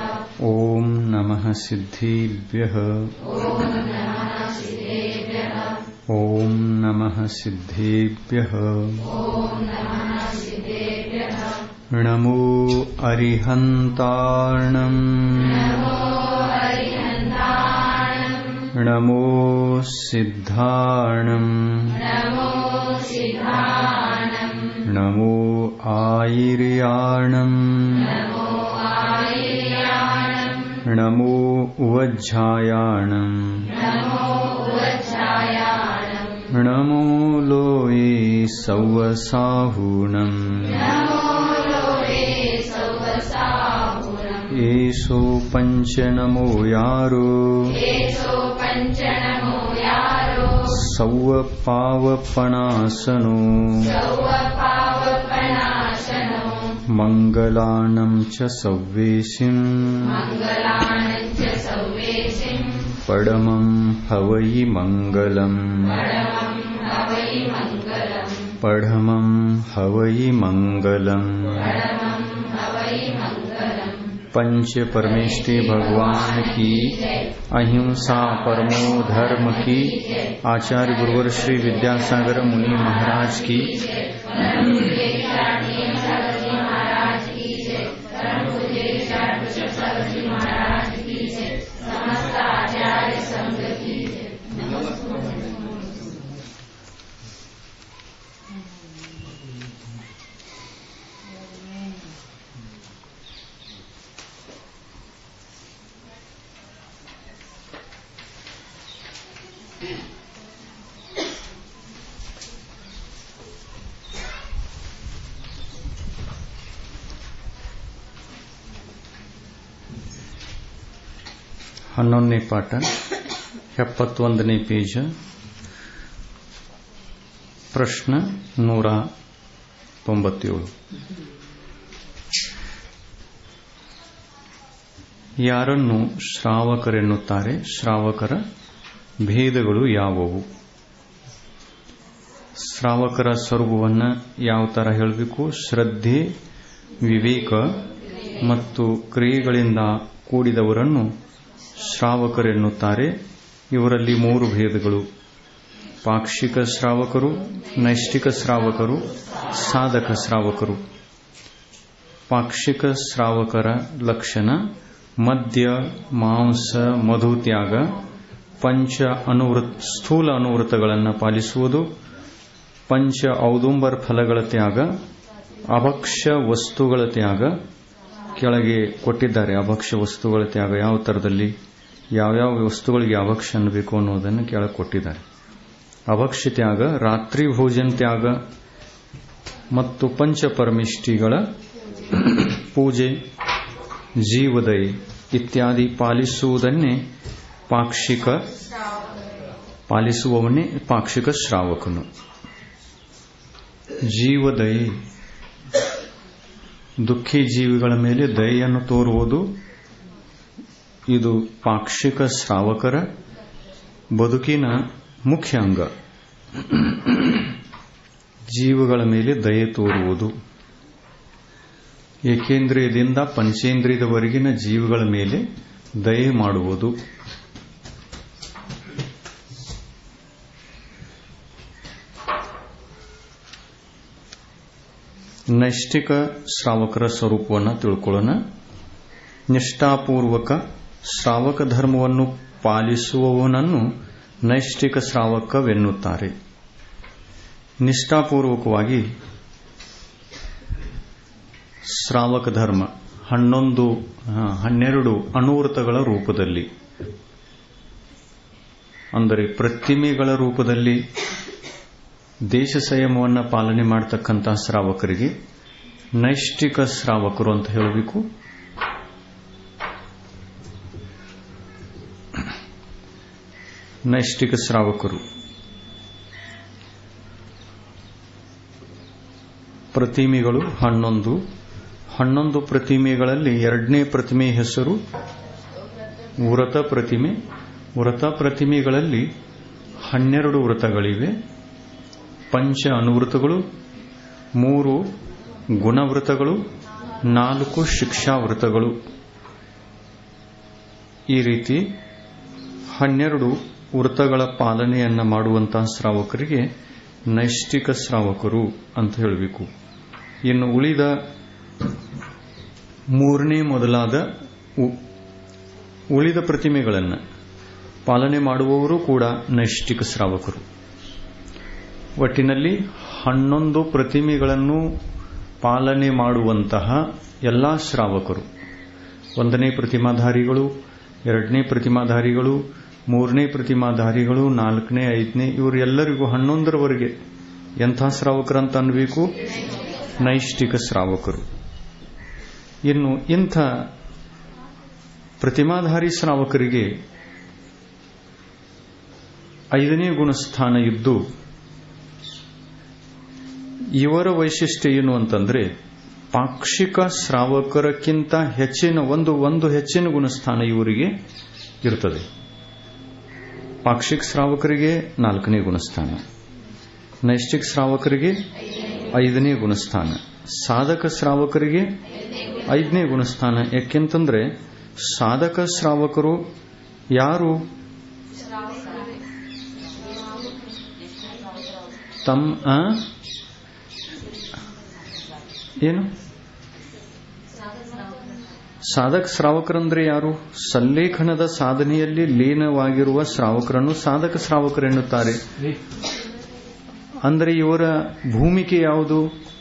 ॐ नमः सिद्धेभ्यः ॐ नमः सिद्धेभ्यः नमो अरिहन्तार्णम् नमो सिद्धार्णम् नमो आयिर्याणम् नमो उवज्झायाणम् नमो लोये सौवसाहूणम् एषो पञ्चनमो यारो सौव पावपणासनो मङ्गलानं च सव्वेशिम् पडमं हवै मङ्गलम् पढमं हवै मङ्गलम् पंच परमेष्टि भगवान की अहिंसा परमो धर्म की आचार्य गुरुवर श्री विद्यासागर मुनि महाराज की ಹನ್ನೊಂದನೇ ಪಾಠ ಎಪ್ಪತ್ತೊಂದನೇ ಪೇಜ ಪ್ರಶ್ನ ನೂರ ತೊಂಬತ್ತೇಳು ಯಾರನ್ನು ಶ್ರಾವಕರೆನ್ನುತ್ತಾರೆ ಶ್ರಾವಕರ ಭೇದಗಳು ಯಾವುವು ಶ್ರಾವಕರ ಸ್ವರೂಪವನ್ನು ಯಾವ ತರ ಹೇಳಬೇಕು ಶ್ರದ್ಧೆ ವಿವೇಕ ಮತ್ತು ಕ್ರಿಯೆಗಳಿಂದ ಕೂಡಿದವರನ್ನು ಶ್ರಾವಕರೆನ್ನುತ್ತಾರೆ ಇವರಲ್ಲಿ ಮೂರು ಭೇದಗಳು ಪಾಕ್ಷಿಕ ಶ್ರಾವಕರು ನೈಷ್ಠಿಕ ಶ್ರಾವಕರು ಸಾಧಕ ಶ್ರಾವಕರು ಪಾಕ್ಷಿಕ ಶ್ರಾವಕರ ಲಕ್ಷಣ ಮದ್ಯ ಮಾಂಸ ಮಧು ತ್ಯಾಗ ಪಂಚ ಅನುವೃತ್ ಸ್ಥೂಲ ಅನುವೃತಗಳನ್ನು ಪಾಲಿಸುವುದು ಪಂಚ ಔದುಂಬರ್ ಫಲಗಳ ತ್ಯಾಗ ಅಭಕ್ಷ್ಯ ವಸ್ತುಗಳ ತ್ಯಾಗ ಕೆಳಗೆ ಕೊಟ್ಟಿದ್ದಾರೆ ಅಭಕ್ಷ್ಯ ವಸ್ತುಗಳ ತ್ಯಾಗ ಯಾವ ತರದಲ್ಲಿ ಯಾವ್ಯಾವ ವಸ್ತುಗಳಿಗೆ ಅಭಕ್ಷ್ಯ ಅನ್ನಬೇಕು ಅನ್ನೋದನ್ನು ಕೆಳಗೆ ಕೊಟ್ಟಿದ್ದಾರೆ ಅಭಕ್ಷ್ಯ ತ್ಯಾಗ ರಾತ್ರಿ ಭೋಜನ ತ್ಯಾಗ ಮತ್ತು ಪಂಚಪರಮಿಷ್ಟಿಗಳ ಪೂಜೆ ಜೀವದಯ ಇತ್ಯಾದಿ ಪಾಲಿಸುವುದನ್ನೇ ಪಾಕ್ಷಿಕ ಪಾಲಿಸುವವನ್ನೇ ಪಾಕ್ಷಿಕ ಶ್ರಾವಕನು ಜೀವದಯೆ ದುಃಖಿ ಜೀವಿಗಳ ಮೇಲೆ ದಯೆಯನ್ನು ತೋರುವುದು ಇದು ಪಾಕ್ಷಿಕ ಶ್ರಾವಕರ ಬದುಕಿನ ಮುಖ್ಯ ಅಂಗ ಜೀವಗಳ ಮೇಲೆ ದಯೆ ತೋರುವುದು ಏಕೇಂದ್ರಿಯದಿಂದ ಪಂಚೇಂದ್ರಿಯದವರೆಗಿನ ಜೀವಿಗಳ ಮೇಲೆ ದಯೆ ಮಾಡುವುದು ನೈಷ್ಠಿಕ ಶ್ರಾವಕರ ಸ್ವರೂಪವನ್ನು ತಿಳ್ಕೊಳ್ಳೋಣ ನಿಷ್ಠಾಪೂರ್ವಕ ಶ್ರಾವಕ ಧರ್ಮವನ್ನು ಪಾಲಿಸುವವನನ್ನು ನೈಷ್ಠಿಕ ಶ್ರಾವಕವೆನ್ನುತ್ತಾರೆ ನಿಷ್ಠಾಪೂರ್ವಕವಾಗಿ ಶ್ರಾವಕ ಧರ್ಮ ಹನ್ನೊಂದು ಹನ್ನೆರಡು ಅಣುವೃತಗಳ ರೂಪದಲ್ಲಿ ಅಂದರೆ ಪ್ರತಿಮೆಗಳ ರೂಪದಲ್ಲಿ ದೇಶ ಸಂಯಮವನ್ನು ಪಾಲನೆ ಮಾಡತಕ್ಕಂತಹ ಶ್ರಾವಕರಿಗೆ ನೈಷ್ಠಿಕ ಶ್ರಾವಕರು ಅಂತ ಹೇಳಬೇಕು ನೈಷ್ಠಿಕ ಶ್ರಾವಕರು ಪ್ರತಿಮೆಗಳು ಹನ್ನೊಂದು ಹನ್ನೊಂದು ಪ್ರತಿಮೆಗಳಲ್ಲಿ ಎರಡನೇ ಪ್ರತಿಮೆ ಹೆಸರು ವ್ರತ ಪ್ರತಿಮೆ ವ್ರತ ಪ್ರತಿಮೆಗಳಲ್ಲಿ ಹನ್ನೆರಡು ವ್ರತಗಳಿವೆ ಪಂಚ ಅನುವೃತಗಳು ಮೂರು ಗುಣವೃತಗಳು ನಾಲ್ಕು ಶಿಕ್ಷಾವೃತಗಳು ಈ ರೀತಿ ಹನ್ನೆರಡು ವೃತ್ತಗಳ ಪಾಲನೆಯನ್ನ ಮಾಡುವಂತಹ ಶ್ರಾವಕರಿಗೆ ನೈಷ್ಠಿಕ ಶ್ರಾವಕರು ಅಂತ ಹೇಳಬೇಕು ಇನ್ನು ಉಳಿದ ಮೂರನೇ ಮೊದಲಾದ ಉಳಿದ ಪ್ರತಿಮೆಗಳನ್ನು ಪಾಲನೆ ಮಾಡುವವರು ಕೂಡ ನೈಷ್ಠಿಕ ಶ್ರಾವಕರು ಒಟ್ಟಿನಲ್ಲಿ ಹನ್ನೊಂದು ಪ್ರತಿಮೆಗಳನ್ನು ಪಾಲನೆ ಮಾಡುವಂತಹ ಎಲ್ಲಾ ಶ್ರಾವಕರು ಒಂದನೇ ಪ್ರತಿಮಾಧಾರಿಗಳು ಎರಡನೇ ಪ್ರತಿಮಾಧಾರಿಗಳು ಮೂರನೇ ಪ್ರತಿಮಾಧಾರಿಗಳು ನಾಲ್ಕನೇ ಐದನೇ ಇವರೆಲ್ಲರಿಗೂ ಹನ್ನೊಂದರವರೆಗೆ ಎಂಥ ಶ್ರಾವಕರಂತ ಅನ್ಬೇಕು ನೈಷ್ಠಿಕ ಶ್ರಾವಕರು ಇನ್ನು ಇಂಥ ಪ್ರತಿಮಾಧಾರಿ ಶ್ರಾವಕರಿಗೆ ಐದನೇ ಗುಣಸ್ಥಾನ ಇದ್ದು ಇವರ ವೈಶಿಷ್ಟ್ಯ ಏನು ಅಂತಂದ್ರೆ ಪಾಕ್ಷಿಕ ಶ್ರಾವಕರಕ್ಕಿಂತ ಹೆಚ್ಚಿನ ಒಂದು ಒಂದು ಹೆಚ್ಚಿನ ಗುಣಸ್ಥಾನ ಇವರಿಗೆ ಇರುತ್ತದೆ ಪಾಕ್ಷಿಕ ಶ್ರಾವಕರಿಗೆ ನಾಲ್ಕನೇ ಗುಣಸ್ಥಾನ ನೈಷ್ಠಿಕ ಶ್ರಾವಕರಿಗೆ ಐದನೇ ಗುಣಸ್ಥಾನ ಸಾಧಕ ಶ್ರಾವಕರಿಗೆ ಐದನೇ ಗುಣಸ್ಥಾನ ಯಾಕೆಂತಂದ್ರೆ ಸಾಧಕ ಶ್ರಾವಕರು ಯಾರು ತಮ್ಮ ಏನು ಸಾಧಕ ಶ್ರಾವಕರಂದ್ರೆ ಯಾರು ಸಲ್ಲೇಖನದ ಸಾಧನೆಯಲ್ಲಿ ಲೀನವಾಗಿರುವ ಶ್ರಾವಕರನ್ನು ಸಾಧಕ ಶ್ರಾವಕರೆನ್ನುತ್ತಾರೆ ಅಂದರೆ ಇವರ ಭೂಮಿಕೆ ಯಾವುದು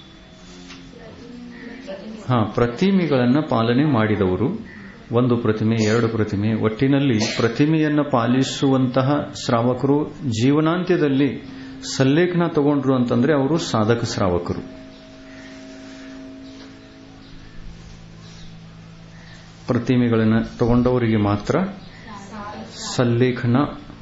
ಹಾ ಪ್ರತಿಮೆಗಳನ್ನು ಪಾಲನೆ ಮಾಡಿದವರು ಒಂದು ಪ್ರತಿಮೆ ಎರಡು ಪ್ರತಿಮೆ ಒಟ್ಟಿನಲ್ಲಿ ಪ್ರತಿಮೆಯನ್ನು ಪಾಲಿಸುವಂತಹ ಶ್ರಾವಕರು ಜೀವನಾಂತ್ಯದಲ್ಲಿ ಸಲ್ಲೇಖನ ತಗೊಂಡ್ರು ಅಂತಂದ್ರೆ ಅವರು ಸಾಧಕ ಶ್ರಾವಕರು ಪ್ರತಿಮೆಗಳನ್ನು ತಗೊಂಡವರಿಗೆ ಮಾತ್ರ ಸಲ್ಲೇಖನ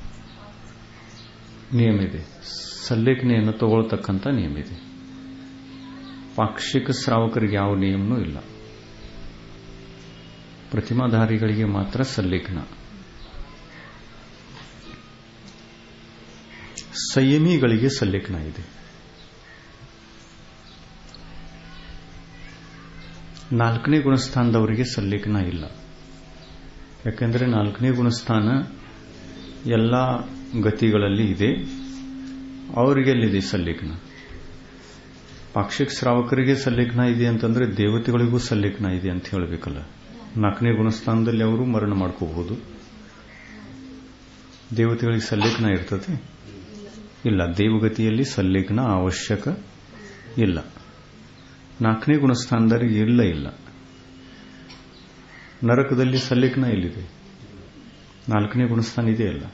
ನಿಯಮ ಇದೆ ಸಲ್ಲೇಖನೆಯನ್ನು ತಗೊಳ್ತಕ್ಕಂಥ ನಿಯಮ ಇದೆ ಪಾಕ್ಷಿಕ ಶ್ರಾವಕರಿಗೆ ಯಾವ ನಿಯಮನೂ ಇಲ್ಲ ಪ್ರತಿಮಾಧಾರಿಗಳಿಗೆ ಮಾತ್ರ ಸಲ್ಲೇಖನ ಸಂಯಮಿಗಳಿಗೆ ಸಲ್ಲೇಖನ ಇದೆ ನಾಲ್ಕನೇ ಗುಣಸ್ಥಾನದವರಿಗೆ ಸಲ್ಲೇಖನ ಇಲ್ಲ ಯಾಕೆಂದರೆ ನಾಲ್ಕನೇ ಗುಣಸ್ಥಾನ ಎಲ್ಲ ಗತಿಗಳಲ್ಲಿ ಇದೆ ಅವರಿಗೆಲ್ಲಿದೆ ಸಲ್ಲೇಖನ ಪಾಕ್ಷಿಕ ಶ್ರಾವಕರಿಗೆ ಸಲ್ಲೇಖನ ಇದೆ ಅಂತಂದ್ರೆ ದೇವತೆಗಳಿಗೂ ಸಲ್ಲೇಖನ ಇದೆ ಅಂತ ಹೇಳಬೇಕಲ್ಲ ನಾಲ್ಕನೇ ಗುಣಸ್ಥಾನದಲ್ಲಿ ಅವರು ಮರಣ ಮಾಡ್ಕೋಬಹುದು ದೇವತೆಗಳಿಗೆ ಸಲ್ಲೇಖನ ಇರ್ತದೆ ಇಲ್ಲ ದೇವಗತಿಯಲ್ಲಿ ಸಲ್ಲೇಖನ ಅವಶ್ಯಕ ಇಲ್ಲ ನಾಲ್ಕನೇ ಗುಣಸ್ಥಾನದವರಿಗೆ ಇಲ್ಲ ಇಲ್ಲ ನರಕದಲ್ಲಿ ಸಲ್ಲೇಖನ ಎಲ್ಲಿದೆ ನಾಲ್ಕನೇ ಗುಣಸ್ಥಾನ ಇದೆಯಲ್ಲ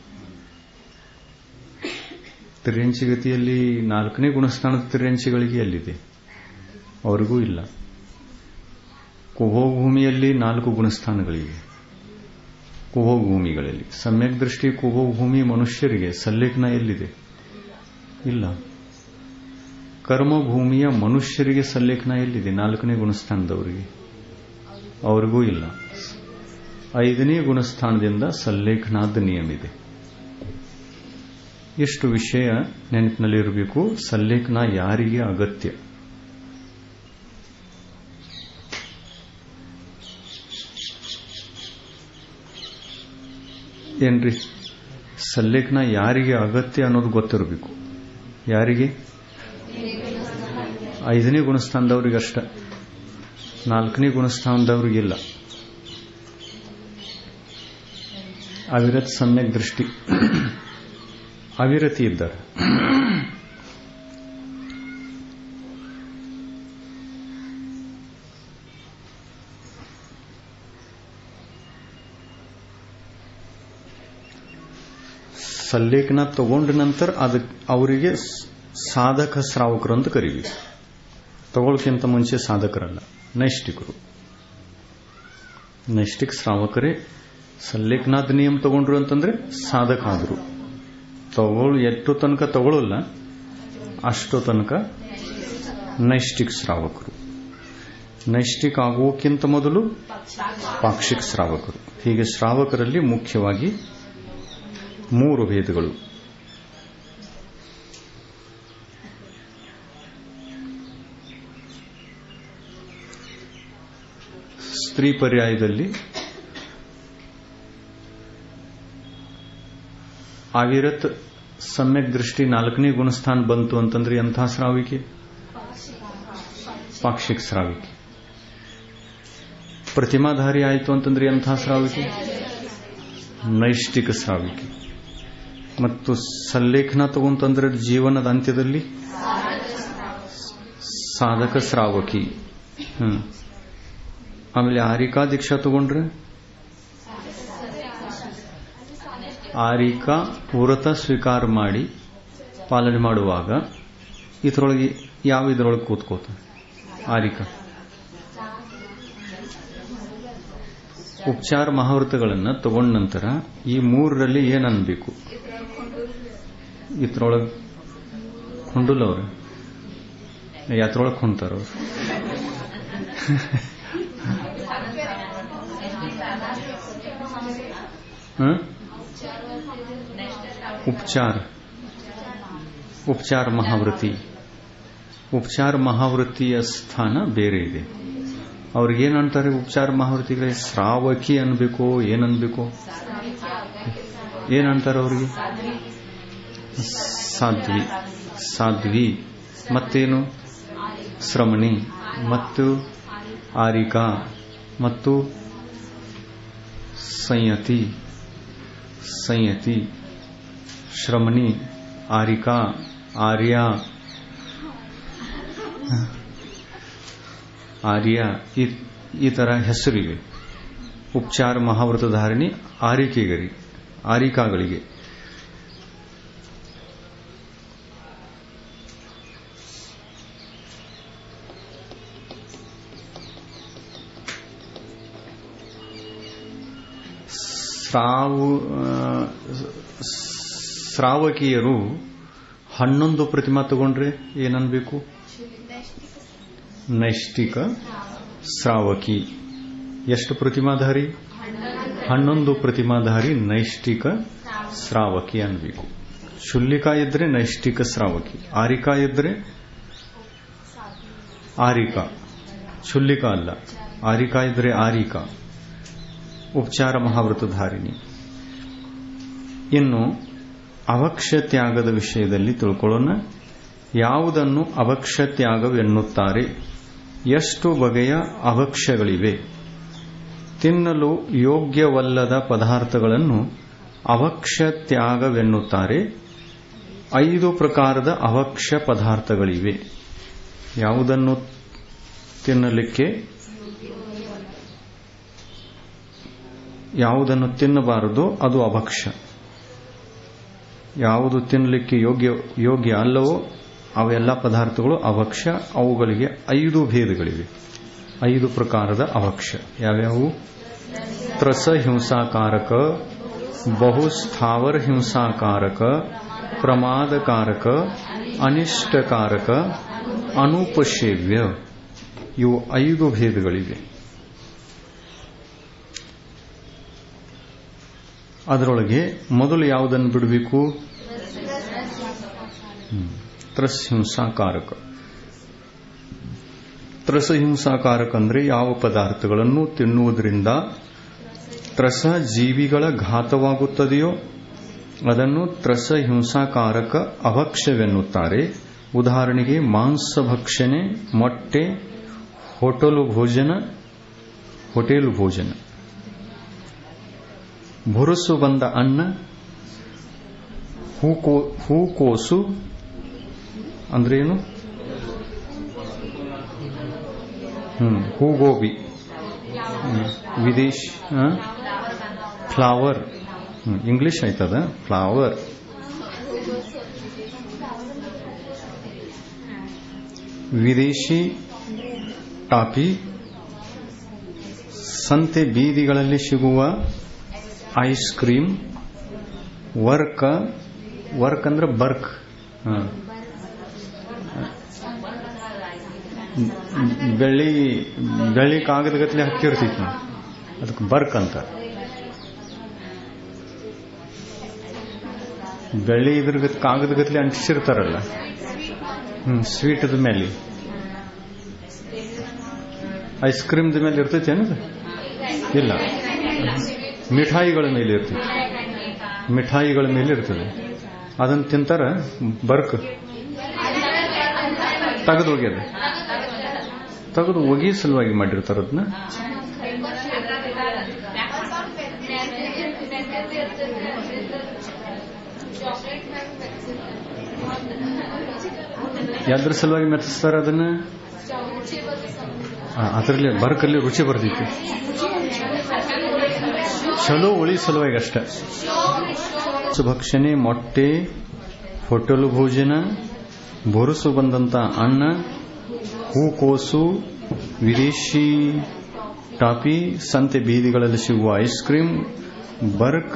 ತಿರ್ಯಂಚಿಗತಿಯಲ್ಲಿ ನಾಲ್ಕನೇ ಗುಣಸ್ಥಾನದ ತಿರ್ಯಂಚಿಗಳಿಗೆ ಎಲ್ಲಿದೆ ಅವರಿಗೂ ಇಲ್ಲ ಕುಭೋಭೂಮಿಯಲ್ಲಿ ನಾಲ್ಕು ಗುಣಸ್ಥಾನಗಳಿವೆ ಕುಭೋಭೂಮಿಗಳಲ್ಲಿ ಸಮ್ಯಕ್ ದೃಷ್ಟಿ ಕುಭೋಭೂಮಿ ಮನುಷ್ಯರಿಗೆ ಸಲ್ಲೇಖನ ಎಲ್ಲಿದೆ ಇಲ್ಲ ಕರ್ಮಭೂಮಿಯ ಮನುಷ್ಯರಿಗೆ ಸಲ್ಲೇಖನ ಎಲ್ಲಿದೆ ನಾಲ್ಕನೇ ಗುಣಸ್ಥಾನದವರಿಗೆ ಅವರಿಗೂ ಇಲ್ಲ ಐದನೇ ಗುಣಸ್ಥಾನದಿಂದ ಸಲ್ಲೇಖನಾದ ನಿಯಮ ಇದೆ ಎಷ್ಟು ವಿಷಯ ನೆನಪಿನಲ್ಲಿರಬೇಕು ಸಲ್ಲೇಖನ ಯಾರಿಗೆ ಅಗತ್ಯ ಏನ್ರಿ ಸಲ್ಲೇಖನ ಯಾರಿಗೆ ಅಗತ್ಯ ಅನ್ನೋದು ಗೊತ್ತಿರಬೇಕು ಯಾರಿಗೆ ಐದನೇ ಗುಣಸ್ಥಾನದವ್ರಿಗೆ ಅಷ್ಟ ನಾಲ್ಕನೇ ಗುಣಸ್ಥಾನದವ್ರಿಗಿಲ್ಲ ಅವಿರತ್ ಸಮ್ಯಕ್ ದೃಷ್ಟಿ ಅವಿರತಿ ಇದ್ದಾರೆ ಸಲ್ಲೇಖನ ತಗೊಂಡ ನಂತರ ಅದಕ್ಕೆ ಅವರಿಗೆ ಸಾಧಕ ಶ್ರಾವಕರು ಅಂತ ಕರೀಬೇಕು ತಗೊಳ್ಕಿಂತ ಮುಂಚೆ ಸಾಧಕರಲ್ಲ ನೈಷ್ಠಿಕರು ನೈಷ್ಠಿಕ ಶ್ರಾವಕರೇ ಸಲ್ಲೇಖನಾದ ನಿಯಮ ತಗೊಂಡ್ರು ಅಂತಂದ್ರೆ ಸಾಧಕ ಆದ್ರು ತಗೊಳ್ ಎಷ್ಟು ತನಕ ತಗೊಳ್ಳಲ್ಲ ಅಷ್ಟು ತನಕ ನೈಷ್ಠಿಕ ಶ್ರಾವಕರು ನೈಷ್ಠಿಕ ಆಗುವಕ್ಕಿಂತ ಮೊದಲು ಪಾಕ್ಷಿಕ ಶ್ರಾವಕರು ಹೀಗೆ ಶ್ರಾವಕರಲ್ಲಿ ಮುಖ್ಯವಾಗಿ ಮೂರು ಭೇದಗಳು ಸ್ತ್ರೀ ಪರ್ಯಾಯದಲ್ಲಿ ಅವಿರತ್ ಸಮ್ಯಕ್ ದೃಷ್ಟಿ ನಾಲ್ಕನೇ ಗುಣಸ್ಥಾನ ಬಂತು ಅಂತಂದ್ರೆ ಎಂಥ ಸ್ರಾವಿಕೆ ಪಾಕ್ಷಿಕ ಸ್ರಾವಿಕೆ ಪ್ರತಿಮಾಧಾರಿ ಆಯಿತು ಅಂತಂದ್ರೆ ಎಂಥ ಸ್ರಾವಿಕೆ ನೈಷ್ಟಿಕ ಸ್ರಾವಿಕೆ ಮತ್ತು ಸಲ್ಲೇಖನ ತಗೊಂತಂದ್ರೆ ಜೀವನದ ಅಂತ್ಯದಲ್ಲಿ ಸಾಧಕ ಸ್ರಾವಕಿ ಹ್ಮ್ ಆಮೇಲೆ ಆರಿಕಾ ದೀಕ್ಷಾ ತಗೊಂಡ್ರೆ ಆರಿಕಾ ವ್ರತ ಸ್ವೀಕಾರ ಮಾಡಿ ಪಾಲನೆ ಮಾಡುವಾಗ ಇದರೊಳಗೆ ಯಾವ ಇದರೊಳಗೆ ಕೂತ್ಕೋತ ಆರಿಕಾ ಉಪಚಾರ ಮಹಾವ್ರತಗಳನ್ನು ತಗೊಂಡ ನಂತರ ಈ ಮೂರರಲ್ಲಿ ಏನ್ ಅನ್ಬೇಕು ಇದ್ರೊಳಗೆ ಕೊಂಡುಲ್ಲ ಅವ್ರು ಯಾತ್ರೊಳಗೆ ಕುಂತಾರ ಅವ್ರು ಉಪಚಾರ ಉಪಚಾರ ಮಹಾವೃತ್ತಿ ಉಪಚಾರ ಮಹಾವೃತ್ತಿಯ ಸ್ಥಾನ ಬೇರೆ ಇದೆ ಅವ್ರಿಗೇನಂತಾರೆ ಉಪಚಾರ ಮಹಾವೃತ್ತಿಗೆ ಶ್ರಾವಕಿ ಅನ್ಬೇಕು ಏನನ್ಬೇಕು ಏನಂತಾರೆ ಅವ್ರಿಗೆ ಸಾಧ್ವಿ ಸಾಧ್ವಿ ಮತ್ತೇನು ಶ್ರಮಣಿ ಮತ್ತು ಆರಿಕಾ ಮತ್ತು ಸಂಯತಿ ಸಂಯತಿ ಶ್ರಮಣಿ ಆರಿಕಾ ಆರ್ಯ ಆರ್ಯ ಈ ತರ ಹೆಸರಿವೆ ಉಪಚಾರ ಮಹಾವ್ರತ ಧಾರಣಿ ಆರಿಕೆಗರಿ ಆರಿಕಾಗಳಿಗೆ ಸ್ರಾವು ಸ್ರಾವಕಿಯರು ಹನ್ನೊಂದು ಪ್ರತಿಮಾ ತಗೊಂಡ್ರೆ ಏನನ್ಬೇಕು ನೈಷ್ಟಿಕ ಸ್ರಾವಕಿ ಎಷ್ಟು ಪ್ರತಿಮಾಧಾರಿ ಹನ್ನೊಂದು ಪ್ರತಿಮಾಧಾರಿ ನೈಷ್ಟಿಕ ಸ್ರಾವಕಿ ಅನ್ಬೇಕು ಶುಲ್ಲಿಕಾ ಇದ್ರೆ ನೈಷ್ಟಿಕ ಸ್ರಾವಕಿ ಆರಿಕಾ ಇದ್ರೆ ಆರಿಕಾ ಶುಲ್ಲಿಕಾ ಅಲ್ಲ ಆರಿಕಾ ಇದ್ರೆ ಆರಿಕಾ ಉಪಚಾರ ಮಹಾವ್ರತಧಾರಿಣಿ ಇನ್ನು ಅವಕ್ಷ ತ್ಯಾಗದ ವಿಷಯದಲ್ಲಿ ತಿಳ್ಕೊಳ್ಳೋಣ ಯಾವುದನ್ನು ಅವಕ್ಷ ತ್ಯಾಗವೆನ್ನುತ್ತಾರೆ ಎಷ್ಟು ಬಗೆಯ ಅವಕ್ಷಗಳಿವೆ ತಿನ್ನಲು ಯೋಗ್ಯವಲ್ಲದ ಪದಾರ್ಥಗಳನ್ನು ಅವಕ್ಷ ತ್ಯಾಗವೆನ್ನುತ್ತಾರೆ ಐದು ಪ್ರಕಾರದ ಅವಕ್ಷ ಪದಾರ್ಥಗಳಿವೆ ಯಾವುದನ್ನು ತಿನ್ನಲಿಕ್ಕೆ ಯಾವುದನ್ನು ತಿನ್ನಬಾರದು ಅದು ಅಭಕ್ಷ್ಯ ಯಾವುದು ತಿನ್ನಲಿಕ್ಕೆ ಯೋಗ್ಯ ಯೋಗ್ಯ ಅಲ್ಲವೋ ಅವೆಲ್ಲ ಪದಾರ್ಥಗಳು ಅವಕ್ಷ್ಯ ಅವುಗಳಿಗೆ ಐದು ಭೇದಗಳಿವೆ ಐದು ಪ್ರಕಾರದ ಅವಕ್ಷ್ಯ ಯಾವ್ಯಾವು ತ್ರಸ ಹಿಂಸಾಕಾರಕ ಬಹುಸ್ಥಾವರ ಹಿಂಸಾಕಾರಕ ಪ್ರಮಾದಕಾರಕ ಅನಿಷ್ಟಕಾರಕ ಅನುಪಸೇವ್ಯ ಇವು ಐದು ಭೇದಗಳಿವೆ ಅದರೊಳಗೆ ಮೊದಲು ಯಾವುದನ್ನು ಬಿಡಬೇಕು ತ್ರಸ್ ಹಿಂಸಾಕಾರಕ ತ್ರಸ ಹಿಂಸಾಕಾರಕ ಅಂದ್ರೆ ಯಾವ ಪದಾರ್ಥಗಳನ್ನು ತಿನ್ನುವುದರಿಂದ ತ್ರಸ ಜೀವಿಗಳ ಘಾತವಾಗುತ್ತದೆಯೋ ಅದನ್ನು ತ್ರಸ ಹಿಂಸಾಕಾರಕ ಅವಕ್ಷವೆನ್ನುತ್ತಾರೆ ಉದಾಹರಣೆಗೆ ಮಾಂಸ ಭಕ್ಷಣೆ ಮೊಟ್ಟೆ ಹೋಟೆಲು ಭೋಜನ ಹೋಟೆಲು ಭೋಜನ ಭುರುಸು ಬಂದ ಅನ್ನ ಹೂಕೋಸು ಅಂದ್ರೇನು ಹ್ಮ್ ಹೂಗೋಬಿ ವಿದೇಶ್ ಫ್ಲವರ್ ಇಂಗ್ಲಿಷ್ ಆಯ್ತದ ಫ್ಲವರ್ ವಿದೇಶಿ ಟಾಫಿ ಸಂತೆ ಬೀದಿಗಳಲ್ಲಿ ಸಿಗುವ ಐಸ್ ಕ್ರೀಮ್ ವರ್ಕ್ ವರ್ಕ್ ಅಂದ್ರೆ ಬರ್ಕ್ ಬೆಳ್ಳಿ ಬೆಳ್ಳಿ ಕಾಗದ ಗತ್ಲೆ ಹಾಕಿರ್ತಿತ್ತು ಅದಕ್ಕೆ ಬರ್ಕ್ ಅಂತ ಬೆಳ್ಳಿ ಇದ್ರ ಕಾಗದ ಗತ್ಲೆ ಅಂಟಿಸಿರ್ತಾರಲ್ಲ ಹ್ಮ್ ಸ್ವೀಟದ ಮೇಲೆ ಐಸ್ ಕ್ರೀಮ್ದ ಮೇಲೆ ಇರ್ತೈತಿ ಏನದು ಇಲ್ಲ ಮಿಠಾಯಿಗಳ ಮೇಲೆ ಇರ್ತೈತಿ ಮಿಠಾಯಿಗಳ ಮೇಲೆ ಇರ್ತದೆ ಅದನ್ನು ತಿಂತಾರ ಬರ್ಕ್ ತೆಗೆದು ಹೋಗ್ಯದ ತೆಗೆದು ಒಗಿ ಸಲುವಾಗಿ ಮಾಡಿರ್ತಾರ ಅದನ್ನ ಯಾವ್ದ್ರ ಸಲುವಾಗಿ ಮೆತ್ತಿಸ್ತಾರ ಅದನ್ನ ಅದರಲ್ಲಿ ಬರ್ಕಲ್ಲಿ ರುಚಿ ಬರ್ತೈತಿ ಚಲೋ ಉಳಿ ಸಲುವಾಗಿ ಅಷ್ಟೇ ಸುಭಕ್ಷಣೆ ಮೊಟ್ಟೆ ಹೋಟೆಲ್ ಭೋಜನ ಬೊರಸು ಬಂದಂತ ಅನ್ನ ಹೂಕೋಸು ವಿದೇಶಿ ಟಾಫಿ ಸಂತೆ ಬೀದಿಗಳಲ್ಲಿ ಸಿಗುವ ಐಸ್ ಕ್ರೀಮ್ ಬರ್ಕ್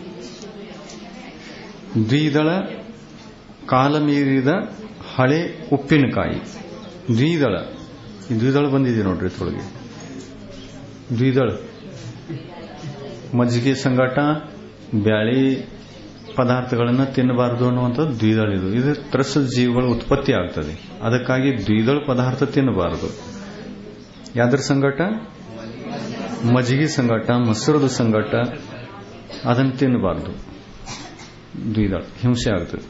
ದ್ವಿದಳ ಕಾಲ ಮೀರಿದ ಹಳೆ ಉಪ್ಪಿನಕಾಯಿ ದ್ವಿದಳ ಈ ದ್ವಿದಳ ಬಂದಿದೆ ನೋಡ್ರಿ ತೊಳಗೆ ದ್ವಿದಳ ಮಜ್ಜಿಗೆ ಸಂಗಾಟ ಬ್ಯಾಳಿ ಪದಾರ್ಥಗಳನ್ನು ತಿನ್ನಬಾರದು ಅನ್ನುವಂಥದ್ದು ದ್ವಿದಳ ಇದು ಇದು ತ್ರಸ ಜೀವಿಗಳು ಉತ್ಪತ್ತಿ ಆಗ್ತದೆ ಅದಕ್ಕಾಗಿ ದ್ವಿದಳ ಪದಾರ್ಥ ತಿನ್ನಬಾರದು ಯಾವ್ದ್ರ ಸಂಗಾಟ ಮಜ್ಜಿಗೆ ಸಂಗಾಟ ಮೊಸರದ ಸಂಗಾಟ ಅದನ್ನು ತಿನ್ನಬಾರದು ದ್ವಿದಳ ಹಿಂಸೆ ಆಗ್ತದೆ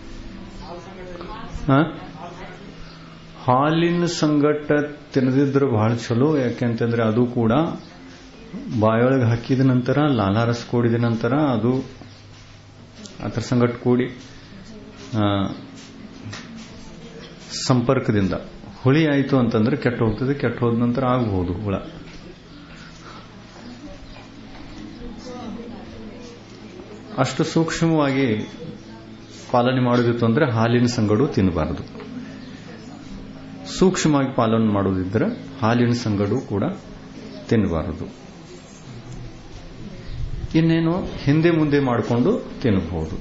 ಹಾಲಿನ ಸಂಗಟ ತಿನ್ನದಿದ್ರೆ ಬಹಳ ಚಲೋ ಯಾಕೆಂತಂದ್ರೆ ಅದು ಕೂಡ ಬಾಯೊಳಗೆ ಹಾಕಿದ ನಂತರ ಲಾಲಾರಸ ಕೂಡಿದ ನಂತರ ಅದು ಅದರ ಸಂಗಟ ಕೂಡಿ ಸಂಪರ್ಕದಿಂದ ಹುಳಿ ಆಯಿತು ಅಂತಂದ್ರೆ ಕೆಟ್ಟ ಹೋಗ್ತದೆ ಕೆಟ್ಟ ಹೋದ ನಂತರ ಆಗಬಹುದು ಹುಳ ಅಷ್ಟು ಸೂಕ್ಷ್ಮವಾಗಿ ಪಾಲನೆ ಮಾಡೋದಿತ್ತು ಅಂದ್ರೆ ಹಾಲಿನ ಸಂಗಡು ತಿನ್ನಬಾರದು ಸೂಕ್ಷ್ಮವಾಗಿ ಪಾಲನೆ ಮಾಡೋದಿದ್ರೆ ಹಾಲಿನ ಸಂಗಡು ಕೂಡ ತಿನ್ನಬಾರದು ಇನ್ನೇನು ಹಿಂದೆ ಮುಂದೆ ಮಾಡಿಕೊಂಡು ತಿನ್ನಬಹುದು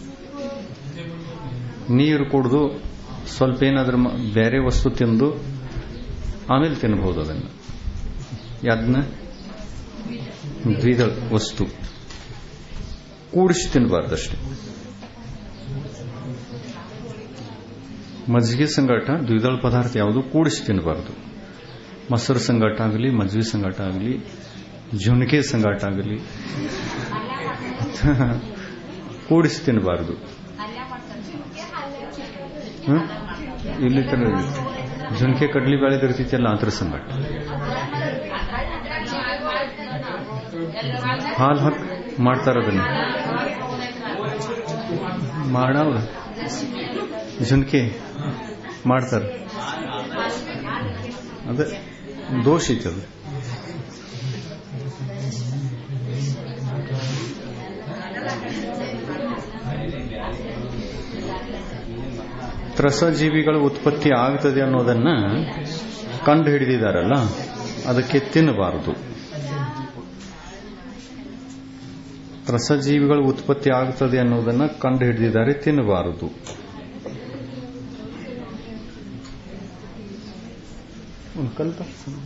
ನೀರು ಕುಡಿದು ಸ್ವಲ್ಪ ಏನಾದ್ರೂ ಬೇರೆ ವಸ್ತು ತಿಂದು ಆಮೇಲೆ ತಿನ್ನಬಹುದು ಅದನ್ನು ಯಾದನ್ನ ದ್ವಿದಳ ವಸ್ತು ಕೂಡಿಸಿ ತಿನ್ನಬಾರ್ದಷ್ಟೇ ಮಜ್ಜಿಗೆ ಸಂಗಾಟ ದ್ವಿದಳ ಪದಾರ್ಥ ಯಾವುದು ಕೂಡಿಸಿ ತಿನ್ನಬಾರದು ಮೊಸರು ಸಂಗಾಟ ಆಗಲಿ ಮಜ್ಜಿಗೆ ಸಂಗಾಟ ಆಗಲಿ ಜುಣಕೆ ಸಂಗಾಟ ಆಗಲಿ ಕೂಡಿಸಿ ತಿನ್ನಬಾರದು ಇಲ್ಲಿ ತರ ಜುಣಕೆ ಕಡ್ಲಿ ಬೇಳೆ ಇರ್ತೈತಿಲ್ಲ ಅದ್ರ ಸಂಗಾಟ ಹಾಲು ಹಾಕಿ ಮಾಡ್ತಾರ ಅದನ್ನ ಮಾಡವ್ರ ಜುನ್ಕೆ ಮಾಡ್ತಾರೆ ಅದೇ ದೋಷ ಐತೆ ಅದು ತ್ರಸಜೀವಿಗಳ ಉತ್ಪತ್ತಿ ಆಗ್ತದೆ ಅನ್ನೋದನ್ನ ಕಂಡು ಹಿಡಿದಿದ್ದಾರಲ್ಲ ಅದಕ್ಕೆ ತಿನ್ನಬಾರದು ರಸಜೀವಿಗಳ ಉತ್ಪತ್ತಿ ಆಗ್ತದೆ ಅನ್ನೋದನ್ನ ಕಂಡು ಹಿಡಿದಿದ್ದಾರೆ ತಿನ್ನಬಾರದು ಕಲ್ಪ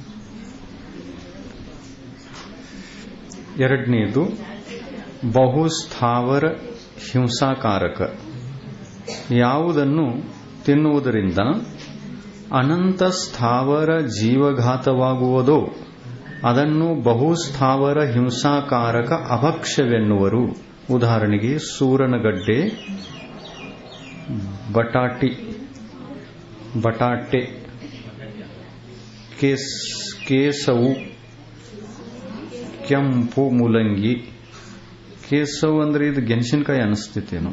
ಎರಡನೇದು ಬಹುಸ್ಥಾವರ ಹಿಂಸಾಕಾರಕ ಯಾವುದನ್ನು ತಿನ್ನುವುದರಿಂದ ಅನಂತ ಸ್ಥಾವರ ಜೀವಘಾತವಾಗುವುದೋ ಅದನ್ನು ಬಹುಸ್ಥಾವರ ಹಿಂಸಾಕಾರಕ ಅಭಕ್ಷ್ಯವೆನ್ನುವರು ಉದಾಹರಣೆಗೆ ಸೂರನಗಡ್ಡೆ ಬಟಾಟಿ ಬಟಾಟೆ ಕೇಸ್ ಕೇಸವು ಕೆಂಪು ಮುಲಂಗಿ ಕೇಸವು ಅಂದ್ರೆ ಇದು ಗೆಣಸಿನಕಾಯಿ ಅನಿಸ್ತೈತೇನು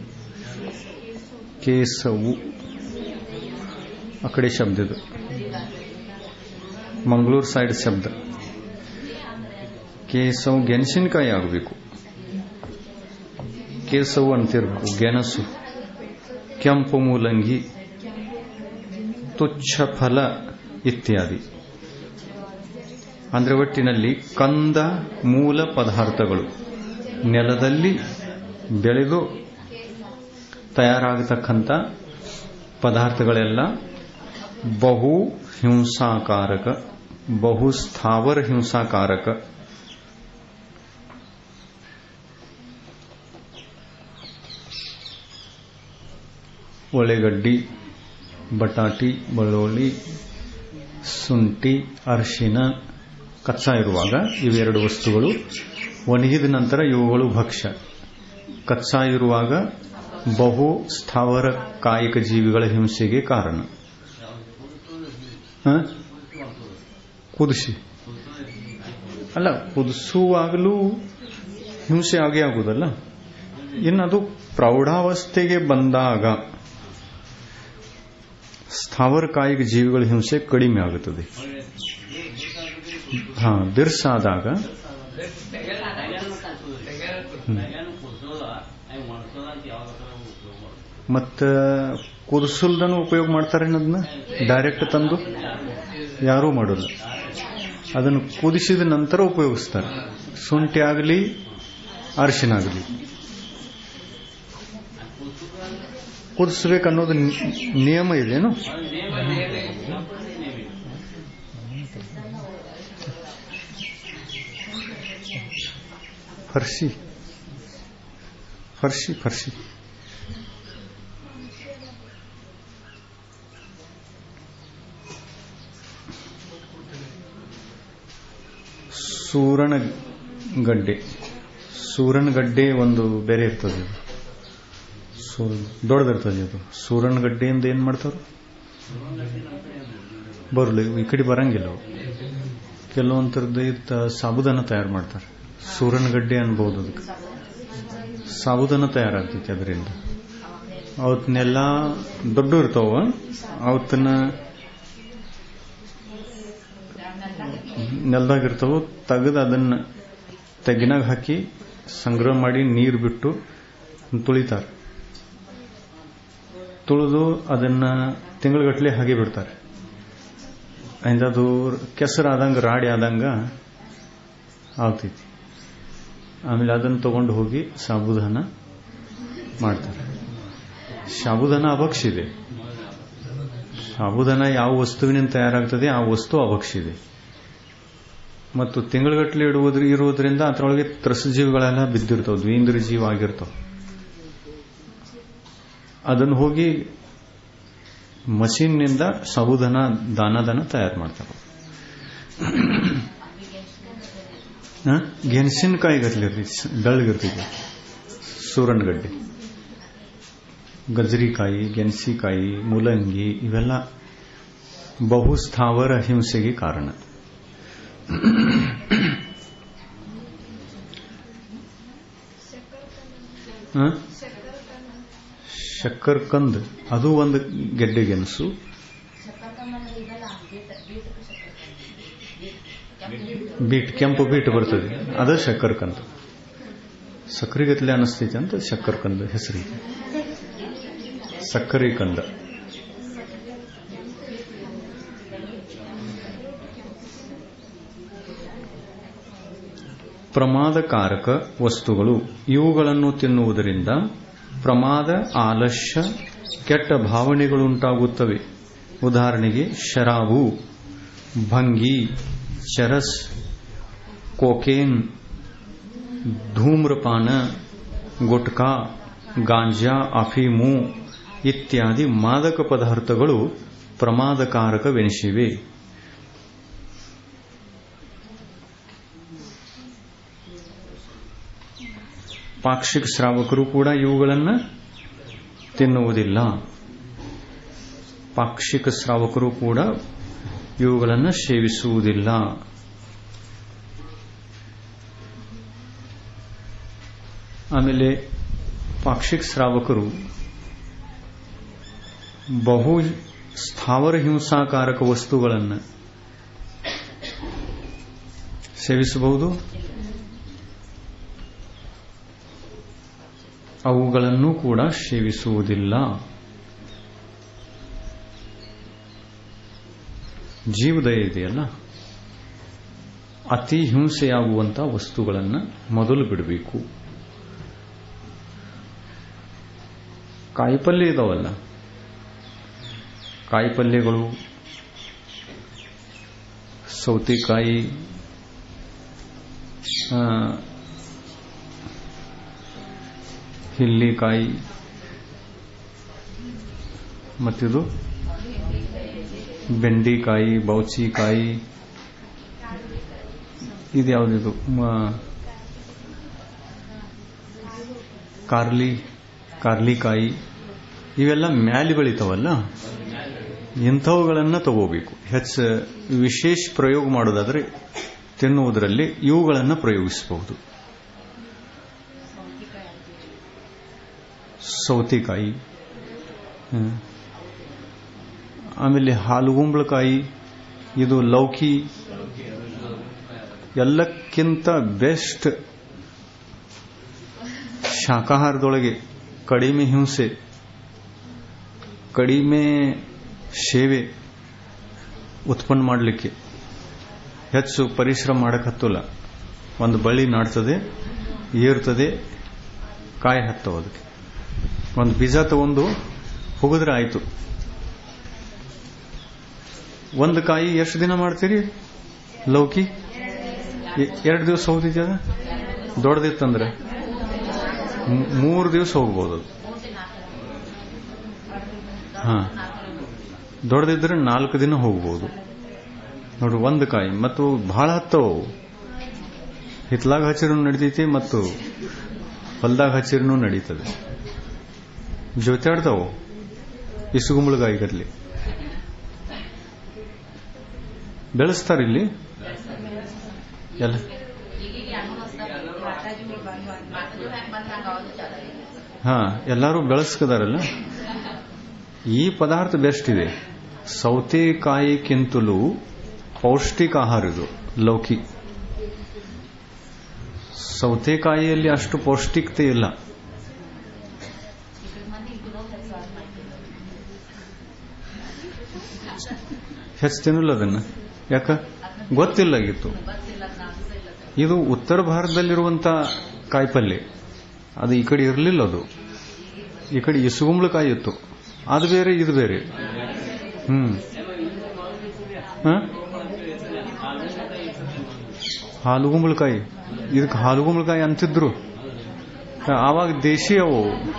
ಕೇಸವು ಆ ಕಡೆ ಶಬ್ದ ಇದು ಮಂಗಳೂರು ಸೈಡ್ ಶಬ್ದ ಕೇಸವು ಗೆಣಸಿನಕಾಯಿ ಆಗಬೇಕು ಕೇಸವು ಅಂತಿರ್ಬೇಕು ಗೆಣಸು ಕೆಂಪು ಮೂಲಂಗಿ ತುಚ್ಛ ಫಲ ಇತ್ಯಾದಿ ಅಂದ್ರೆ ಒಟ್ಟಿನಲ್ಲಿ ಕಂದ ಮೂಲ ಪದಾರ್ಥಗಳು ನೆಲದಲ್ಲಿ ಬೆಳೆದು ತಯಾರಾಗತಕ್ಕಂಥ ಪದಾರ್ಥಗಳೆಲ್ಲ ಬಹು ಹಿಂಸಾಕಾರಕ ಬಹು ಸ್ಥಾವರ ಹಿಂಸಾಕಾರಕ ಒಳ್ಳೆಗಡ್ಡಿ ಬಟಾಟಿ ಬೆಳ್ಳುಳ್ಳಿ ಶುಂಠಿ ಅರಿಶಿನ ಕಚ್ಚಾ ಇರುವಾಗ ಇವೆರಡು ವಸ್ತುಗಳು ಒಣಗಿದ ನಂತರ ಇವುಗಳು ಭಕ್ಷ್ಯ ಕಚ್ಚಾ ಇರುವಾಗ ಬಹು ಸ್ಥಾವರ ಕಾಯಿಕ ಜೀವಿಗಳ ಹಿಂಸೆಗೆ ಕಾರಣ ಹ? ಕುದಿಸಿ ಅಲ್ಲ ಕುದಿಸುವಾಗಲೂ ಹಿಂಸೆ ಆಗೇ ಆಗುದಲ್ಲ ಇನ್ನು ಅದು ಪ್ರೌಢಾವಸ್ಥೆಗೆ ಬಂದಾಗ ಸ್ಥಾವರ ಕಾಯಿಕ ಜೀವಿಗಳ ಹಿಂಸೆ ಕಡಿಮೆ ಆಗುತ್ತದೆ ಹಾ ಬಿರ್ಸಾದಾಗ ಮತ್ತ ಕುದಿಸಲ್ದನು ಉಪಯೋಗ ಮಾಡ್ತಾರೆ ಅದನ್ನ ಡೈರೆಕ್ಟ್ ತಂದು ಯಾರೂ ಮಾಡೋಲ್ಲ ಅದನ್ನು ಕುದಿಸಿದ ನಂತರ ಉಪಯೋಗಿಸ್ತಾರೆ ಶುಂಠಿ ಆಗಲಿ ಅರಿಶಿನ ಆಗಲಿ ಕುದಿಸ್ಬೇಕನ್ನೋದು ನಿಯಮ ಇದೆಯೇನು ಫರ್ಸಿ ಫರ್ಸಿ ಫರ್ಸಿ ಸೂರಣಗಡ್ಡೆ ಸೂರನಗಡ್ಡೆ ಒಂದು ಬೇರೆ ಇರ್ತದೆ ಅದು ಸೂರನ್ ದೊಡ್ಡದಿರ್ತದೆ ಅದು ಸೂರನಗಡ್ಡೆಯಿಂದ ಏನ್ ಮಾಡ್ತಾರೆ ಬರಲಿ ಈ ಕಡೆ ಬರಂಗಿಲ್ಲ ಅವು ಕೆಲವೊಂಥರದ್ದು ಇತ್ತ ಸಾಬುದಾನ ತಯಾರು ಮಾಡ್ತಾರೆ ಸೂರನಗಡ್ಡೆ ಅನ್ಬೋದು ಅದಕ್ಕೆ ಸಾಬುದಾನ ತಯಾರಾಗ್ತೈತಿ ಅದರಿಂದ ಅವತ್ತನ್ನೆಲ್ಲ ದೊಡ್ಡ ಇರ್ತಾವ ಅವತ್ತನ್ನ ನೆಲದಾಗ ಇರ್ತಾವ ತೆಗೆದು ಅದನ್ನ ತೆಗಿನಾಗ ಹಾಕಿ ಸಂಗ್ರಹ ಮಾಡಿ ನೀರು ಬಿಟ್ಟು ತುಳಿತಾರೆ ತುಳಿದು ಅದನ್ನ ತಿಂಗಳಗಟ್ಟಲೆ ಹಾಗೆ ಬಿಡ್ತಾರೆ ಅದು ಕೆಸರಾದಂಗ ರಾಡಿ ಆದಂಗ ಆಗ್ತೈತಿ ಆಮೇಲೆ ಅದನ್ನು ತಗೊಂಡು ಹೋಗಿ ಸಾಬುದಾನ ಮಾಡ್ತಾರೆ ಸಾಬುದಾನ ಅಭಕ್ಷಿದೆ ಸಾಬುದಾನ ಯಾವ ವಸ್ತುವಿನಿಂದ ತಯಾರಾಗ್ತದೆ ಆ ವಸ್ತು ಅಭಕ್ಷಿದೆ ಮತ್ತು ತಿಂಗಳಗಟ್ಟಲೆ ಇಡುವುದ್ರ ಇರುವುದರಿಂದ ಅದರೊಳಗೆ ತ್ರಸಜೀವಿಗಳೆಲ್ಲ ಬಿದ್ದಿರ್ತಾವ ದ್ವೀಂದ್ರ ಜೀವ ಆಗಿರ್ತಾವ ಅದನ್ನು ಹೋಗಿ ಮಷೀನ್ನಿಂದ ಸಾಬುದಾನ ದಾನದನ ತಯಾರು ಮಾಡ್ತಾರೆ ಗೆಣಸಿನಕಾಯಿ ಗಟ್ಲಿರ್ತಿ ಬೆಳ್ಳಗಿರ್ತೈತಿ ಸೂರನಗಡ್ಡೆ ಗಜರಿಕಾಯಿ ಗೆಣಸಿಕಾಯಿ ಮೂಲಂಗಿ ಇವೆಲ್ಲ ಬಹುಸ್ಥಾವರ ಹಿಂಸೆಗೆ ಕಾರಣ ಶಕ್ಕರ್ಕಂದ್ ಅದು ಒಂದು ಗೆಡ್ಡೆ ಗೆಣಸು ಬೀಟ್ ಕೆಂಪು ಬೀಟ್ ಬರ್ತದೆ ಅದ ಶಕ್ಕರ್ಕಂದ್ ಸಕ್ಕರೆಗತ್ಲೆ ಅನಿಸ್ತೈತಿ ಅಂತ ಶಕ್ಕರ್ಕಂದ್ ಹೆಸರಿಗೆ ಸಕ್ಕರೆ ಕಂದ ಪ್ರಮಾದಕಾರಕ ವಸ್ತುಗಳು ಇವುಗಳನ್ನು ತಿನ್ನುವುದರಿಂದ ಪ್ರಮಾದ ಆಲಸ್ಯ ಕೆಟ್ಟ ಭಾವನೆಗಳುಂಟಾಗುತ್ತವೆ ಉದಾಹರಣೆಗೆ ಶರಾಬು ಭಂಗಿ ಚರಸ್ ಕೋಕೇನ್ ಧೂಮ್ರಪಾನ ಗುಟ್ಕಾ ಗಾಂಜಾ ಅಫೀಮು ಇತ್ಯಾದಿ ಮಾದಕ ಪದಾರ್ಥಗಳು ಪ್ರಮಾದಕಾರಕವೆನಿಸಿವೆ ಪಾಕ್ಷಿಕ ಶ್ರಾವಕರು ಕೂಡ ಇವುಗಳನ್ನು ತಿನ್ನುವುದಿಲ್ಲ ಪಾಕ್ಷಿಕ ಶ್ರಾವಕರು ಕೂಡ ಇವುಗಳನ್ನು ಸೇವಿಸುವುದಿಲ್ಲ ಆಮೇಲೆ ಪಾಕ್ಷಿಕ ಶ್ರಾವಕರು ಬಹು ಸ್ಥಾವರ ಹಿಂಸಾಕಾರಕ ವಸ್ತುಗಳನ್ನು ಸೇವಿಸಬಹುದು ಅವುಗಳನ್ನು ಕೂಡ ಸೇವಿಸುವುದಿಲ್ಲ ಜೀವದಯ ಇದೆಯಲ್ಲ ಅತಿ ಹಿಂಸೆಯಾಗುವಂತಹ ವಸ್ತುಗಳನ್ನು ಮೊದಲು ಬಿಡಬೇಕು ಕಾಯಿಪಲ್ಯ ಇದಾವಲ್ಲ ಕಾಯಿಪಲ್ಯಗಳು ಸೌತೆಕಾಯಿ ಹಿಲ್ಲಿಕಾಯಿ ಮತ್ತಿದು ಬೆಂಡಿಕಾಯಿ ಬೌಚಿಕಾಯಿ ಇದು ಯಾವುದಿದು ಕಾರ್ಲಿ ಕಾರ್ಲಿಕಾಯಿ ಇವೆಲ್ಲ ಮ್ಯಾಲಿ ಬೆಳಿತಾವಲ್ಲ ಇಂಥವುಗಳನ್ನು ತಗೋಬೇಕು ಹೆಚ್ಚ ವಿಶೇಷ ಪ್ರಯೋಗ ಮಾಡೋದಾದ್ರೆ ತಿನ್ನುವುದರಲ್ಲಿ ಇವುಗಳನ್ನು ಪ್ರಯೋಗಿಸಬಹುದು ಸೌತೆಕಾಯಿ ಹ್ಮ್. ಆಮೇಲೆ ಹಾಲುಗುಂಬಳಕಾಯಿ ಇದು ಲೌಕಿ ಎಲ್ಲಕ್ಕಿಂತ ಬೆಸ್ಟ್ ಶಾಕಾಹಾರದೊಳಗೆ ಕಡಿಮೆ ಹಿಂಸೆ ಕಡಿಮೆ ಸೇವೆ ಉತ್ಪನ್ನ ಮಾಡಲಿಕ್ಕೆ ಹೆಚ್ಚು ಪರಿಶ್ರಮ ಮಾಡಕ್ ಹತ್ತಲ್ಲ ಒಂದು ಬಳ್ಳಿ ನಾಡ್ತದೆ ಏರ್ತದೆ ಕಾಯಿ ಹತ್ತವ ಅದಕ್ಕೆ ಒಂದು ಬೀಜ ತಗೊಂಡು ಹುಗಿದ್ರೆ ಆಯ್ತು ಒಂದು ಕಾಯಿ ಎಷ್ಟು ದಿನ ಮಾಡ್ತೀರಿ ಲೌಕಿ ಎರಡು ದಿವಸ ಹೋಗ್ತಿದ್ಯ ಅದ ದೊಡ್ಡದಿತ್ತಂದ್ರೆ ಮೂ- ಮೂರು ದಿವಸ ಹೋಗ್ಬೋದು ಅದು ಹಾ ದೊಡ್ಡದಿದ್ರೆ ನಾಲ್ಕು ದಿನ ಹೋಗ್ಬೋದು ನೋಡ್ರಿ ಒಂದು ಕಾಯಿ ಮತ್ತು ಬಹಳ ಹತ್ತವು ಹಿತ್ಲಾಗ ಹಚ್ಚಿರೂ ನಡಿತೈತಿ ಮತ್ತು ಹೊಲ್ದಾಗ ಹಚ್ಚಿರೂ ನಡೀತದೆ ಜೊತೆಯಾಡ್ತಾವು ಇಸುಗುಂಬಳಗಾಯಿ ಗರ್ಲಿ ಬೆಳೆಸ್ತಾರಿಲ್ಲಿ ಎಲ್ಲ ಹಾ ಎಲ್ಲರೂ ಬೆಳೆಸ್ಕದಾರಲ್ಲ ಈ ಪದಾರ್ಥ ಬೆಸ್ಟ್ ಇದೆ ಸೌತೆಕಾಯಿಕ್ಕಿಂತಲೂ ಪೌಷ್ಟಿಕ ಆಹಾರ ಇದು ಲೌಕಿ ಸೌತೆಕಾಯಿಯಲ್ಲಿ ಅಷ್ಟು ಪೌಷ್ಟಿಕತೆ ಇಲ್ಲ ಹೆಚ್ಚು ತಿನ್ನಲ್ಲ ಅದನ್ನ ಯಾಕ ಗೊತ್ತಿಲ್ಲಾಗಿತ್ತು ಇದು ಉತ್ತರ ಭಾರತದಲ್ಲಿರುವಂತ ಕಾಯಿಪಲ್ಯ ಅದು ಈ ಕಡೆ ಇರಲಿಲ್ಲ ಅದು ಈ ಕಡೆ ಇಸುಗುಂಬಳಕಾಯಿ ಇತ್ತು ಅದು ಬೇರೆ ಇದು ಬೇರೆ ಹ್ಮ್ ಹ? ಹಾಲುಗುಂಬಳಕಾಯಿ ಇದಕ್ಕೆ ಹಾಲುಗುಂಬಳಕಾಯಿ ಅಂತಿದ್ರು ಆವಾಗ ದೇಶಿ ಅವು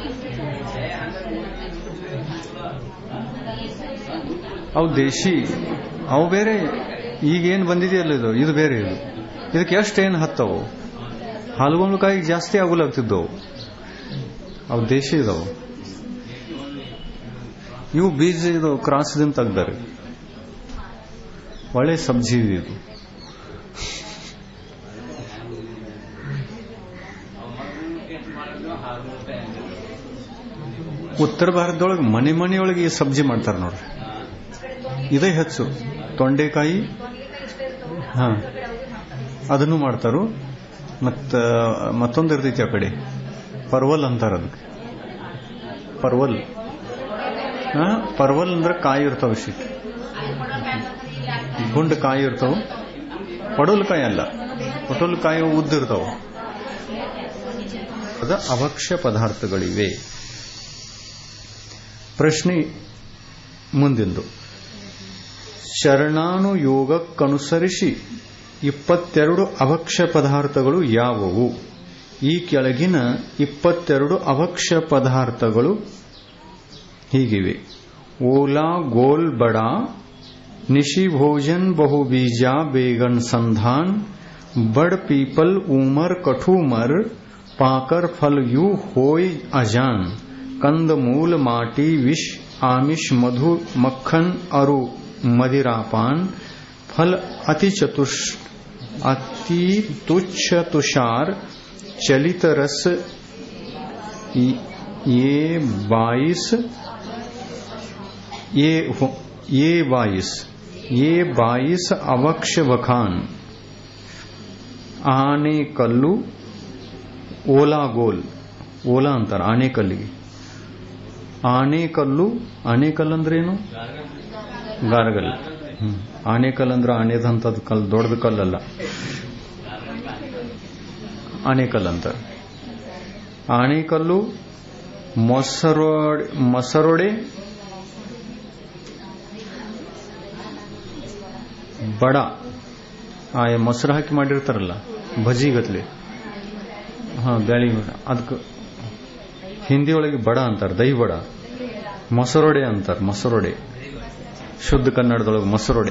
ಅವು ದೇಶಿ ಅವು ಬೇರೆ ಈಗೇನು ಬಂದಿದೆಯಲ್ಲ ಇದು ಇದು ಬೇರೆ ಇದು ಇದಕ್ಕೆ ಎಷ್ಟು ಏನು ಹತ್ತವು ಹಾಲುಗುಂಬಳಕಾಯಿ ಜಾಸ್ತಿ ಆಗುಲಾಗ್ತಿದ್ದವು ಅವು ದೇಶಿ ಇದಾವು ಇವು ಬೀಜ ಇದು ಕ್ರಾಸ್ದಿಂದ ತೆಗ್ದಾರೆ ಒಳ್ಳೆ ಸಬ್ಜಿ ಇದು ಉತ್ತರ ಭಾರತದೊಳಗೆ ಮನೆ ಮನೆಯೊಳಗೆ ಈ ಸಬ್ಜಿ ಮಾಡ್ತಾರೆ ನೋಡ್ರಿ ಇದೇ ಹೆಚ್ಚು ತೊಂಡೆಕಾಯಿ ಹಾ ಅದನ್ನು ಮಾಡ್ತಾರು ಮತ್ತ ಮತ್ತೊಂದು ಇರ್ತೈತಿ ಆ ಕಡೆ ಪರ್ವಲ್ ಅಂತಾರ ಅದಕ್ಕೆ ಪರ್ವಲ್ ಹಾ ಪರ್ವಲ್ ಅಂದ್ರೆ ಕಾಯಿ ಇರ್ತಾವ ಶಿಟ್ ಗುಂಡ್ ಕಾಯಿ ಇರ್ತಾವ ಪಡೋಲ್ಕಾಯಿ ಅಲ್ಲ ಪಟೋಲ್ಕಾಯಿ ಉದ್ದ ಇರ್ತಾವ ಅದ ಅವಕ್ಷ್ಯ ಪದಾರ್ಥಗಳಿವೆ ಪ್ರಶ್ನೆ ಮುಂದಿಂದು ಶರಣಾನುಯೋಗಕ್ಕನುಸರಿಸಿ ಇಪ್ಪತ್ತೆರಡು ಅವಕ್ಷ್ಯ ಪದಾರ್ಥಗಳು ಯಾವುವು ಈ ಕೆಳಗಿನ ಇಪ್ಪತ್ತೆರಡು ಅವಕ್ಷ್ಯ ಪದಾರ್ಥಗಳು ಹೀಗಿವೆ ಓಲಾ ಗೋಲ್ ಬಡ निशी भोजन बहुबीजा बेगन संधान बड़ पीपल उमर कठुमर पाकर फल यू होय अजान कंद मूल माटी विष आमिष मधु मक्खन अरु मदिरापान फल अति चतुष अति तुच्छ तुषार चलित रस ये बाईस ये ये बाईस ये बाईस अवक्ष वखान ಆನೆ ಕಲ್ಲು ಓಲಾ ಗೋಲ್ ಓಲಾ ಅಂತಾರೆ ಆನೆ ಕಲ್ಲಿಗೆ ಆನೆ ಕಲ್ಲು ಆನೆ ಕಲ್ಲು ಅಂದ್ರೇನು ಗಾರಗಲ್ ಹ್ಮ್ ಆನೆ ಕಲ್ಲು ಅಂದ್ರೆ ಆನೆದಂತದ್ ಕಲ್ಲು ದೊಡ್ಡದು ಕಲ್ಲಲ್ಲ ಆನೆ ಕಲ್ಲು ಅಂತಾರೆ ಆನೆ ಕಲ್ಲು ಮೊಸರೊಡೆ ಮೊಸರೊಡೆ ಬಡ ಆ ಮೊಸರು ಹಾಕಿ ಮಾಡಿರ್ತಾರಲ್ಲ ಭಜಿಗತ್ಲೆ ಹಾ ಬ್ಯಾಳಿ ಅದಕ್ಕೆ ಹಿಂದಿ ಒಳಗೆ ಬಡ ಅಂತಾರೆ ದಹಿ ಬಡ ಮೊಸರೊಡೆ ಅಂತಾರೆ ಮೊಸರೊಡೆ ಶುದ್ಧ ಕನ್ನಡದೊಳಗೆ ಮೊಸರೊಡೆ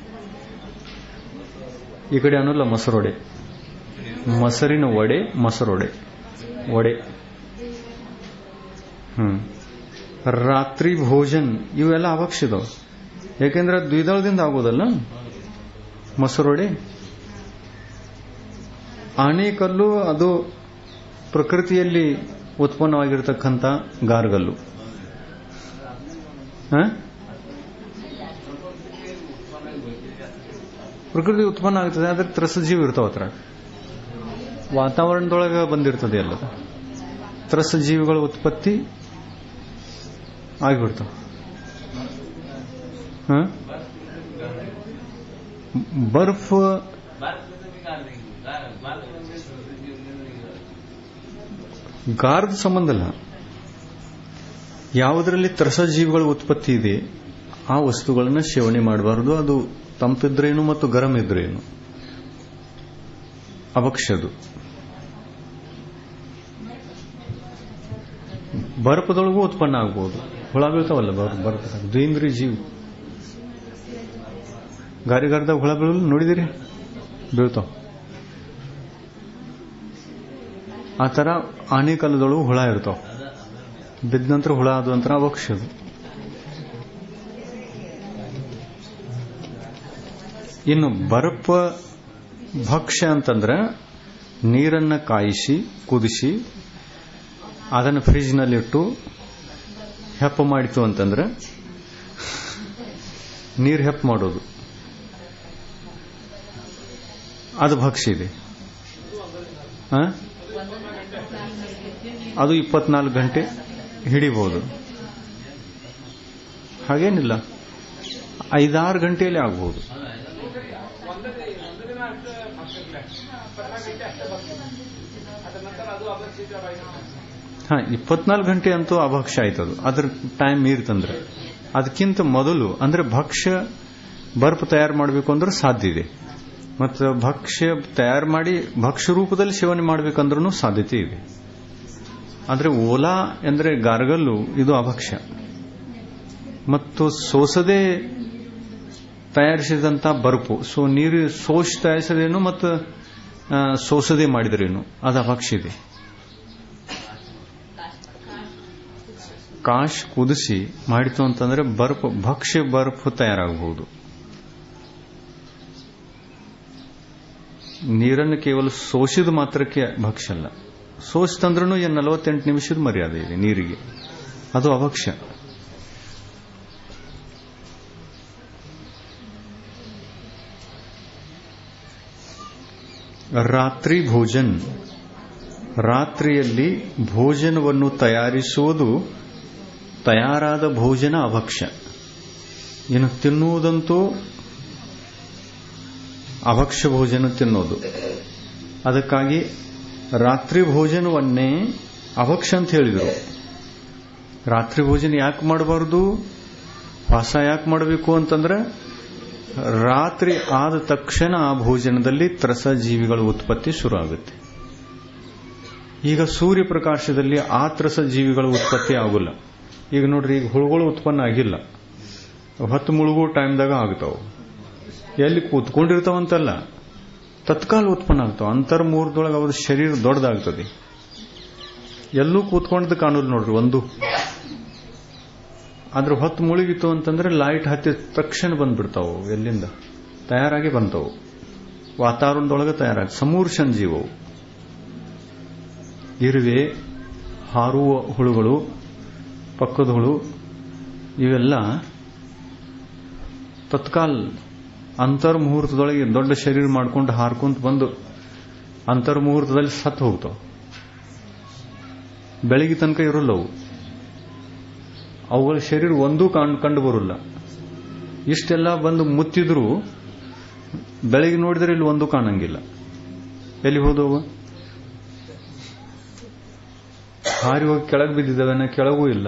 ಈ ಕಡೆ ಅನ್ನೋಲ್ಲ ಮೊಸರೊಡೆ ಮೊಸರಿನ ವಡೆ ಮೊಸರೊಡೆ ವಡೆ ಹ್ಮ್ ರಾತ್ರಿ ಭೋಜನ್ ಇವೆಲ್ಲ ಅವಕ್ಷಿದವು ಯಾಕೆಂದ್ರೆ ದ್ವಿದಳದಿಂದ ಆಗೋದಲ್ಲ ಮೊಸರೊಡೆ ಆಣೆಕಲ್ಲು ಅದು ಪ್ರಕೃತಿಯಲ್ಲಿ ಉತ್ಪನ್ನವಾಗಿರ್ತಕ್ಕಂಥ ಗಾರ್ಗಲ್ಲು ಹ? ಪ್ರಕೃತಿ ಉತ್ಪನ್ನ ಆಗ್ತದೆ ಅದ್ರ ತ್ರಸಜೀವಿ ಇರ್ತಾವ ಹತ್ರ ವಾತಾವರಣದೊಳಗೆ ಬಂದಿರ್ತದೆ ಎಲ್ಲ ತ್ರಸಜೀವಿಗಳ ಉತ್ಪತ್ತಿ ಆಗಿಬಿಡ್ತಾವ ಹ? ಬರ್ಫ್ ಗಾರ್ದ ಸಂಬಂಧ ಇಲ್ಲ ಯಾವುದರಲ್ಲಿ ತ್ರಸಜೀವಿಗಳ ಉತ್ಪತ್ತಿ ಇದೆ ಆ ವಸ್ತುಗಳನ್ನ ಸೇವನೆ ಮಾಡಬಾರದು ಅದು ತಂಪಿದ್ರೇನು ಮತ್ತು ಗರಂ ಇದ್ರೇನು ಅವಕ್ಷದು ಬರ್ಪದೊಳಗೂ ಉತ್ಪನ್ನ ಆಗ್ಬೋದು ಹುಳ ಬೀಳ್ತಾವಲ್ಲ ಬರ್ಪ ದ್ವೇಂದ್ರಿ ಜೀವಿ ಗಾರಿಗಾರದಾಗ ಹುಳ ಬೀಳಲು ನೋಡಿದಿರಿ ಬೀಳ್ತಾವ ಆ ತರ ಆನೆಕಾಲದೊಳಗೂ ಹುಳ ಇರ್ತಾವ ಬಿದ್ದ ನಂತರ ಹುಳ ಆದ ನಂತರ ಅವಕ್ಷದು ಇನ್ನು ಬರ್ಪ ಭಕ್ಷ್ಯ ಅಂತಂದ್ರೆ ನೀರನ್ನ ಕಾಯಿಸಿ ಕುದಿಸಿ ಅದನ್ನು ಫ್ರಿಜ್ನಲ್ಲಿಟ್ಟು ಹೆಪ್ಪ ಮಾಡಿತು ಅಂತಂದ್ರೆ ನೀರು ಹೆಪ್ಪ ಮಾಡೋದು ಅದು ಭಕ್ಷ್ಯ ಇದೆ ಆ? ಅದು ಇಪ್ಪತ್ನಾಲ್ಕು ಗಂಟೆ ಹಿಡಿಬಹುದು ಹಾಗೇನಿಲ್ಲ ಐದಾರು ಗಂಟೆಯಲ್ಲಿ ಆಗ್ಬಹುದು ಹಾ ಇಪ್ಪತ್ನಾಲ್ಕು ಗಂಟೆ ಅಂತೂ ಅಭಕ್ಷ್ಯ ಆಯ್ತದು ಅದ್ರ ಟೈಮ್ ಮೀರ್ತಂದ್ರೆ ಅದಕ್ಕಿಂತ ಮೊದಲು ಅಂದ್ರೆ ಭಕ್ಷ್ಯ ಬರ್ಪ್ ತಯಾರು ಮಾಡಬೇಕು ಅಂದ್ರೆ ಸಾಧ್ಯ ಇದೆ ಮತ್ತು ಭಕ್ಷ್ಯ ತಯಾರು ಮಾಡಿ ಭಕ್ಷ್ಯ ರೂಪದಲ್ಲಿ ಸೇವನೆ ಮಾಡಬೇಕಂದ್ರೂ ಸಾಧ್ಯತೆ ಇದೆ ಆದರೆ ಓಲಾ ಎಂದರೆ ಗಾರ್ಗಲ್ಲು ಇದು ಅಭಕ್ಷ್ಯ ಮತ್ತು ಸೋಸದೆ ತಯಾರಿಸಿದಂತ ಬರ್ಪು ಸೊ ನೀರು ಸೋಸಿ ತಯಾರಿಸದೇನು ಮತ್ತು ಆ, ಸೋಸದೆ ಮಾಡಿದ್ರೇನು ಅದು ಅಭಕ್ಷ್ಯ ಇದೆ ಕಾಶ್ ಕುದಿಸಿ ಮಾಡಿತು ಅಂತಂದ್ರೆ ಬರ್ಫ್ ಭಕ್ಷ್ಯ ಬರ್ಫ್ ತಯಾರಾಗಬಹುದು ನೀರನ್ನು ಕೇವಲ ಸೋಸಿದ ಮಾತ್ರಕ್ಕೆ ಭಕ್ಷ್ಯ ಅಲ್ಲ ಸೋಸಿತಂದ್ರೂ ಏನು ನಲವತ್ತೆಂಟು ನಿಮಿಷದ ಮರ್ಯಾದೆ ಇದೆ ನೀರಿಗೆ ಅದು ಅಭಕ್ಷ್ಯ ರಾತ್ರಿ ಭೋಜನ್ ರಾತ್ರಿಯಲ್ಲಿ ಭೋಜನವನ್ನು ತಯಾರಿಸುವುದು ತಯಾರಾದ ಭೋಜನ ಅಭಕ್ಷ್ಯ ಇನ್ನು ತಿನ್ನುವುದಂತೂ ಅಭಕ್ಷ್ಯ ಭೋಜನ ತಿನ್ನೋದು ಅದಕ್ಕಾಗಿ ರಾತ್ರಿ ಭೋಜನವನ್ನೇ ಅಭಕ್ಷ್ಯ ಅಂತ ಹೇಳಿದರು ರಾತ್ರಿ ಭೋಜನ ಯಾಕೆ ಮಾಡಬಾರ್ದು ವಾಸ ಯಾಕೆ ಮಾಡಬೇಕು ಅಂತಂದ್ರೆ ರಾತ್ರಿ ಆದ ತಕ್ಷಣ ಆ ಭೋಜನದಲ್ಲಿ ತ್ರಸ ಜೀವಿಗಳ ಉತ್ಪತ್ತಿ ಶುರು ಆಗುತ್ತೆ ಈಗ ಸೂರ್ಯ ಪ್ರಕಾಶದಲ್ಲಿ ಆ ತ್ರಸ ಜೀವಿಗಳ ಉತ್ಪತ್ತಿ ಆಗುಲ್ಲ ಈಗ ನೋಡ್ರಿ ಈಗ ಹುಳುಗಳು ಉತ್ಪನ್ನ ಆಗಿಲ್ಲ ಹೊತ್ತು ಮುಳುಗೋ ಟೈಮ್ದಾಗ ಆಗ್ತಾವ ಎಲ್ಲಿ ಕೂತ್ಕೊಂಡಿರ್ತಾವಂತಲ್ಲ ತತ್ಕಾಲ ಉತ್ಪನ್ನ ಆಗ್ತಾವ ಅಂತರ್ಮೂರ್ದೊಳಗೆ ಅವ್ರ ಶರೀರ ದೊಡ್ಡದಾಗ್ತದೆ ಎಲ್ಲೂ ಕೂತ್ಕೊಂಡದ್ದು ಕಾಣೋದು ನೋಡ್ರಿ ಒಂದು ಆದ್ರೆ ಹೊತ್ತು ಮುಳುಗಿತು ಅಂತಂದ್ರೆ ಲೈಟ್ ಹತ್ತಿದ ತಕ್ಷಣ ಬಂದ್ಬಿಡ್ತಾವು ಎಲ್ಲಿಂದ ತಯಾರಾಗಿ ಬಂತವು ವಾತಾವರಣದೊಳಗೆ ತಯಾರಾಗಿ ಸಮೂರ್ಷನ್ ಜೀವವು ಇರುವೆ ಹಾರುವ ಹುಳುಗಳು ಪಕ್ಕದ ಹುಳು ಇವೆಲ್ಲ ತತ್ಕಾಲ್ ಅಂತರ್ಮುಹೂರ್ತದೊಳಗೆ ದೊಡ್ಡ ಶರೀರ ಮಾಡ್ಕೊಂಡು ಹಾರ್ಕೊಂತ ಬಂದು ಅಂತರ್ಮುಹೂರ್ತದಲ್ಲಿ ಸತ್ತು ಹೋಗ್ತಾವ ಬೆಳಿಗ್ಗೆ ತನಕ ಇರೋಲ್ಲವು ಅವುಗಳ ಶರೀರ ಒಂದೂ ಕಂಡು ಬರೋಲ್ಲ ಇಷ್ಟೆಲ್ಲ ಬಂದು ಮುತ್ತಿದ್ರು ಬೆಳಗ್ಗೆ ನೋಡಿದ್ರೆ ಇಲ್ಲಿ ಒಂದೂ ಕಾಣಂಗಿಲ್ಲ ಎಲ್ಲಿ ಹೋದವು ಹಾರಿ ಹೋಗಿ ಕೆಳಗೆ ಬಿದ್ದಿದ್ದಾವೆ ಕೆಳಗೂ ಇಲ್ಲ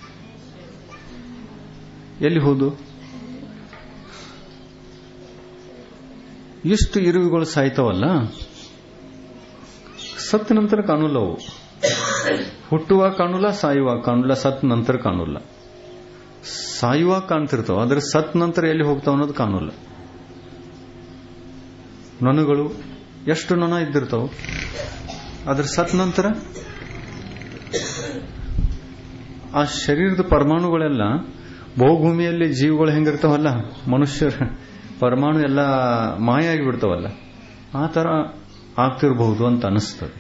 ಎಲ್ಲಿ ಹೋದು ಇಷ್ಟು ಇರುವೆಗಳು ಸಾಯ್ತಾವಲ್ಲ ಸತ್ತ ನಂತರ ಕಾಣುಲ್ಲ ಅವು ಹುಟ್ಟುವಾಗ ಕಾಣುಲ್ಲ ಸಾಯುವಾಗ ಕಾಣುಲ್ಲ ಸತ್ ನಂತರ ಕಾಣುಲ್ಲ ಸಾಯುವಾಗ ಕಾಣ್ತಿರ್ತಾವ ಆದ್ರೆ ಸತ್ ನಂತರ ಎಲ್ಲಿ ಹೋಗ್ತಾವ ಅನ್ನೋದು ಕಾಣುಲ್ಲ ನೊಣಗಳು ಎಷ್ಟು ನೊಣ ಇದ್ದಿರ್ತಾವ ಆದ್ರೆ ಸತ್ ನಂತರ ಆ ಶರೀರದ ಪರಮಾಣುಗಳೆಲ್ಲ ಬಹುಭೂಮಿಯಲ್ಲಿ ಜೀವಗಳು ಹೆಂಗಿರ್ತಾವಲ್ಲ ಮನುಷ್ಯರ ಪರಮಾಣು ಎಲ್ಲ ಮಾಯ ಆಗಿಬಿಡ್ತಾವಲ್ಲ ಆ ತರ ಆಗ್ತಿರಬಹುದು ಅಂತ ಅನಿಸ್ತದೆ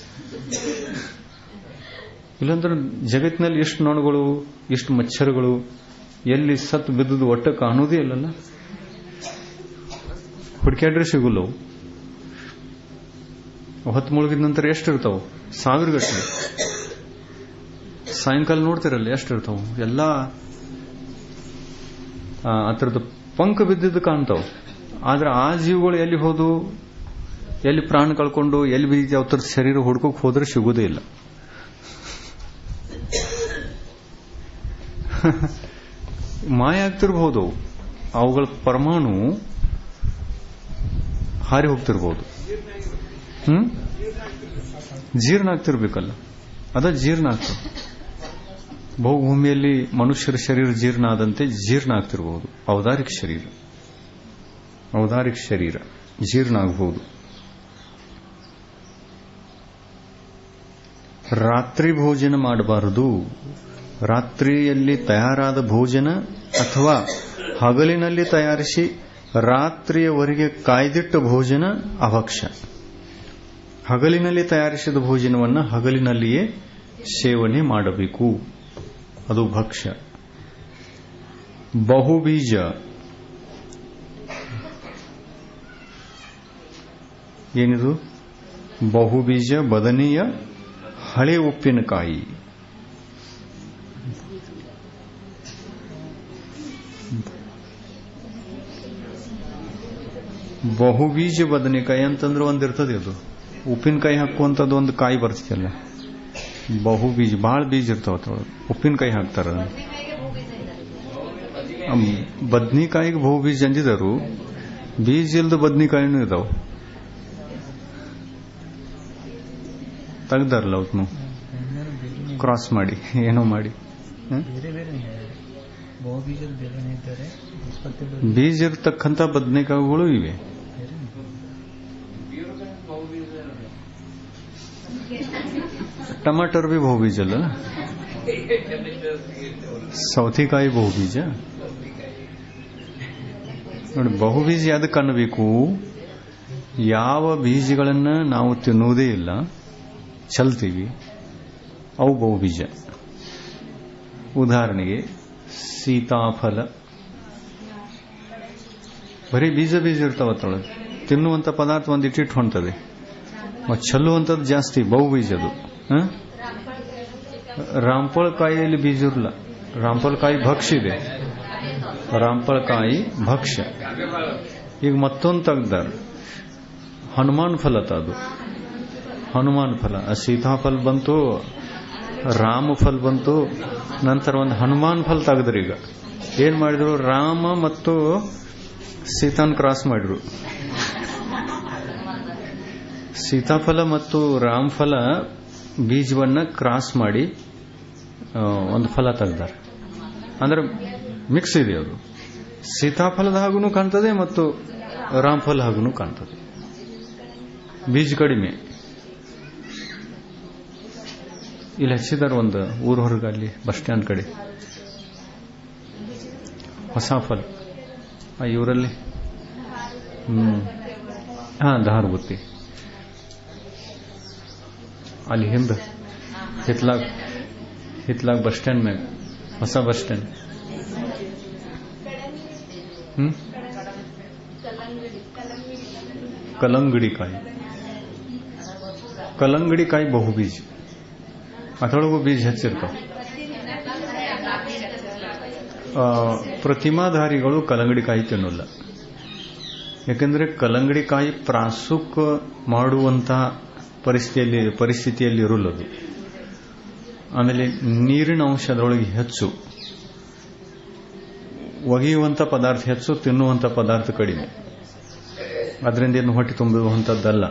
ಇಲ್ಲಾಂದ್ರೆ ಜಗತ್ತಿನಲ್ಲಿ ಎಷ್ಟು ನೊಣಗಳು ಎಷ್ಟು ಮಚ್ಚರಗಳು ಎಲ್ಲಿ ಸತ್ತು ಬಿದ್ದುದು ಒಟ್ಟ ಕಾಣುವುದೇ ಇಲ್ಲಲ್ಲ ಹುಡುಕ್ಯಾಡ್ರೆ ಸಿಗುಲ್ಲವು ಹೊತ್ತು ಮುಳುಗಿದ ನಂತರ ಎಷ್ಟು ಇರ್ತಾವ ಸಾವಿರ ಗಟ್ಟಲೆ ಸಾಯಂಕಾಲ ನೋಡ್ತಿರಲ್ಲ ಎಷ್ಟು ಇರ್ತಾವ ಎಲ್ಲ ಅದರದ್ದು ಪಂಕ ಬಿದ್ದಿದ್ದು ಕಾಣ್ತಾವ ಆದ್ರೆ ಆ ಜೀವಗಳು ಎಲ್ಲಿ ಹೋದು ಎಲ್ಲಿ ಪ್ರಾಣ ಕಳ್ಕೊಂಡು ಎಲ್ಲಿ ಬಿದ್ದಿದೆ ಅವತರ ಶರೀರ ಹುಡ್ಕೋಕ್ ಹೋದ್ರೆ ಸಿಗುವುದೇ ಇಲ್ಲ ಮಾಯ ಆಗ್ತಿರ್ಬೋದು ಅವುಗಳ ಪರಮಾಣು ಹಾರಿ ಹೋಗ್ತಿರ್ಬೋದು ಹ್ಮ್ ಜೀರ್ಣ ಆಗ್ತಿರ್ಬೇಕಲ್ಲ ಅದ ಜೀರ್ಣ ಆಗ್ತದೆ ಬಹುಭೂಮಿಯಲ್ಲಿ ಮನುಷ್ಯರ ಶರೀರ ಜೀರ್ಣ ಆದಂತೆ ಜೀರ್ಣ ಆಗ್ತಿರಬಹುದು ಔದಾರಿಕ ಶರೀರ ಔದಾರಿಕ ಶರೀರ ಜೀರ್ಣ ಆಗಬಹುದು ರಾತ್ರಿ ಭೋಜನ ಮಾಡಬಾರದು ರಾತ್ರಿಯಲ್ಲಿ ತಯಾರಾದ ಭೋಜನ ಅಥವಾ ಹಗಲಿನಲ್ಲಿ ತಯಾರಿಸಿ ರಾತ್ರಿಯವರೆಗೆ ಕಾಯ್ದಿಟ್ಟ ಭೋಜನ ಅಭಕ್ಷ್ಯ ಹಗಲಿನಲ್ಲಿ ತಯಾರಿಸಿದ ಭೋಜನವನ್ನು ಹಗಲಿನಲ್ಲಿಯೇ ಸೇವನೆ ಮಾಡಬೇಕು ಅದು ಭಕ್ಷ್ಯ ಬಹುಬೀಜ ಏನಿದು ಬಹುಬೀಜ ಬದನೆಯ ಹಳೆ ಉಪ್ಪಿನಕಾಯಿ ಬಹುಬೀಜ ಬದನೆಕಾಯಿ ಅಂತಂದ್ರೆ ಒಂದಿರ್ತದೆ ಅದು ಉಪ್ಪಿನಕಾಯಿ ಹಾಕುವಂಥದ್ದು ಒಂದು ಕಾಯಿ ಬರ್ತದಲ್ಲ ಬಹು ಬೀಜ ಭಾಳ ಬೀಜ ಇರ್ತಾವ ಅದ್ರೊಳಗೆ ಉಪ್ಪಿನಕಾಯಿ ಹಾಕ್ತಾರ ಬದ್ನಿಕಾಯಿಗೆ ಬಹು ಬೀಜ ಅಂದಿದರು ಬೀಜ ಇಲ್ದ ಬದ್ನಿಕಾಯಿನೂ ಇದಾವ ತೆಗ್ದಾರಲ್ಲ ಅವತ್ನು ಕ್ರಾಸ್ ಮಾಡಿ ಏನೋ ಮಾಡಿ ಬೀಜ ಇರ್ತಕ್ಕಂಥ ಬದ್ನಿಕಾಯಿಗಳು ಇವೆ ಟಮಾಟರ್ ಬಿ ಬಹುಬೀಜ ಅಲ್ಲ ಸೌತಿಕಾಯಿ ಬಹುಬೀಜ ನೋಡಿ ಬಹುಬೀಜ ಯಾವ್ದಕ್ಕೆ ಅನ್ನಬೇಕು ಯಾವ ಬೀಜಗಳನ್ನ ನಾವು ತಿನ್ನುವುದೇ ಇಲ್ಲ ಚಲ್ತೀವಿ ಅವು ಬಹುಬೀಜ ಉದಾಹರಣೆಗೆ ಸೀತಾಫಲ ಬರೀ ಬೀಜ ಬೀಜ ಇರ್ತಾವ ಅದ್ರೊಳಗೆ ತಿನ್ನುವಂತ ಪದಾರ್ಥ ಒಂದು ಇಟ್ಟಿಟ್ಟು ಹೊಂಟದೆ ಮತ್ತು ಚೆಲ್ಲುವಂಥದ್ದು ಜಾಸ್ತಿ ಬಹು ಬೀಜದು ರಾಂಪಳ ಕಾಯಿಯಲ್ಲಿ ಬೀಜ ಇರಲ್ಲ ರಾಂಪಳ ಕಾಯಿ ಭಕ್ಷ್ಯ ಇದೆ ರಾಂಪಳ ಕಾಯಿ ಭಕ್ಷ್ಯ ಈಗ ಮತ್ತೊಂದು ತೆಗ್ದಾರ ಹನುಮಾನ್ ಫಲ ಅದು ಹನುಮಾನ್ ಫಲ ಸೀತಾಫಲ ಬಂತು ರಾಮ ಫಲ ಬಂತು ನಂತರ ಒಂದು ಹನುಮಾನ್ ಫಲ ತೆಗೆದ್ರಿ ಈಗ ಏನ್ ಮಾಡಿದ್ರು ರಾಮ ಮತ್ತು ಸೀತಾನ್ ಕ್ರಾಸ್ ಮಾಡಿದ್ರು ಸೀತಾಫಲ ಮತ್ತು ರಾಮಫಲ ಬೀಜವನ್ನ ಕ್ರಾಸ್ ಮಾಡಿ ಒಂದು ಫಲ ತೆಗ್ದಾರೆ ಅಂದ್ರೆ ಮಿಕ್ಸ್ ಇದೆ ಅದು ಸೀತಾಫಲದ ಹಾಗೂನು ಕಾಣ್ತದೆ ಮತ್ತು ರಾಮಫಲ ಹಾಗೂನು ಕಾಣ್ತದೆ ಬೀಜ ಕಡಿಮೆ ಇಲ್ಲಿ ಹಚ್ಚಿದಾರ ಒಂದು ಊರ ಹೊರಗೆ ಅಲ್ಲಿ ಬಸ್ ಸ್ಟ್ಯಾಂಡ್ ಕಡೆ ಹೊಸ ಫಲ ಆ ಇವರಲ್ಲಿ ಹ್ಮ್ ಹಾ ಧಾರ್ ಬುತ್ತಿ ಅಲ್ಲಿ ಹಿಂದೆ ಹಿತ್ಲಾಗ್ ಹಿತ್ಲಾಗ್ ಬಸ್ ಸ್ಟ್ಯಾಂಡ್ ಮ್ಯಾಗ ಹೊಸ ಬಸ್ ಸ್ಟ್ಯಾಂಡ್ ಹ್ಮ್ ಕಲಂಗಡಿ ಕಾಯಿ ಕಲಂಗಡಿ ಕಾಯಿ ಬಹು ಬೀಜ ಅದರೊಳಗೂ ಬೀಜ ಹಚ್ಚಿರ್ತಾವ ಪ್ರತಿಮಾಧಾರಿಗಳು ಕಲಂಗಡಿ ಕಾಯಿ ತಿನ್ನಲ್ಲ ಯಾಕಂದ್ರೆ ಕಲಂಗಡಿ ಕಾಯಿ ಪ್ರಾಸುಕ್ ಮಾಡುವಂತಹ ಪರಿಸ್ಥಿತಿಯಲ್ಲಿ ಪರಿಸ್ಥಿತಿಯಲ್ಲಿ ಇರಲ್ಲದು ಆಮೇಲೆ ನೀರಿನ ಅಂಶ ಅದರೊಳಗೆ ಹೆಚ್ಚು ಒಗೆಯುವಂತ ಪದಾರ್ಥ ಹೆಚ್ಚು ತಿನ್ನುವಂತ ಪದಾರ್ಥ ಕಡಿಮೆ ಅದರಿಂದ ಏನು ಹೊಟ್ಟೆ ತುಂಬುವಂಥದ್ದಲ್ಲ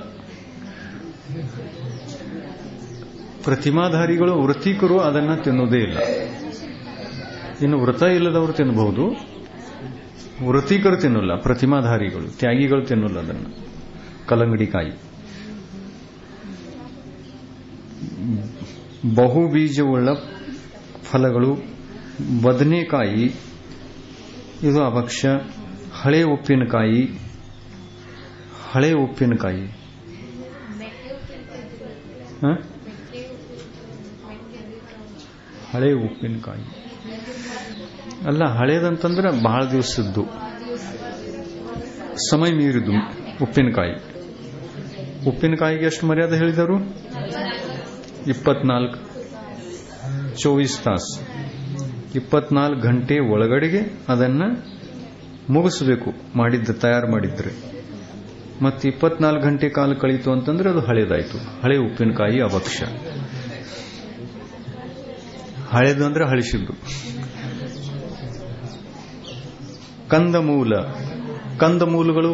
ಪ್ರತಿಮಾಧಾರಿಗಳು ವೃತ್ತಿಕರು ಅದನ್ನ ತಿನ್ನುವುದೇ ಇಲ್ಲ ಇನ್ನು ವ್ರತ ಇಲ್ಲದವರು ತಿನ್ನಬಹುದು ವೃತ್ತಿಕರು ತಿನ್ನಲ್ಲ ಪ್ರತಿಮಾಧಾರಿಗಳು ತ್ಯಾಗಿಗಳು ತಿನ್ನಲ್ಲ ಅದನ್ನು ಕಲ್ಲಂಗಡಿ ಕಾಯಿ ಬಹು ಬೀಜವುಳ್ಳ ಫಲಗಳು ಬದನೆಕಾಯಿ ಇದು ಅಭಕ್ಷ್ಯ ಹಳೆ ಉಪ್ಪಿನಕಾಯಿ ಹಳೆ ಉಪ್ಪಿನಕಾಯಿ ಹ? ಹಳೆ ಉಪ್ಪಿನಕಾಯಿ ಅಲ್ಲ ಹಳೇದಂತಂದ್ರೆ ಬಹಳ ದಿವಸದ್ದು ಸಮಯ ಮೀರಿದು ಉಪ್ಪಿನಕಾಯಿ ಉಪ್ಪಿನಕಾಯಿಗೆ ಎಷ್ಟು ಮರ್ಯಾದೆ ಹೇಳಿದರು ಇಪ್ಪತ್ನಾಲ್ಕು ಚೌಬೀಸ್ ತಾಸು ಇಪ್ಪತ್ನಾಲ್ಕು ಗಂಟೆ ಒಳಗಡೆಗೆ ಅದನ್ನ ಮುಗಿಸ್ಬೇಕು ಮಾಡಿದ್ದ ತಯಾರು ಮಾಡಿದ್ರೆ ಮತ್ತೆ ಇಪ್ಪತ್ನಾಲ್ಕು ಗಂಟೆ ಕಾಲ ಕಳೀತು ಅಂತಂದ್ರೆ ಅದು ಹಳೇದಾಯ್ತು ಹಳೆ ಉಪ್ಪಿನಕಾಯಿ ಅಭಕ್ಷ್ಯ ಹಳೇದು ಅಂದ್ರೆ ಹಳಿಸಿದ್ದು ಕಂದಮೂಲ ಕಂದಮೂಲಗಳು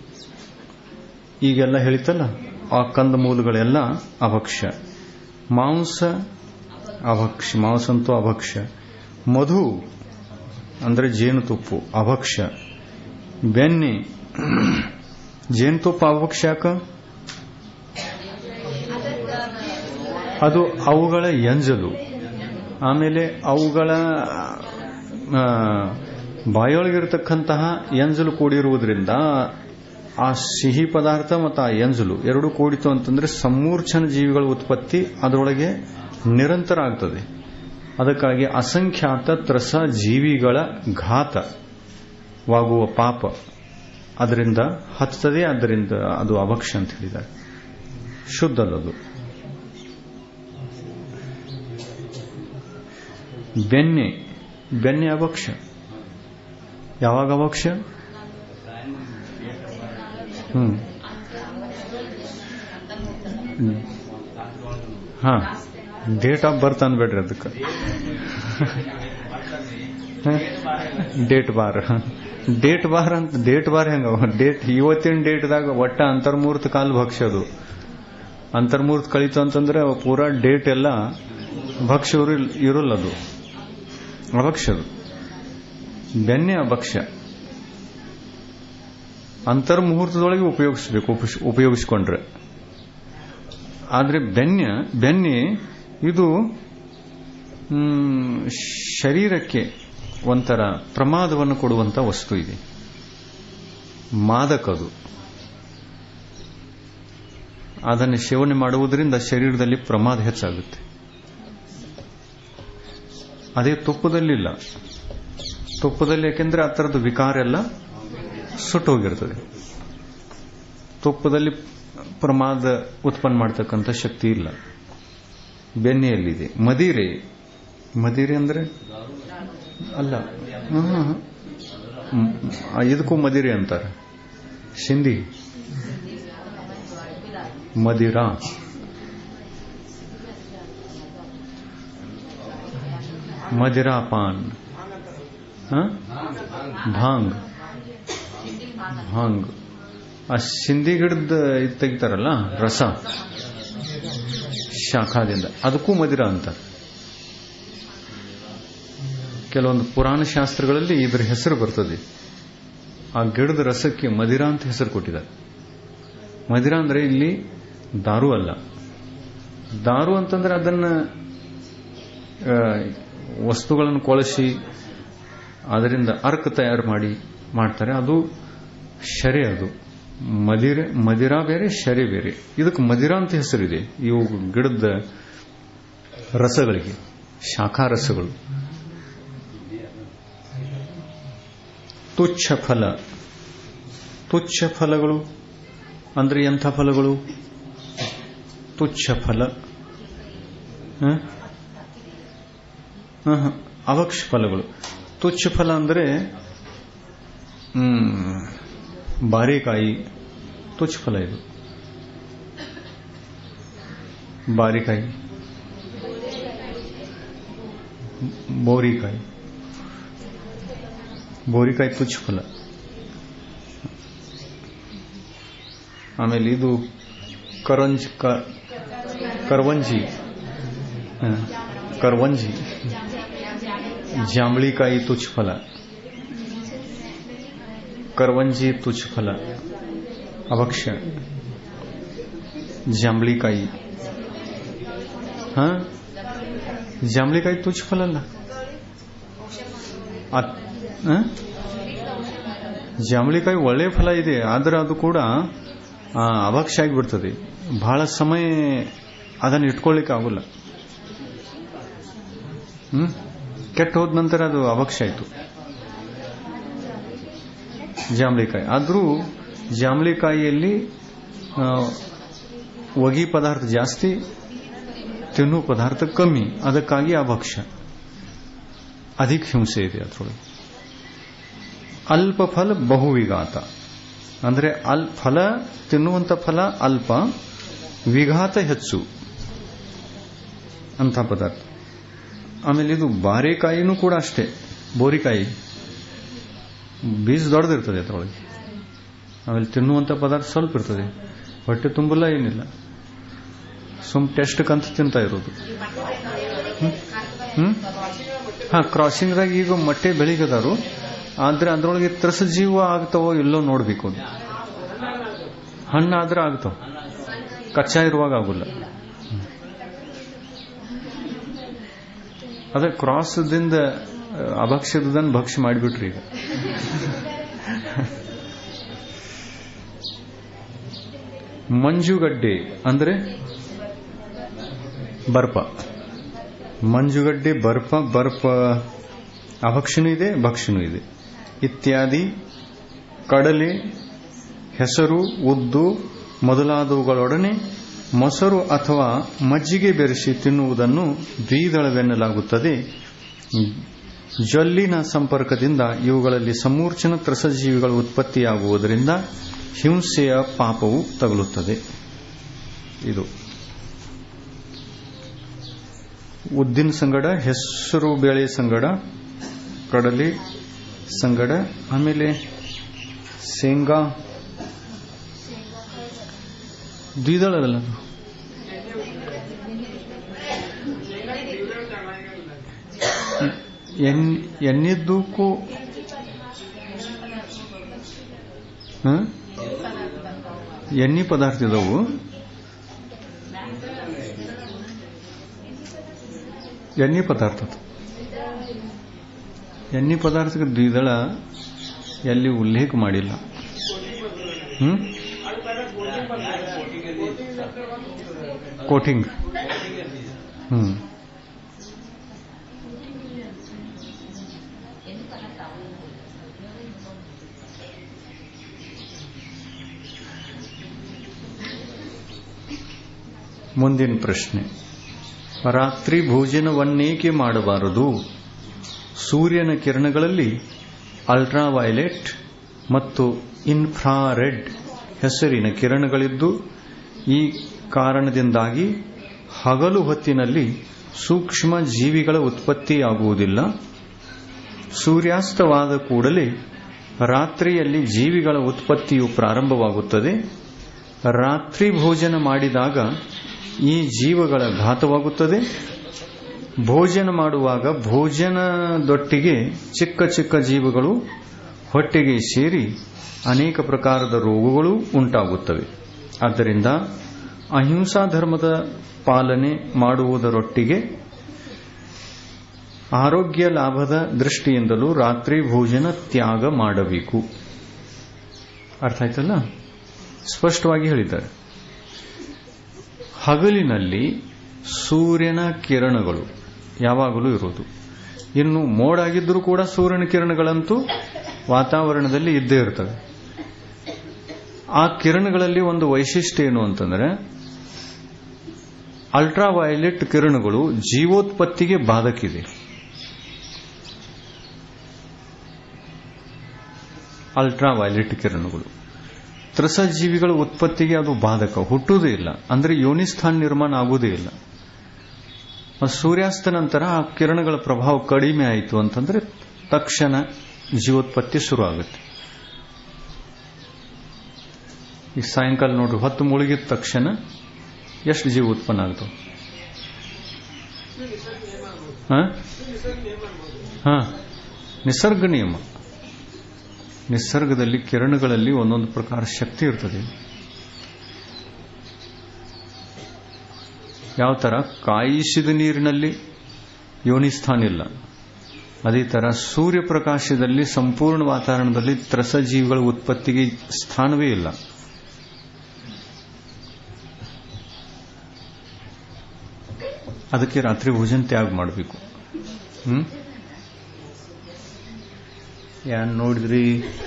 ಈಗೆಲ್ಲ ಹೇಳಿತಲ್ಲ ಆ ಕಂದಮೂಲಗಳೆಲ್ಲ ಅಭಕ್ಷ್ಯ ಮಾಂಸ ಅಭಕ್ಷ್ಯ ಮಾಂಸ ಅಂತೂ ಅಭಕ್ಷ್ಯ ಮಧು ಅಂದ್ರೆ ಜೇನುತುಪ್ಪು ಅಭಕ್ಷ್ಯ ಬೆಣ್ಣೆ ಜೇನುತುಪ್ಪ ಅಭಕ್ಷ್ಯ ಯಾಕ ಅದು ಅವುಗಳ ಎಂಜಲು ಆಮೇಲೆ ಅವುಗಳ ಆ, ಬಾಯೊಳಗಿರತಕ್ಕಂತಹ ಎಂಜಲು ಕೂಡಿರುವುದರಿಂದ ಆ ಸಿಹಿ ಪದಾರ್ಥ ಮತ್ತು ಆ ಎಂಜಲು ಎರಡು ಕೂಡಿತು ಅಂತಂದ್ರೆ ಸಮೂರ್ಛನ ಜೀವಿಗಳ ಉತ್ಪತ್ತಿ ಅದರೊಳಗೆ ನಿರಂತರ ಆಗ್ತದೆ ಅದಕ್ಕಾಗಿ ಅಸಂಖ್ಯಾತ ತ್ರಸ ಜೀವಿಗಳ ಘಾತವಾಗುವ ಪಾಪ ಅದರಿಂದ ಹತ್ತದೇ ಆದ್ದರಿಂದ ಅದು ಅಭಕ್ಷ್ಯ ಅಂತ ಹೇಳಿದ್ದಾರೆ ಶುದ್ಧ ಅಲ್ಲದು ಬೆಣ್ಣೆ ಬೆಣ್ಣೆ ಅಭಕ್ಷ್ಯ ಯಾವಾಗ ಅಭಕ್ಷ್ಯ ಹ್ಮ್ ಹಾ ಡೇಟ್ ಆಫ್ ಬರ್ತ್ ಅನ್ಬೇಡ್ರಿ ಅದಕ್ಕೆ ಡೇಟ್ ಬಾರ್ ಡೇಟ್ ಬಾರ್ ಅಂತ ಡೇಟ್ ಬಾರ್ ಹೆಂಗ ಡೇಟ್ ಇವತ್ತಿನ ಡೇಟ್ದಾಗ ಒಟ್ಟ ಅಂತರ್ಮೂರ್ತ ಕಾಲ ಭಕ್ಷ್ಯದು ಅಂತರ್ಮೂರ್ತ ಕಳೀತು ಅಂತಂದ್ರೆ ಪೂರಾ ಡೇಟ್ ಎಲ್ಲ ಭಕ್ಷ್ಯ ಇರೋಲ್ಲ ಅದು ಅಭಕ್ಷ್ಯದು ಬೆಣ್ಣೆ ಅಭಕ್ಷ್ಯ ಅಂತರ್ಮುಹೂರ್ತದೊಳಗೆ ಉಪಯೋಗಿಸಬೇಕು ಉಪಯೋಗಿಸಿಕೊಂಡ್ರೆ ಆದ್ರೆ ಬೆಣ್ಣೆ ಬೆಣ್ಣೆ ಇದು ಮ್, ಶರೀರಕ್ಕೆ ಒಂಥರ ಪ್ರಮಾದವನ್ನು ಕೊಡುವಂತ ವಸ್ತು ಇದೆ ಮಾದಕದು ಅದನ್ನು ಸೇವನೆ ಮಾಡುವುದರಿಂದ ಶರೀರದಲ್ಲಿ ಪ್ರಮಾದ ಹೆಚ್ಚಾಗುತ್ತೆ ಅದೇ ತುಪ್ಪದಲ್ಲಿಲ್ಲ ತುಪ್ಪದಲ್ಲಿ ಯಾಕೆಂದ್ರೆ ಆ ಥರದ ವಿಕಾರ ಎಲ್ಲ ಸುಟ್ಟೋಗಿರ್ತದೆ ತುಪ್ಪದಲ್ಲಿ ಪ್ರಮಾದ ಉತ್ಪನ್ನ ಮಾಡ್ತಕ್ಕಂಥ ಶಕ್ತಿ ಇಲ್ಲ ಬೆಣ್ಣೆಯಲ್ಲಿದೆ ಮದಿರೆ ಮದಿರೆ ಅಂದ್ರೆ ಅಲ್ಲ ಹ್ಮ್, ಹ್ಮ್. ಹ್ಮ್. ಆ, ಇದಕ್ಕೂ ಮದಿರೆ ಅಂತಾರೆ ಸಿಂಧಿ ಮದಿರಾ ಮದಿರಾ ಪಾನ್ ಹ? ಭಾಂಗ್ ಭಾಂಗ್ ಆ ಸಿಂಧಿ ಗಿಡದ ಇದು ತೆಗಿತಾರಲ್ಲ ರಸ ಶಾಖಾದಿಂದ ಅದಕ್ಕೂ ಮದಿರ ಅಂತ ಕೆಲವೊಂದು ಪುರಾಣ ಶಾಸ್ತ್ರಗಳಲ್ಲಿ ಇದರ ಹೆಸರು ಬರ್ತದೆ ಆ ಗಿಡದ ರಸಕ್ಕೆ ಮದಿರ ಅಂತ ಹೆಸರು ಕೊಟ್ಟಿದ್ದಾರೆ ಮದಿರ ಅಂದ್ರೆ ಇಲ್ಲಿ ದಾರು ಅಲ್ಲ ದಾರು ಅಂತಂದ್ರೆ ಅದನ್ನ ಆ, ವಸ್ತುಗಳನ್ನು ಕೊಳಸಿ ಅದರಿಂದ ಅರ್ಕ್ ತಯಾರು ಮಾಡಿ ಮಾಡ್ತಾರೆ ಅದು ಶರೆ ಅದು ಮದಿರೆ ಮದಿರಾ ಬೇರೆ ಶರೆ ಬೇರೆ ಇದಕ್ಕೆ ಮದಿರಾ ಅಂತ ಹೆಸರಿದೆ ಇವು ಗಿಡದ ರಸಗಳಿಗೆ ಶಾಖಾ ರಸಗಳು ತುಚ್ಛ ಫಲ ತುಚ್ಛ ಫಲಗಳು ಅಂದ್ರೆ ಎಂಥ ಫಲಗಳು ತುಚ್ಛ ಫಲ ಹ? ಹ, ಹ. ಅವಕ್ಷ ಫಲಗಳು ತುಚ್ಛ ಫಲ ಅಂದ್ರೆ ಹ್ಮ್, ಬಾರಿಕಾಯಿ ತುಚ್ಛ ಫಲ ಇದು ಬಾರಿಕಾಯಿ ಬೋರಿಕಾಯಿ ಬೋರಿಕಾಯಿ ತುಚ್ಛ ಫಲ ಆಮೇಲೆ ಇದು ಕರಂಜ್ ಕ- ಕರ್ವಂಜಿ ಹ, ಕರ್ವಂಜಿ ಜಾಂಬಳಿಕಾಯಿ ತುಚ್ಛ ಫಲ ಕರ್ವಂಜಿ ತುಚ್ಛ ಫಲ ಅಭಕ್ಷ್ಯ ಜಾಂಬಳಿಕಾಯಿ ಹ ಜಾಂಬಳಿಕಾಯಿ ತುಚ್ಚ ಫಲ ಅಲ್ಲ ಅದ್- ಆ? ಜಾಂಬಳಿಕಾಯಿ ಒಳ್ಳೆ ಫಲ ಇದೆ ಆದ್ರೆ ಅದು ಕೂಡ ಆ, ಅಭಕ್ಷ್ಯ ಆಗಿಬಿಡ್ತದೆ ಬಹಳ ಸಮಯ ಅದನ್ನು ಇಟ್ಕೊಳ್ಳಿಕ್ಕೆ ಆಗುಲ್ಲ ಹ್ಮ್ ಕೆಟ್ಟ ಹೋದ ನಂತರ ಅದು ಅಭಕ್ಷ್ಯ ಆಯಿತು ಜಾಂಬಳಿಕಾಯಿ ಆದರೂ ಜಾಂಬಳಿಕಾಯಿಯಲ್ಲಿ ಆ, ಒಗಿ ಪದಾರ್ಥ ಜಾಸ್ತಿ ತಿನ್ನುವ ಪದಾರ್ಥ ಕಮ್ಮಿ ಅದಕ್ಕಾಗಿ ಅಭಕ್ಷ್ಯ ಅಧಿಕ ಹಿಂಸೆ ಇದೆ ಅದರೊಳಗೆ ಅಲ್ಪ ಫಲ ಬಹುವಿಘಾತ ಅಂದರೆ ಅಲ್ ಫಲ ತಿನ್ನುವಂಥ ಫಲ ಅಲ್ಪ ವಿಘಾತ ಹೆಚ್ಚು ಅಂಥ ಪದಾರ್ಥ ಆಮೇಲೆ ಇದು ಬಾರೆಕಾಯಿನೂ ಕೂಡ ಅಷ್ಟೇ ಬೋರಿಕಾಯಿ ಬೀಜ ದೊಡ್ಡದಿರ್ತದೆ ಅದರೊಳಗೆ ಆಮೇಲೆ ತಿನ್ನುವಂಥ ಪದಾರ್ಥ ಸ್ವಲ್ಪ ಇರ್ತದೆ ಹೊಟ್ಟೆ ತುಂಬಲ್ಲ ಏನಿಲ್ಲ ಸುಮ್ ಟೆಸ್ಟ್ ಕಂತ ತಿಂತಾ ಇರೋದು ಹ್ಮ್? ಹ್ಮ್ ಹಾ ಕ್ರಾಸಿಂಗ್ದಾಗ ಈಗ ಮೊಟ್ಟೆ ಬೆಳಿಗದಾರು ಆದ್ರೆ ಅದ್ರೊಳಗೆ ತ್ರಸ ಜೀವ ಆಗ್ತಾವೋ ಇಲ್ಲೋ ನೋಡ್ಬೇಕು ಅದು ಹಣ್ಣಾದ್ರೆ ಆಗ್ತಾವ ಕಚ್ಚಾ ಇರುವಾಗ ಆಗುಲ್ಲ ಹ್ಮ್. ಅದೇ ಕ್ರಾಸ್ದಿಂದ ಅಭಕ್ಷ್ಯದನ್ನ ಭಕ್ಷ್ಯ ಮಾಡಿಬಿಟ್ರಿ ಈಗ ಮಂಜುಗಡ್ಡೆ ಅಂದ್ರೆ ಬರ್ಪ ಮಂಜುಗಡ್ಡೆ ಬರ್ಪ ಬರ್ಪ ಅಭಕ್ಷಣೂ ಇದೆ ಭಕ್ಷಣೂ ಇದೆ ಇತ್ಯಾದಿ ಕಡಲೆ ಹೆಸರು ಉದ್ದು ಮೊದಲಾದವುಗಳೊಡನೆ ಮೊಸರು ಅಥವಾ ಮಜ್ಜಿಗೆ ಬೆರೆಸಿ ತಿನ್ನುವುದನ್ನು ದ್ವಿದಳವೆನ್ನಲಾಗುತ್ತದೆ ಜೊಲ್ಲಿನ ಸಂಪರ್ಕದಿಂದ ಇವುಗಳಲ್ಲಿ ಸಮೂರ್ಛನ ತ್ರಸಜೀವಿಗಳು ಉತ್ಪತ್ತಿಯಾಗುವುದರಿಂದ ಹಿಂಸೆಯ ಪಾಪವು ತಗುಲುತ್ತದೆ ಇದು ಉದ್ದಿನ ಸಂಗಡ ಹೆಸರು ಬೇಳೆ ಸಂಗಡ ಕಡಲೆ ಸಂಗಡ ಆಮೇಲೆ ಶೇಂಗಾ ದ್ವಿದಳಲ್ಲ ಅದು ಎನ್- ಎಣ್ಣಿದ್ದಕ್ಕೂ ಹ? ಎಣ್ಣೆ ಪದಾರ್ಥ ಇದಾವು ಎಣ್ಣೆ ಪದಾರ್ಥ ಅದು. ಎಣ್ಣೆ ಪದಾರ್ಥಕ್ಕೆ ದ್ವಿದಳ ಎಲ್ಲಿ ಉಲ್ಲೇಖ ಮಾಡಿಲ್ಲ ಹ್ಮ್ ಕೋಟಿಂಗ್ ಹ್ಮ್ ಮುಂದಿನ ಪ್ರಶ್ನೆ ರಾತ್ರಿ ಭೋಜನವನ್ನೇಕೆ ಮಾಡಬಾರದು ಸೂರ್ಯನ ಕಿರಣಗಳಲ್ಲಿ ಅಲ್ಟ್ರಾವೈಲೆಟ್ ಮತ್ತು ಇನ್ಫ್ರಾರೆಡ್ ಹೆಸರಿನ ಕಿರಣಗಳಿದ್ದು ಈ ಕಾರಣದಿಂದಾಗಿ ಹಗಲು ಹೊತ್ತಿನಲ್ಲಿ ಸೂಕ್ಷ್ಮ ಜೀವಿಗಳ ಉತ್ಪತ್ತಿಯಾಗುವುದಿಲ್ಲ ಸೂರ್ಯಾಸ್ತವಾದ ಕೂಡಲೇ ರಾತ್ರಿಯಲ್ಲಿ ಜೀವಿಗಳ ಉತ್ಪತ್ತಿಯು ಪ್ರಾರಂಭವಾಗುತ್ತದೆ ರಾತ್ರಿ ಭೋಜನ ಮಾಡಿದಾಗ ಈ ಜೀವಗಳ ಘಾತವಾಗುತ್ತದೆ ಭೋಜನ ಮಾಡುವಾಗ ಭೋಜನದೊಟ್ಟಿಗೆ ಚಿಕ್ಕ ಚಿಕ್ಕ ಜೀವಗಳು ಹೊಟ್ಟೆಗೆ ಸೇರಿ ಅನೇಕ ಪ್ರಕಾರದ ರೋಗಗಳು ಉಂಟಾಗುತ್ತವೆ ಆದ್ದರಿಂದ ಅಹಿಂಸಾ ಧರ್ಮದ ಪಾಲನೆ ಮಾಡುವುದರೊಟ್ಟಿಗೆ ಆರೋಗ್ಯ ಲಾಭದ ದೃಷ್ಟಿಯಿಂದಲೂ ರಾತ್ರಿ ಭೋಜನ ತ್ಯಾಗ ಮಾಡಬೇಕು ಅರ್ಥ ಆಯ್ತಲ್ಲ ಸ್ಪಷ್ಟವಾಗಿ ಹೇಳಿದ್ದಾರೆ ಹಗಲಿನಲ್ಲಿ ಸೂರ್ಯನ ಕಿರಣಗಳು ಯಾವಾಗಲೂ ಇರೋದು ಇನ್ನು ಮೋಡಾಗಿದ್ದರೂ ಕೂಡ ಸೂರ್ಯನ ಕಿರಣಗಳಂತೂ ವಾತಾವರಣದಲ್ಲಿ ಇದ್ದೇ ಇರ್ತವೆ ಆ ಕಿರಣಗಳಲ್ಲಿ ಒಂದು ವೈಶಿಷ್ಟ್ಯ ಏನು ಅಂತಂದ್ರೆ ಅಲ್ಟ್ರಾವೈಲೆಟ್ ಕಿರಣಗಳು ಜೀವೋತ್ಪತ್ತಿಗೆ ಬಾಧಕಿದೆ ಅಲ್ಟ್ರಾವೈಲೆಟ್ ಕಿರಣಗಳು ತ್ರಸಜೀವಿಗಳ ಉತ್ಪತ್ತಿಗೆ ಅದು ಬಾಧಕ ಹುಟ್ಟುವುದೇ ಇಲ್ಲ ಅಂದ್ರೆ ಯೋನಿಸ್ಥಾನ ನಿರ್ಮಾಣ ಆಗುವುದೇ ಇಲ್ಲ ಮತ್ತು ಸೂರ್ಯಾಸ್ತ ನಂತರ ಆ ಕಿರಣಗಳ ಪ್ರಭಾವ ಕಡಿಮೆ ಆಯಿತು ಅಂತಂದ್ರೆ ತಕ್ಷಣ ಜೀವೋತ್ಪತ್ತಿ ಶುರು ಆಗುತ್ತೆ ಈ ಸಾಯಂಕಾಲ ನೋಡ್ರಿ ಹೊತ್ತು ಮುಳುಗಿದ ತಕ್ಷಣ ಎಷ್ಟು ಜೀವ ಉತ್ಪನ್ನ ಆಗ್ತಾವ ಹಾ ನಿಸರ್ಗ ನಿಯಮ ನಿಸರ್ಗದಲ್ಲಿ ಕಿರಣಗಳಲ್ಲಿ ಒಂದೊಂದು ಪ್ರಕಾರ ಶಕ್ತಿ ಇರ್ತದೆ ಯಾವ ತರ ಕಾಯಿಸಿದ ನೀರಿನಲ್ಲಿ ಯೋನಿಸ್ಥಾನ ಇಲ್ಲ ಅದೇ ತರ ಸೂರ್ಯಪ್ರಕಾಶದಲ್ಲಿ ಸಂಪೂರ್ಣ ವಾತಾವರಣದಲ್ಲಿ ತ್ರಸಜೀವಿಗಳ ಉತ್ಪತ್ತಿಗೆ ಸ್ಥಾನವೇ ಇಲ್ಲ ಅದಕ್ಕೆ ರಾತ್ರಿ ಭೋಜನ ತ್ಯಾಗ ಮಾಡಬೇಕು ಹ್ಮ್ ಯಾನ್ ನೋಡಿದ್ರಿ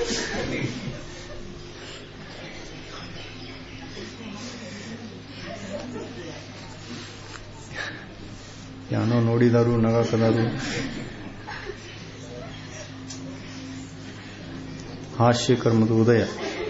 ಯಾನೋ ನೋಡಿದಾರು ನಗಾಕದಾರು ಹಾಸ್ಯ ಕರ್ಮದ ಉದಯ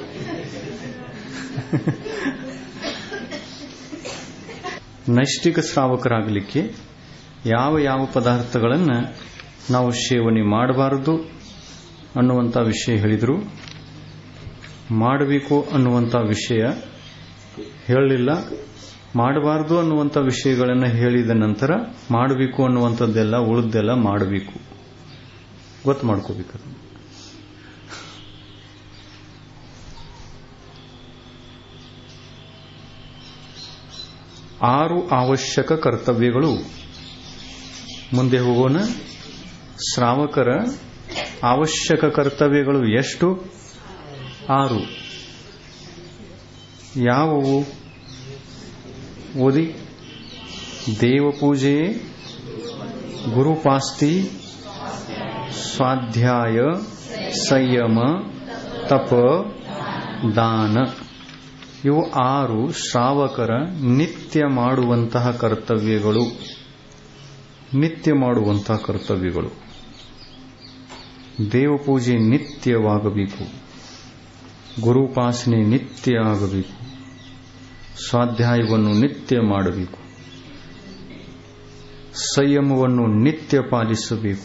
ನೈಷ್ಟಿಕ ಶ್ರಾವಕರಾಗಲಿಕ್ಕೆ ಯಾವ ಯಾವ ಪದಾರ್ಥಗಳನ್ನು ನಾವು ಸೇವನೆ ಮಾಡಬಾರದು ಅನ್ನುವಂಥ ವಿಷಯ ಹೇಳಿದರು ಮಾಡಬೇಕು ಅನ್ನುವಂಥ ವಿಷಯ ಹೇಳಲಿಲ್ಲ ಮಾಡಬಾರದು ಅನ್ನುವಂಥ ವಿಷಯಗಳನ್ನು ಹೇಳಿದ ನಂತರ ಮಾಡಬೇಕು ಅನ್ನುವಂಥದ್ದೆಲ್ಲ ಉಳಿದೆಲ್ಲ ಮಾಡಬೇಕು ಗೊತ್ತು ಮಾಡ್ಕೋಬೇಕು ಆರು ಅವಶ್ಯಕ ಕರ್ತವ್ಯಗಳು ಮುಂದೆ ಹೋಗೋಣ ಶ್ರಾವಕರ ಅವಶ್ಯಕ ಕರ್ತವ್ಯಗಳು ಎಷ್ಟು ಆರು ಯಾವುವು ಓದಿ ದೇವಪೂಜೆ ಗುರುಪಾಸ್ತಿ ಸ್ವಾಧ್ಯಾಯ ಸಂಯಮ ತಪ ದಾನ ಇವು ಆರು ಶ್ರಾವಕರ ನಿತ್ಯ ಮಾಡುವಂತಹ ಕರ್ತವ್ಯಗಳು ನಿತ್ಯ ಮಾಡುವಂತಹ ಕರ್ತವ್ಯಗಳು ದೇವಪೂಜೆ ನಿತ್ಯವಾಗಬೇಕು ಗುರುಪಾಸನೆ ನಿತ್ಯ ಆಗಬೇಕು ಸ್ವಾಧ್ಯಾಯವನ್ನು ನಿತ್ಯ ಮಾಡಬೇಕು ಸಂಯಮವನ್ನು ನಿತ್ಯ ಪಾಲಿಸಬೇಕು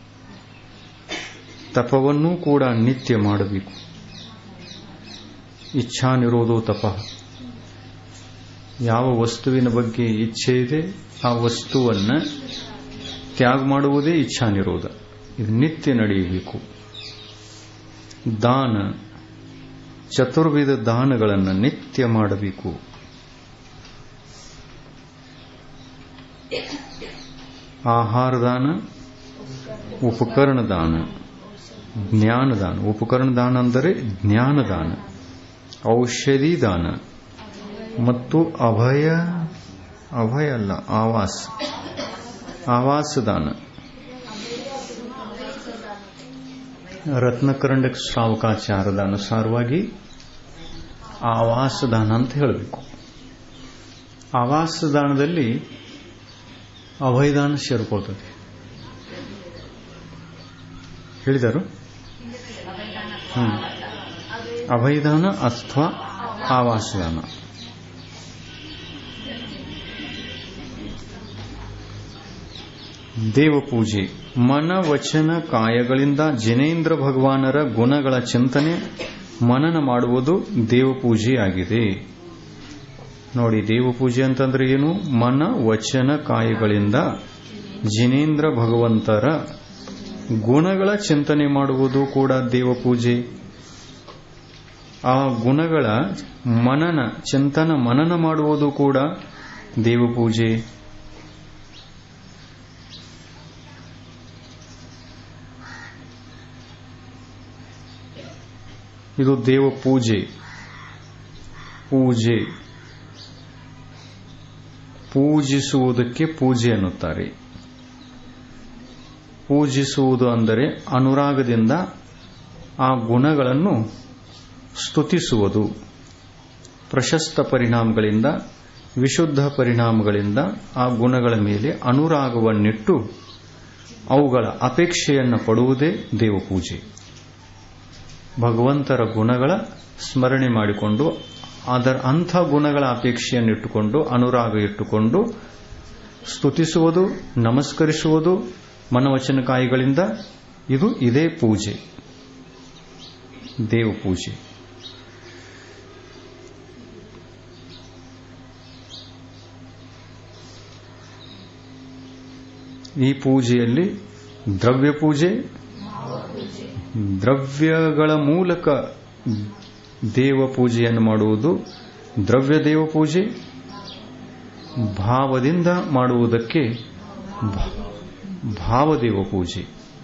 ತಪವನ್ನೂ ಕೂಡ ನಿತ್ಯ ಮಾಡಬೇಕು ಇಚ್ಛಾ ನಿರೋಧೋ ತಪ ಯಾವ ವಸ್ತುವಿನ ಬಗ್ಗೆ ಇಚ್ಛೆ ಇದೆ ಆ ವಸ್ತುವನ್ನು ತ್ಯಾಗ ಮಾಡುವುದೇ ಇಚ್ಛಾ ನಿರೋಧ ಇದು ನಿತ್ಯ ನಡೆಯಬೇಕು ದಾನ ಚತುರ್ವಿಧ ದಾನಗಳನ್ನು ನಿತ್ಯ ಮಾಡಬೇಕು ಆಹಾರ ದಾನ ಉಪಕರಣ ದಾನ ಜ್ಞಾನದಾನ ಉಪಕರಣ ದಾನ ಅಂದರೆ ಜ್ಞಾನದಾನ ಔಷಧಿ ದಾನ ಮತ್ತು ಅಭಯ ಅಭಯ ಅಲ್ಲ ಆವಾಸ ಆವಾಸ ದಾನ ರತ್ನಕರಂಡಕ ಶ್ರಾವಕಾಚಾರದ ಅನುಸಾರವಾಗಿ ಆವಾಸ ದಾನ ಅಂತ ಹೇಳಬೇಕು ಆವಾಸ ದಾನದಲ್ಲಿ ಅಭಯದಾನ ಸೇರ್ಕೊಳ್ತದೆ ಹೇಳಿದರು ಹ್ಮ್ ಅಭಯದಾನ ಅಥವಾ ಆವಾಸದಾನ ದೇವಪೂಜೆ ಮನ ವಚನ ಕಾಯಗಳಿಂದ ಜನೇಂದ್ರ ಭಗವಾನರ ಗುಣಗಳ ಚಿಂತನೆ ಮನನ ಮಾಡುವುದು ದೇವಪೂಜೆಯಾಗಿದೆ ನೋಡಿ ದೇವಪೂಜೆ ಅಂತಂದ್ರೆ ಏನು ಮನ ವಚನ ಕಾಯಗಳಿಂದ ಜಿನೇಂದ್ರ ಭಗವಂತರ ಗುಣಗಳ ಚಿಂತನೆ ಮಾಡುವುದು ಕೂಡ ದೇವಪೂಜೆ ಆ ಗುಣಗಳ ಮನನ ಚಿಂತನ ಮನನ ಮಾಡುವುದು ಕೂಡ ದೇವಪೂಜೆ ಇದು ದೇವ ಪೂಜೆ ಪೂಜೆ ಪೂಜಿಸುವುದಕ್ಕೆ ಪೂಜೆ ಅನ್ನುತ್ತಾರೆ ಪೂಜಿಸುವುದು ಅಂದರೆ ಅನುರಾಗದಿಂದ ಆ ಗುಣಗಳನ್ನು ಸ್ತುತಿಸುವುದು ಪ್ರಶಸ್ತ ಪರಿಣಾಮಗಳಿಂದ ವಿಶುದ್ಧ ಪರಿಣಾಮಗಳಿಂದ ಆ ಗುಣಗಳ ಮೇಲೆ ಅನುರಾಗವನ್ನಿಟ್ಟು ಅವುಗಳ ಅಪೇಕ್ಷೆಯನ್ನು ಪಡುವುದೇ ದೇವಪೂಜೆ ಭಗವಂತರ ಗುಣಗಳ ಸ್ಮರಣೆ ಮಾಡಿಕೊಂಡು ಅದರ ಅಂಥ ಗುಣಗಳ ಅಪೇಕ್ಷೆಯನ್ನಿಟ್ಟುಕೊಂಡು ಅನುರಾಗ ಇಟ್ಟುಕೊಂಡು ಸ್ತುತಿಸುವುದು ನಮಸ್ಕರಿಸುವುದು ಮನವಚನಕಾಯಿಗಳಿಂದ ಇದು ಇದೇ ಪೂಜೆ ದೇವ ಪೂಜೆ ಈ ಪೂಜೆಯಲ್ಲಿ ದ್ರವ್ಯ ಪೂಜೆ ದ್ರವ್ಯಗಳ ಮೂಲಕ ದೇವ ಪೂಜೆಯನ್ನು ಮಾಡುವುದು ದ್ರವ್ಯ ದೇವ ಪೂಜೆ ಭಾವದಿಂದ ಮಾಡುವುದಕ್ಕೆ ಭಾವದೇವ ಪೂಜೆ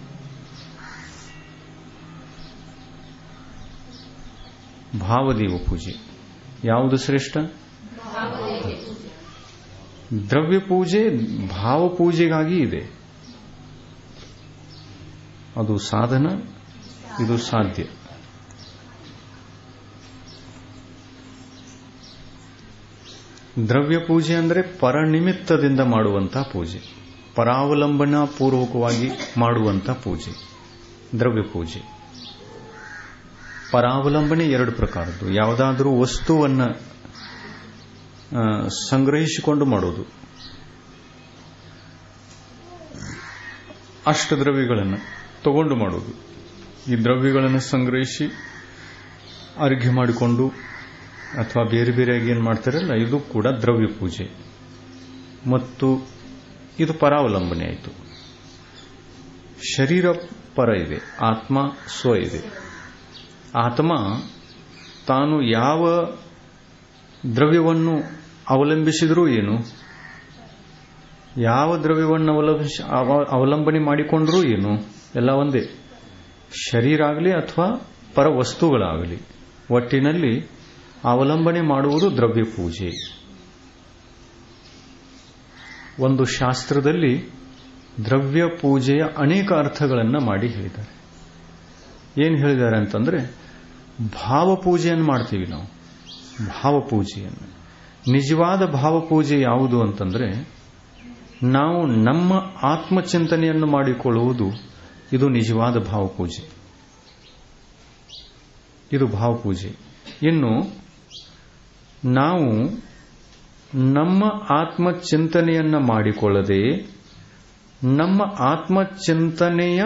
ಭಾವದೇವ ಪೂಜೆ ಯಾವುದು ಶ್ರೇಷ್ಠ ದ್ರವ್ಯ ಪೂಜೆ ಭಾವ ಪೂಜೆಗಾಗಿ ಇದೆ ಅದು ಸಾಧನ ಇದು ಸಾಧ್ಯ ದ್ರವ್ಯ ಪೂಜೆ ಅಂದರೆ ಪರನಿಮಿತ್ತದಿಂದ ಮಾಡುವಂತಹ ಪೂಜೆ ಪರಾವಲಂಬನಾ ಪೂರ್ವಕವಾಗಿ ಮಾಡುವಂಥ ಪೂಜೆ ದ್ರವ್ಯ ಪೂಜೆ ಪರಾವಲಂಬನೆ ಎರಡು ಪ್ರಕಾರದ್ದು ಯಾವುದಾದರೂ ವಸ್ತುವನ್ನು ಸಂಗ್ರಹಿಸಿಕೊಂಡು ಮಾಡೋದು ಅಷ್ಟ ದ್ರವ್ಯಗಳನ್ನು ತಗೊಂಡು ಮಾಡೋದು ಈ ದ್ರವ್ಯಗಳನ್ನು ಸಂಗ್ರಹಿಸಿ ಅರ್ಘ್ಯ ಮಾಡಿಕೊಂಡು ಅಥವಾ ಬೇರೆ ಬೇರೆಯಾಗಿ ಏನು ಮಾಡ್ತಾರಲ್ಲ ಇದು ಕೂಡ ದ್ರವ್ಯ ಪೂಜೆ ಮತ್ತು ಇದು ಪರಾವಲಂಬನೆ ಆಯಿತು ಶರೀರ ಪರ ಇದೆ ಆತ್ಮ ಸ್ವ ಇದೆ ಆತ್ಮ ತಾನು ಯಾವ ದ್ರವ್ಯವನ್ನು ಅವಲಂಬಿಸಿದರೂ ಏನು ಯಾವ ದ್ರವ್ಯವನ್ನು ಅವಲಂಬಿಸಿ ಅವಲಂಬನೆ ಮಾಡಿಕೊಂಡರೂ ಏನು ಎಲ್ಲ ಒಂದೇ ಶರೀರ ಆಗಲಿ ಅಥವಾ ಪರ ವಸ್ತುಗಳಾಗಲಿ ಒಟ್ಟಿನಲ್ಲಿ ಅವಲಂಬನೆ ಮಾಡುವುದು ದ್ರವ್ಯ ಪೂಜೆ ಒಂದು ಶಾಸ್ತ್ರದಲ್ಲಿ ದ್ರವ್ಯ ಪೂಜೆಯ ಅನೇಕ ಅರ್ಥಗಳನ್ನು ಮಾಡಿ ಹೇಳಿದ್ದಾರೆ ಏನು ಹೇಳಿದ್ದಾರೆ ಅಂತಂದ್ರೆ ಭಾವಪೂಜೆಯನ್ನು ಮಾಡ್ತೀವಿ ನಾವು ಭಾವಪೂಜೆಯನ್ನು ನಿಜವಾದ ಭಾವಪೂಜೆ ಯಾವುದು ಅಂತಂದ್ರೆ ನಾವು ನಮ್ಮ ಆತ್ಮಚಿಂತನೆಯನ್ನು ಮಾಡಿಕೊಳ್ಳುವುದು ಇದು ನಿಜವಾದ ಭಾವಪೂಜೆ ಇದು ಭಾವಪೂಜೆ ಇನ್ನು ನಾವು ನಮ್ಮ ಆತ್ಮಚಿಂತನೆಯನ್ನ ಮಾಡಿಕೊಳ್ಳದೆ ನಮ್ಮ ಆತ್ಮಚಿಂತನೆಯ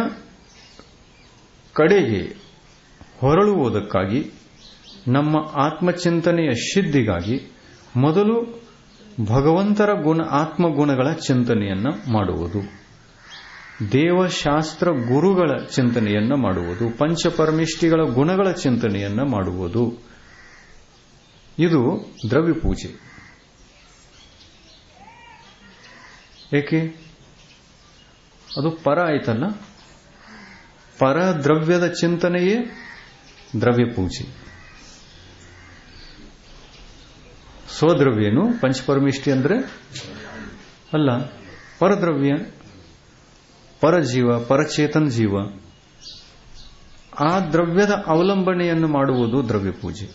ಕಡೆಗೆ ಹೊರಳುವುದಕ್ಕಾಗಿ ನಮ್ಮ ಆತ್ಮಚಿಂತನೆಯ ಸಿದ್ಧಿಗಾಗಿ ಮೊದಲು ಭಗವಂತರ ಗುಣ ಆತ್ಮಗುಣಗಳ ಚಿಂತನೆಯನ್ನ ಮಾಡುವುದು ದೇವಶಾಸ್ತ್ರ ಗುರುಗಳ ಚಿಂತನೆಯನ್ನ ಮಾಡುವುದು ಪಂಚಪರಮಿಷ್ಟಿಗಳ ಗುಣಗಳ ಚಿಂತನೆಯನ್ನ ಮಾಡುವುದು ಇದು ದ್ರವ್ಯ ಪೂಜೆ ಏಕೆ ಅದು ಪರ ಆಯ್ತಲ್ಲ ಪರ ದ್ರವ್ಯದ ಚಿಂತನೆಯೇ ದ್ರವ್ಯ ಪೂಜೆ ಸ್ವದ್ರವ್ಯನು ಪಂಚಪರಮಿಷ್ಟಿ ಅಂದ್ರೆ ಅಲ್ಲ ಪರದ್ರವ್ಯ ಪರಜೀವ ಪರಚೇತನ್ ಜೀವ ಆ ದ್ರವ್ಯದ ಅವಲಂಬನೆಯನ್ನು ಮಾಡುವುದು ದ್ರವ್ಯ ಪೂಜೆ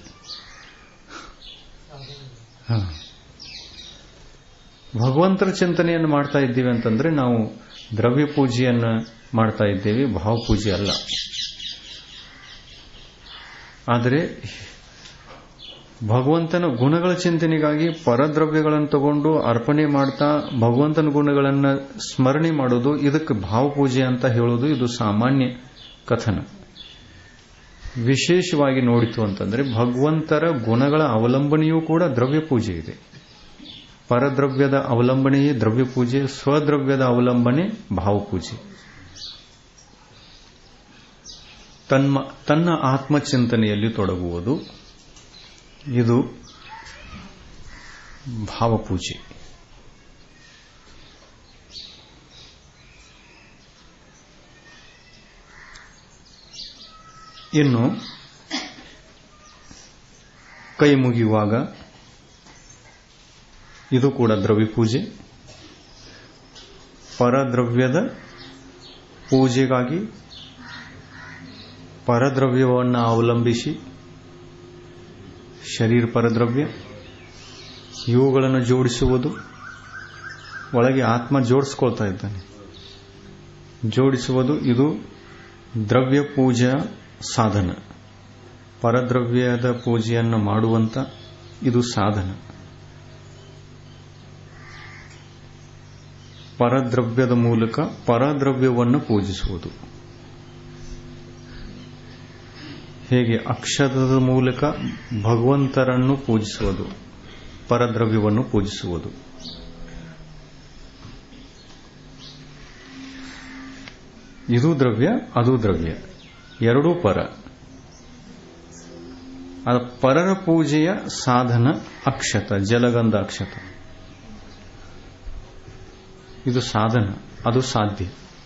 ಭಗವಂತರ ಚಿಂತನೆಯನ್ನು ಮಾಡ್ತಾ ಇದ್ದೀವಿ ಅಂತಂದ್ರೆ ನಾವು ದ್ರವ್ಯ ಪೂಜೆಯನ್ನ ಮಾಡ್ತಾ ಇದ್ದೇವೆ ಭಾವಪೂಜೆ ಅಲ್ಲ ಆದರೆ ಭಗವಂತನ ಗುಣಗಳ ಚಿಂತನೆಗಾಗಿ ಪರದ್ರವ್ಯಗಳನ್ನು ತಗೊಂಡು ಅರ್ಪಣೆ ಮಾಡ್ತಾ ಭಗವಂತನ ಗುಣಗಳನ್ನು ಸ್ಮರಣೆ ಮಾಡೋದು ಇದಕ್ಕೆ ಭಾವಪೂಜೆ ಅಂತ ಹೇಳೋದು ಇದು ಸಾಮಾನ್ಯ ಕಥನ ವಿಶೇಷವಾಗಿ ನೋಡಿತು ಅಂತಂದ್ರೆ ಭಗವಂತರ ಗುಣಗಳ ಅವಲಂಬನೆಯೂ ಕೂಡ ದ್ರವ್ಯ ಪೂಜೆ ಇದೆ ಪರದ್ರವ್ಯದ ಅವಲಂಬನೆಯೇ ದ್ರವ್ಯ ಪೂಜೆ ಸ್ವದ್ರವ್ಯದ ಅವಲಂಬನೆ ಭಾವಪೂಜೆ ತನ್ನ ತನ್ನ ಆತ್ಮಚಿಂತನೆಯಲ್ಲಿ ತೊಡಗುವುದು ಇದು ಭಾವಪೂಜೆ ಇನ್ನು ಕೈ ಮುಗಿಯುವಾಗ ಇದು ಕೂಡ ದ್ರವ್ಯ ಪೂಜೆ ಪರದ್ರವ್ಯದ ಪೂಜೆಗಾಗಿ ಪರದ್ರವ್ಯವನ್ನು ಅವಲಂಬಿಸಿ ಶರೀರ ಪರದ್ರವ್ಯ ಇವುಗಳನ್ನು ಜೋಡಿಸುವುದು ಒಳಗೆ ಆತ್ಮ ಜೋಡಿಸ್ಕೊಳ್ತಾ ಇದ್ದಾನೆ ಜೋಡಿಸುವುದು ಇದು ದ್ರವ್ಯ ಪೂಜಾ ಸಾಧನ ಪರದ್ರವ್ಯದ ಪೂಜೆಯನ್ನು ಮಾಡುವಂತ ಇದು ಸಾಧನ ಪರದ್ರವ್ಯದ ಮೂಲಕ ಪರದ್ರವ್ಯವನ್ನು ಪೂಜಿಸುವುದು ಹೇಗೆ ಅಕ್ಷರದ ಮೂಲಕ ಭಗವಂತರನ್ನು ಪೂಜಿಸುವುದು ಪರದ್ರವ್ಯವನ್ನು ಪೂಜಿಸುವುದು ಇದು ದ್ರವ್ಯ ಅದು ದ್ರವ್ಯ ಎರಡೂ ಪರ ಅದ ಪರರ ಪೂಜೆಯ ಸಾಧನ ಅಕ್ಷತ ಜಲಗಂಧ ಅಕ್ಷತ ಇದು ಸಾಧನ ಅದು ಸಾಧ್ಯ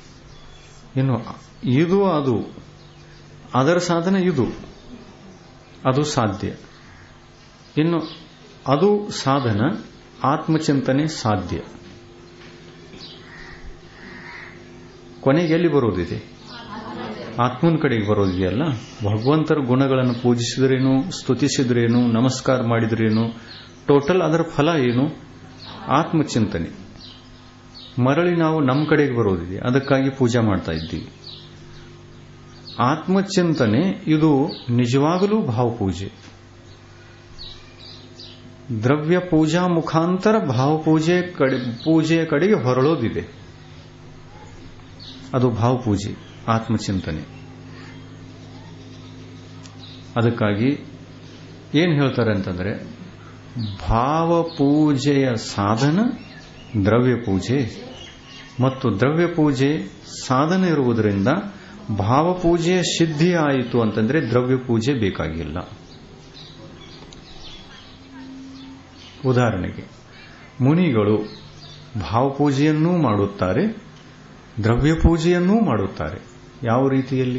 ಇನ್ನು ಇದು ಅದು ಅದರ ಸಾಧನ ಇದು ಅದು ಸಾಧ್ಯ ಇನ್ನು ಅದು ಸಾಧನ ಆತ್ಮಚಿಂತನೆ ಸಾಧ್ಯ ಕೊನೆಗೆ ಎಲ್ಲಿ ಬರೋದಿದೆ ಆತ್ಮನ ಕಡೆಗೆ ಬರೋದಿದೆಯಲ್ಲ ಭಗವಂತರ ಗುಣಗಳನ್ನು ಪೂಜಿಸಿದ್ರೇನು ಸ್ತುತಿಸಿದ್ರೇನು ನಮಸ್ಕಾರ ಮಾಡಿದ್ರೇನು ಟೋಟಲ್ ಅದರ ಫಲ ಏನು ಆತ್ಮಚಿಂತನೆ ಮರಳಿ ನಾವು ನಮ್ಮ ಕಡೆಗೆ ಬರೋದಿದೆ ಅದಕ್ಕಾಗಿ ಪೂಜೆ ಮಾಡ್ತಾ ಇದ್ದೀವಿ ಆತ್ಮಚಿಂತನೆ ಇದು ನಿಜವಾಗಲೂ ಭಾವಪೂಜೆ ದ್ರವ್ಯ ಪೂಜಾ ಮುಖಾಂತರ ಭಾವಪೂಜೆ ಕಡೆ ಪೂಜೆಯ ಕಡೆಗೆ ಹೊರಳೋದಿದೆ ಅದು ಭಾವಪೂಜೆ ಆತ್ಮಚಿಂತನೆ ಅದಕ್ಕಾಗಿ ಏನು ಹೇಳ್ತಾರೆ ಅಂತಂದ್ರೆ ಭಾವಪೂಜೆಯ ಸಾಧನ ದ್ರವ್ಯ ಪೂಜೆ ಮತ್ತು ದ್ರವ್ಯ ಪೂಜೆ ಸಾಧನ ಇರುವುದರಿಂದ ಭಾವಪೂಜೆಯ ಸಿದ್ಧಿ ಆಯಿತು ಅಂತಂದ್ರೆ ದ್ರವ್ಯ ಪೂಜೆ ಬೇಕಾಗಿಲ್ಲ ಉದಾಹರಣೆಗೆ ಮುನಿಗಳು ಭಾವಪೂಜೆಯನ್ನೂ ಮಾಡುತ್ತಾರೆ ದ್ರವ್ಯ ಪೂಜೆಯನ್ನೂ ಮಾಡುತ್ತಾರೆ ಯಾವ ರೀತಿಯಲ್ಲಿ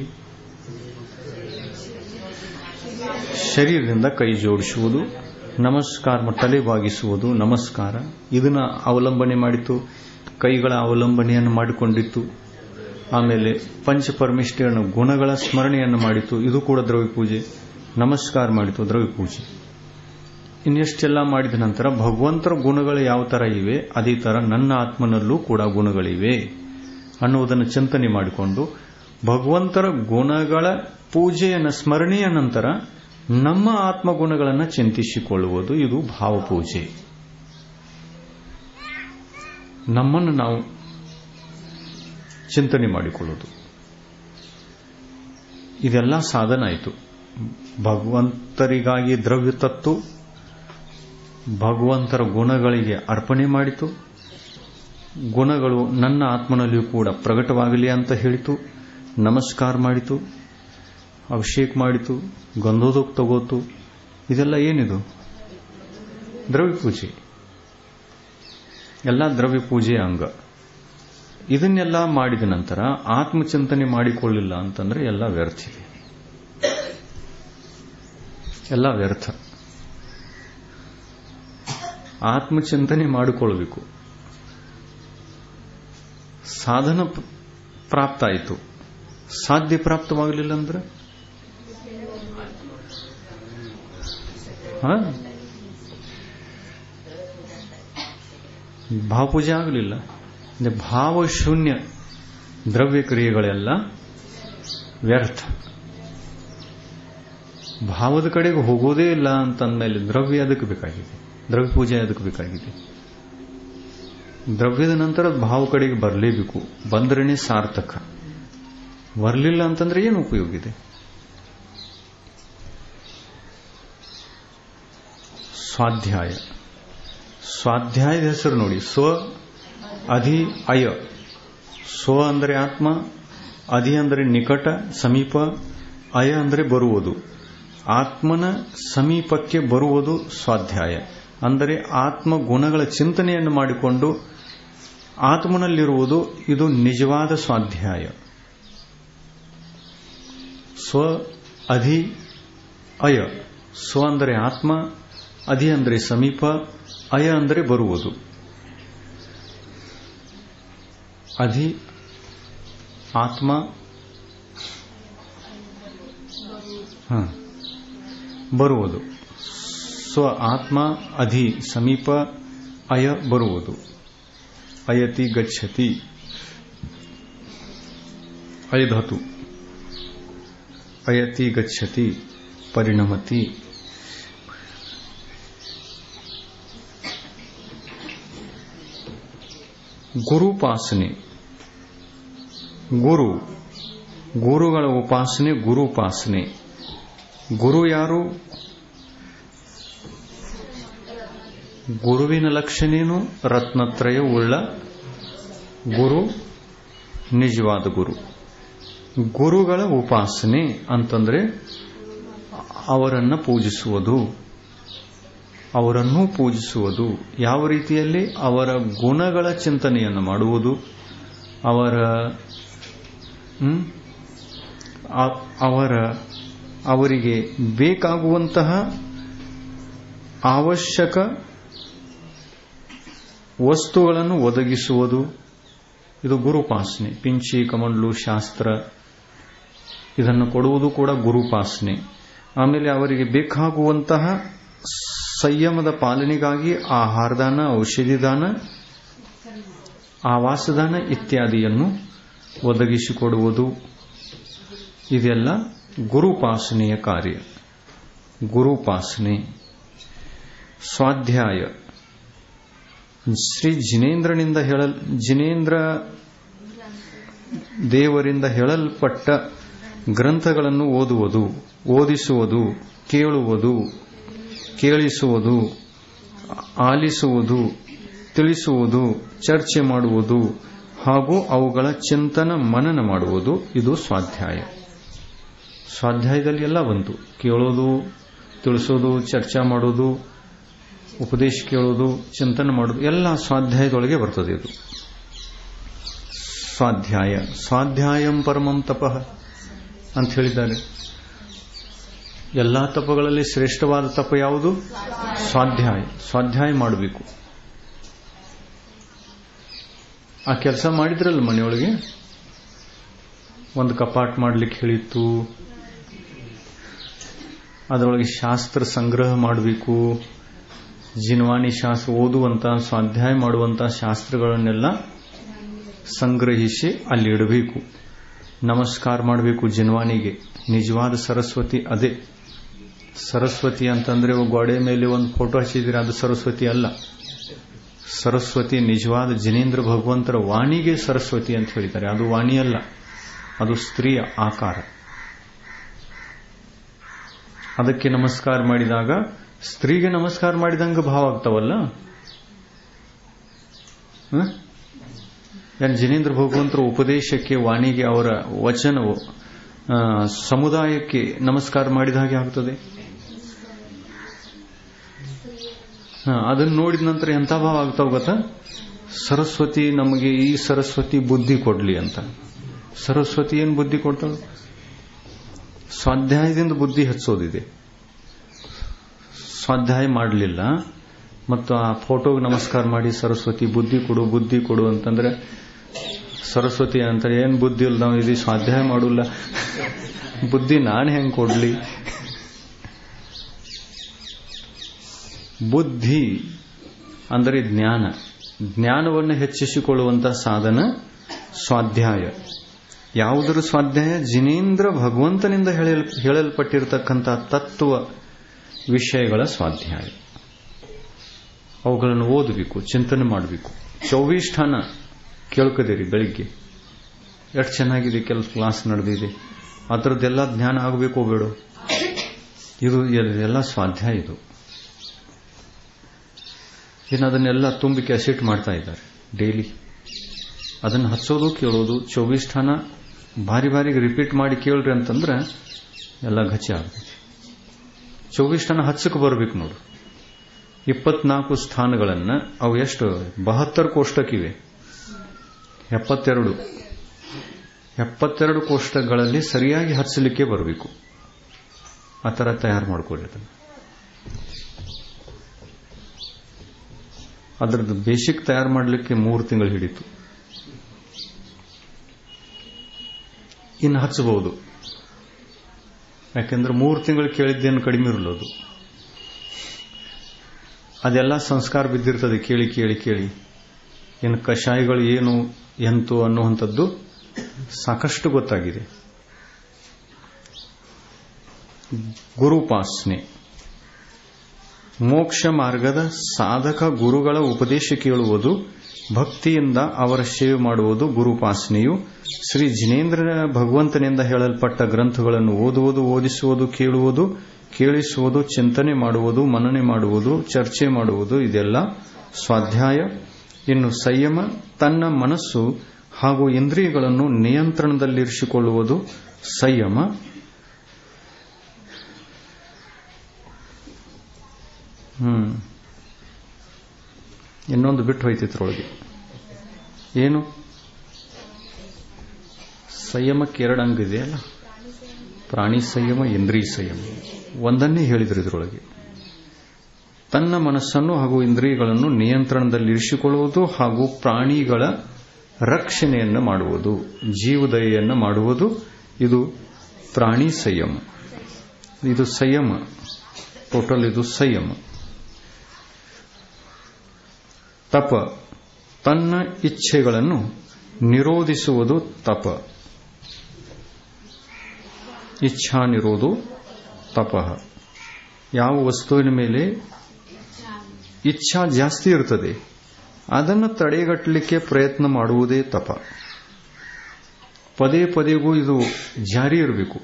ಶರೀರದಿಂದ ಕೈ ಜೋಡಿಸುವುದು ನಮಸ್ಕಾರ ತಲೆ ಬಾಗಿಸುವುದು ನಮಸ್ಕಾರ ಇದನ್ನ ಅವಲಂಬನೆ ಮಾಡಿತು ಕೈಗಳ ಅವಲಂಬನೆಯನ್ನು ಮಾಡಿಕೊಂಡಿತ್ತು ಆಮೇಲೆ ಪಂಚಪರಮಿಷ್ಠನ ಗುಣಗಳ ಸ್ಮರಣೆಯನ್ನು ಮಾಡಿತು ಇದು ಕೂಡ ದ್ರವ್ಯ ಪೂಜೆ ನಮಸ್ಕಾರ ಮಾಡಿತು ದ್ರವ್ಯ ಪೂಜೆ ಇನ್ನೆಷ್ಟೆಲ್ಲ ಮಾಡಿದ ನಂತರ ಭಗವಂತರ ಗುಣಗಳು ಯಾವ ತರ ಇವೆ ಅದೇ ತರ ನನ್ನ ಆತ್ಮನಲ್ಲೂ ಕೂಡ ಗುಣಗಳಿವೆ ಅನ್ನುವುದನ್ನು ಚಿಂತನೆ ಮಾಡಿಕೊಂಡು ಭಗವಂತರ ಗುಣಗಳ ಪೂಜೆಯನ್ನು ಸ್ಮರಣೆಯ ನಂತರ ನಮ್ಮ ಆತ್ಮಗುಣಗಳನ್ನು ಚಿಂತಿಸಿಕೊಳ್ಳುವುದು ಇದು ಭಾವಪೂಜೆ ನಮ್ಮನ್ನು ನಾವು ಚಿಂತನೆ ಮಾಡಿಕೊಳ್ಳುವುದು ಇದೆಲ್ಲ ಸಾಧನ ಆಯಿತು ಭಗವಂತರಿಗಾಗಿ ದ್ರವ್ಯ ತತ್ತು ಭಗವಂತರ ಗುಣಗಳಿಗೆ ಅರ್ಪಣೆ ಮಾಡಿತು ಗುಣಗಳು ನನ್ನ ಆತ್ಮನಲ್ಲಿಯೂ ಕೂಡ ಪ್ರಕಟವಾಗಲಿ ಅಂತ ಹೇಳಿತು ನಮಸ್ಕಾರ ಮಾಡಿತು ಅಭಿಷೇಕ ಮಾಡಿತು ಗಂಧೋದಕ್ ತಗೋತು ಇದೆಲ್ಲ ಏನಿದು ದ್ರವ್ಯ ಪೂಜೆ ಎಲ್ಲ ದ್ರವ್ಯ ಪೂಜೆಯ ಅಂಗ ಇದನ್ನೆಲ್ಲ ಮಾಡಿದ ನಂತರ ಆತ್ಮಚಿಂತನೆ ಮಾಡಿಕೊಳ್ಳಿಲ್ಲ ಅಂತಂದ್ರೆ ಎಲ್ಲ ವ್ಯರ್ಥ ಇದೆ ಎಲ್ಲ ವ್ಯರ್ಥ ಆತ್ಮಚಿಂತನೆ ಮಾಡಿಕೊಳ್ಬೇಕು ಸಾಧನ ಪ್ರಾಪ್ತ ಆಯಿತು ಸಾಧ್ಯ ಪ್ರಾಪ್ತವಾಗಲಿಲ್ಲ ಅಂದ್ರೆ ಭಾವಪೂಜೆ ಆಗಲಿಲ್ಲ ಭಾವಶೂನ್ಯ ದ್ರವ್ಯ ಕ್ರಿಯೆಗಳೆಲ್ಲ ವ್ಯರ್ಥ ಭಾವದ ಕಡೆಗೆ ಹೋಗೋದೇ ಇಲ್ಲ ಅಂತಂದ್ಮೇಲೆ ದ್ರವ್ಯ ಅದಕ್ಕೆ ಬೇಕಾಗಿದೆ ದ್ರವ್ಯ ಪೂಜೆ ಅದಕ್ಕೆ ಬೇಕಾಗಿದೆ ದ್ರವ್ಯದ ನಂತರ ಭಾವ ಕಡೆಗೆ ಬರಲೇಬೇಕು ಬಂದ್ರೇನೆ ಸಾರ್ಥಕ ಬರಲಿಲ್ಲ ಅಂತಂದ್ರೆ ಏನು ಉಪಯೋಗ ಇದೆ ಸ್ವಾಧ್ಯಾಯ ಸ್ವಾಧ್ಯಾಯದ ಹೆಸರು ನೋಡಿ ಸ್ವ ಅಧಿ ಅಯ ಸ್ವ ಅಂದರೆ ಆತ್ಮ ಅಧಿ ಅಂದರೆ ನಿಕಟ ಸಮೀಪ ಅಯ ಅಂದರೆ ಬರುವುದು ಆತ್ಮನ ಸಮೀಪಕ್ಕೆ ಬರುವುದು ಸ್ವಾಧ್ಯಾಯ ಅಂದರೆ ಆತ್ಮ ಗುಣಗಳ ಚಿಂತನೆಯನ್ನು ಮಾಡಿಕೊಂಡು ಆತ್ಮನಲ್ಲಿರುವುದು ಇದು ನಿಜವಾದ ಸ್ವಾಧ್ಯಾಯ ಸ್ವ ಅಧಿ ಅಯ ಸ್ವ ಅಂದರೆ ಆತ್ಮ ಅಧಿ ಅಂದರೆ ಸಮೀಪ ಅಯ ಅಂದರೆ ಬರುವುದು ಅಧಿ ಆತ್ಮ ಹ ಬರುವುದು ಸ್ವ ಆತ್ಮ ಅಧಿ ಸಮೀಪ ಅಯ ಬರುವುದು ಅಯತಿ ಗಚ್ಚತಿ ಅಯಧಾತು ಅಯತಿ ಗಚ್ಚತಿ ಪರಿಣಮತಿ ಗುರುಪಾಸನೆ ಗುರು ಗುರುಗಳ ಉಪಾಸನೆ ಗುರುಪಾಸನೆ ಗುರು ಯಾರು ಗುರುವಿನ ಲಕ್ಷಣೇನು ರತ್ನತ್ರಯ ಉಳ್ಳ ಗುರು ನಿಜವಾದ ಗುರು ಗುರುಗಳ ಉಪಾಸನೆ ಅಂತಂದ್ರೆ ಅವರನ್ನು ಪೂಜಿಸುವುದು ಅವರನ್ನೂ ಪೂಜಿಸುವುದು ಯಾವ ರೀತಿಯಲ್ಲಿ ಅವರ ಗುಣಗಳ ಚಿಂತನೆಯನ್ನು ಮಾಡುವುದು ಅವರ ಹ್ಮ್? ಆ- ಅವರ ಅವರಿಗೆ ಬೇಕಾಗುವಂತಹ ಅವಶ್ಯಕ ವಸ್ತುಗಳನ್ನು ಒದಗಿಸುವುದು ಇದು ಗುರುಪಾಸನೆ ಪಿಂಚಿ ಕಮಂಡ್ಲು ಶಾಸ್ತ್ರ ಇದನ್ನು ಕೊಡುವುದು ಕೂಡ ಗುರುಪಾಸನೆ ಆಮೇಲೆ ಅವರಿಗೆ ಬೇಕಾಗುವಂತಹ ಸಂಯಮದ ಪಾಲನೆಗಾಗಿ ಆಹಾರದಾನ ಔಷಧಿದಾನ ಆವಾಸದಾನ ಇತ್ಯಾದಿಯನ್ನು ಒದಗಿಸಿಕೊಡುವುದು ಇದೆಲ್ಲ ಗುರುಪಾಸನೆಯ ಕಾರ್ಯ ಗುರುಪಾಸನೆ ಸ್ವಾಧ್ಯಾಯ ಶ್ರೀ ಜಿನೇಂದ್ರನಿಂದ ಹೇಳಲ್ ಜಿನೇಂದ್ರ ದೇವರಿಂದ ಹೇಳಲ್ಪಟ್ಟ ಗ್ರಂಥಗಳನ್ನು ಓದುವುದು ಓದಿಸುವುದು ಕೇಳುವುದು ಕೇಳಿಸುವುದು ಆಲಿಸುವುದು ತಿಳಿಸುವುದು ಚರ್ಚೆ ಮಾಡುವುದು ಹಾಗೂ ಅವುಗಳ ಚಿಂತನ ಮನನ ಮಾಡುವುದು ಇದು ಸ್ವಾಧ್ಯಾಯ ಸ್ವಾಧ್ಯಾಯದಲ್ಲಿ ಎಲ್ಲ ಬಂತು ಕೇಳೋದು ತಿಳಿಸೋದು ಚರ್ಚೆ ಮಾಡೋದು ಉಪದೇಶ ಕೇಳೋದು ಚಿಂತನೆ ಮಾಡೋದು ಎಲ್ಲ ಸ್ವಾಧ್ಯಾಯದೊಳಗೆ ಬರ್ತದೆ ಇದು ಸ್ವಾಧ್ಯಾಯ ಸ್ವಾಧ್ಯಾಯಂ ಪರಮಂ ತಪಃ ಅಂತ ಹೇಳಿದ್ದಾರೆ ಎಲ್ಲಾ ತಪಗಳಲ್ಲಿ ಶ್ರೇಷ್ಠವಾದ ತಪ ಯಾವುದು ಸ್ವಾಧ್ಯಾಯ ಸ್ವಾಧ್ಯಾಯ ಮಾಡಬೇಕು ಆ ಕೆಲಸ ಮಾಡಿದ್ರಲ್ಲ ಮನೆಯೊಳಗೆ ಒಂದು ಕಪಾಟ್ ಮಾಡ್ಲಿಕ್ಕೆ ಹೇಳಿತ್ತು ಅದರೊಳಗೆ ಶಾಸ್ತ್ರ ಸಂಗ್ರಹ ಮಾಡಬೇಕು ಜಿನ್ವಾಣಿ ಶಾಸ್ತ್ರ ಓದುವಂತ ಸ್ವಾಧ್ಯಾಯ ಮಾಡುವಂತ ಶಾಸ್ತ್ರಗಳನ್ನೆಲ್ಲ ಸಂಗ್ರಹಿಸಿ ಅಲ್ಲಿ ಇಡಬೇಕು ನಮಸ್ಕಾರ ಮಾಡಬೇಕು ಜಿನ್ವಾಣಿಗೆ ನಿಜವಾದ ಸರಸ್ವತಿ ಅದೇ ಸರಸ್ವತಿ ಅಂತಂದ್ರೆ ಗೋಡೆ ಮೇಲೆ ಒಂದು ಫೋಟೋ ಹಚ್ಚಿದ್ರೆ ಅದು ಸರಸ್ವತಿ ಅಲ್ಲ ಸರಸ್ವತಿ ನಿಜವಾದ ಜಿನೇಂದ್ರ ಭಗವಂತರ ವಾಣಿಗೆ ಸರಸ್ವತಿ ಅಂತ ಹೇಳಿದ್ದಾರೆ ಅದು ವಾಣಿ ಅಲ್ಲ ಅದು ಸ್ತ್ರೀಯ ಆಕಾರ ಅದಕ್ಕೆ ನಮಸ್ಕಾರ ಮಾಡಿದಾಗ ಸ್ತ್ರೀಗೆ ನಮಸ್ಕಾರ ಮಾಡಿದಂಗ ಭಾವ ಆಗ್ತಾವಲ್ಲ ಹ? ಏನ್ ಜಿನೇಂದ್ರ ಭಗವಂತರ ಉಪದೇಶಕ್ಕೆ ವಾಣಿಗೆ ಅವರ ವಚನವು ಆ, ಸಮುದಾಯಕ್ಕೆ ನಮಸ್ಕಾರ ಮಾಡಿದ ಹಾಗೆ ಆಗ್ತದೆ ಹ, ಅದನ್ನ ನೋಡಿದ ನಂತರ ಎಂಥ ಭಾವ ಆಗ್ತಾವ ಗೊತ್ತಾ ಸರಸ್ವತಿ ನಮಗೆ ಈ ಸರಸ್ವತಿ ಬುದ್ಧಿ ಕೊಡ್ಲಿ ಅಂತ ಸರಸ್ವತಿ ಏನು ಬುದ್ಧಿ ಕೊಡ್ತಾಳೆ ಸ್ವಾಧ್ಯಾಯದಿಂದ ಬುದ್ಧಿ ಹೆಚ್ಚೋದಿದೆ ಸ್ವಾಧ್ಯಾಯ ಮಾಡಲಿಲ್ಲ ಮತ್ತು ಆ ಫೋಟೋಗೆ ನಮಸ್ಕಾರ ಮಾಡಿ ಸರಸ್ವತಿ ಬುದ್ಧಿ ಕೊಡು ಬುದ್ಧಿ ಕೊಡು ಅಂತಂದ್ರೆ ಸರಸ್ವತಿ ಅಂತಾರೆ ಏನ್ ಬುದ್ಧಿ ಇಲ್ಲ ನಾವು ಇದು ಸ್ವಾಧ್ಯಾಯ ಮಾಡಲ್ಲ ಬುದ್ಧಿ ನಾನು ಹೆಂಗ್ ಕೊಡ್ಲಿ ಬುದ್ಧಿ ಅಂದರೆ ಜ್ಞಾನ ಜ್ಞಾನವನ್ನು ಹೆಚ್ಚಿಸಿಕೊಳ್ಳುವಂತಹ ಸಾಧನ ಸ್ವಾಧ್ಯಾಯ ಯಾವುದರ ಸ್ವಾಧ್ಯಾಯ ಜಿನೇಂದ್ರ ಭಗವಂತನಿಂದ ಹೇಳಲ್ ಹೇಳಲ್ಪಟ್ಟಿರತಕ್ಕಂತಹ ತತ್ವ ವಿಷಯಗಳ ಸ್ವಾಧ್ಯಾಯ ಅವುಗಳನ್ನು ಓದಬೇಕು ಚಿಂತನೆ ಮಾಡಬೇಕು ಚೌವಿಷ್ಠಾನ ಕೇಳ್ಕದಿರಿ ಬೆಳಿಗ್ಗೆ ಎಷ್ಟು ಚೆನ್ನಾಗಿದೆ ಕೆಲಸ ಕ್ಲಾಸ್ ನಡೆದಿದೆ ಅದರದ್ದೆಲ್ಲ ಜ್ಞಾನ ಆಗಬೇಕೋ ಬೇಡ ಇದು ಎಲ್ಲ ಸ್ವಾಧ್ಯಾಯ ಇದು ಇನ್ನು ಅದನ್ನೆಲ್ಲ ತುಂಬಿ ಕ್ಯಾಸೆಟ್ ಮಾಡ್ತಾ ಇದ್ದಾರೆ ಡೈಲಿ ಅದನ್ನು ಹಚ್ಚೋದು ಕೇಳೋದು ಚೌವಿಷ್ಠಾನ ಭಾರಿ ಬಾರಿಗೆ ರಿಪೀಟ್ ಮಾಡಿ ಕೇಳ್ರಿ ಅಂತಂದ್ರೆ ಎಲ್ಲ ಗಚ್ಚಿ ಆಗ್ತೈತಿ ಚೌವಿಷ್ಠಾನ ಹಚ್ಚಕ್ಕೆ ಬರಬೇಕು ನೋಡು ಇಪ್ಪತ್ನಾಲ್ಕು ಸ್ಥಾನಗಳನ್ನ ಅವು ಎಷ್ಟು ಬಹತ್ತರ ಕೋಷ್ಟಕಿವೆ ಎಪ್ಪತ್ತೆರಡು ಎಪ್ಪತ್ತೆರಡು ಕೋಷ್ಟಕಗಳಲ್ಲಿ ಸರಿಯಾಗಿ ಹಚ್ಚಲಿಕ್ಕೆ ಬರಬೇಕು ಆ ಥರ ತಯಾರು ಮಾಡ್ಕೊಳ್ಳಿ ಅದನ್ನು ಅದರದ್ದು ಬೇಸಿಕ್ ತಯಾರು ಮಾಡಲಿಕ್ಕೆ ಮೂರು ತಿಂಗಳು ಹಿಡಿತು ಇನ್ನು ಹಚ್ಚಬಹುದು ಯಾಕೆಂದ್ರೆ ಮೂರು ತಿಂಗಳು ಕೇಳಿದ್ದೇನು ಕಡಿಮೆ ಇರಲೋದು ಅದೆಲ್ಲ ಸಂಸ್ಕಾರ ಬಿದ್ದಿರ್ತದೆ ಕೇಳಿ ಕೇಳಿ ಕೇಳಿ ಇನ್ನು ಕಷಾಯಗಳು ಏನು ಎಂತು ಅನ್ನುವಂಥದ್ದು ಸಾಕಷ್ಟು ಗೊತ್ತಾಗಿದೆ ಗುರುಪಾಸನೆ ಮೋಕ್ಷ ಮಾರ್ಗದ ಸಾಧಕ ಗುರುಗಳ ಉಪದೇಶ ಕೇಳುವುದು ಭಕ್ತಿಯಿಂದ ಅವರ ಸೇವೆ ಮಾಡುವುದು ಗುರುಪಾಸನೆಯು ಶ್ರೀ ಜಿನೇಂದ್ರ ಭಗವಂತನಿಂದ ಹೇಳಲ್ಪಟ್ಟ ಗ್ರಂಥಗಳನ್ನು ಓದುವುದು ಓದಿಸುವುದು ಕೇಳುವುದು ಕೇಳಿಸುವುದು ಚಿಂತನೆ ಮಾಡುವುದು ಮನನೆ ಮಾಡುವುದು ಚರ್ಚೆ ಮಾಡುವುದು ಇದೆಲ್ಲ ಸ್ವಾಧ್ಯಾಯ ಇನ್ನು ಸಂಯಮ ತನ್ನ ಮನಸ್ಸು ಹಾಗೂ ಇಂದ್ರಿಯಗಳನ್ನು ನಿಯಂತ್ರಣದಲ್ಲಿರಿಸಿಕೊಳ್ಳುವುದು ಸಂಯಮ ಹ್ಮ್ ಇನ್ನೊಂದು ಬಿಟ್ಟು ಹೋಯ್ತಿದ್ರೊಳಗೆ ಏನು ಸಂಯಮಕ್ಕೆ ಎರಡು ಅಂಗ ಇದೆಯಲ್ಲ ಪ್ರಾಣಿ ಸಂಯಮ ಇಂದ್ರಿಯ ಸಂಯಮ ಒಂದನ್ನೇ ಹೇಳಿದ್ರು ಇದರೊಳಗೆ ತನ್ನ ಮನಸ್ಸನ್ನು ಹಾಗೂ ಇಂದ್ರಿಯಗಳನ್ನು ನಿಯಂತ್ರಣದಲ್ಲಿರಿಸಿಕೊಳ್ಳುವುದು ಹಾಗೂ ಪ್ರಾಣಿಗಳ ರಕ್ಷಣೆಯನ್ನು ಮಾಡುವುದು ಜೀವದಯೆಯನ್ನು ಮಾಡುವುದು ಇದು ಪ್ರಾಣಿ ಸಂಯಮ ಇದು ಸಂಯಮ ಟೋಟಲ್ ಇದು ಸಂಯಮ ತಪ ತನ್ನ ಇಚ್ಛೆಗಳನ್ನು ನಿರೋಧಿಸುವುದು ತಪ ಇಚ್ಛಾ ನಿರೋಧು ತಪ ಯಾವ ವಸ್ತುವಿನ ಮೇಲೆ ಇಚ್ಛಾ ಜಾಸ್ತಿ ಇರ್ತದೆ ಅದನ್ನು ತಡೆಗಟ್ಟಲಿಕ್ಕೆ ಪ್ರಯತ್ನ ಮಾಡುವುದೇ ತಪ ಪದೇ ಪದೇಗೂ ಇದು ಜಾರಿ ಇರಬೇಕು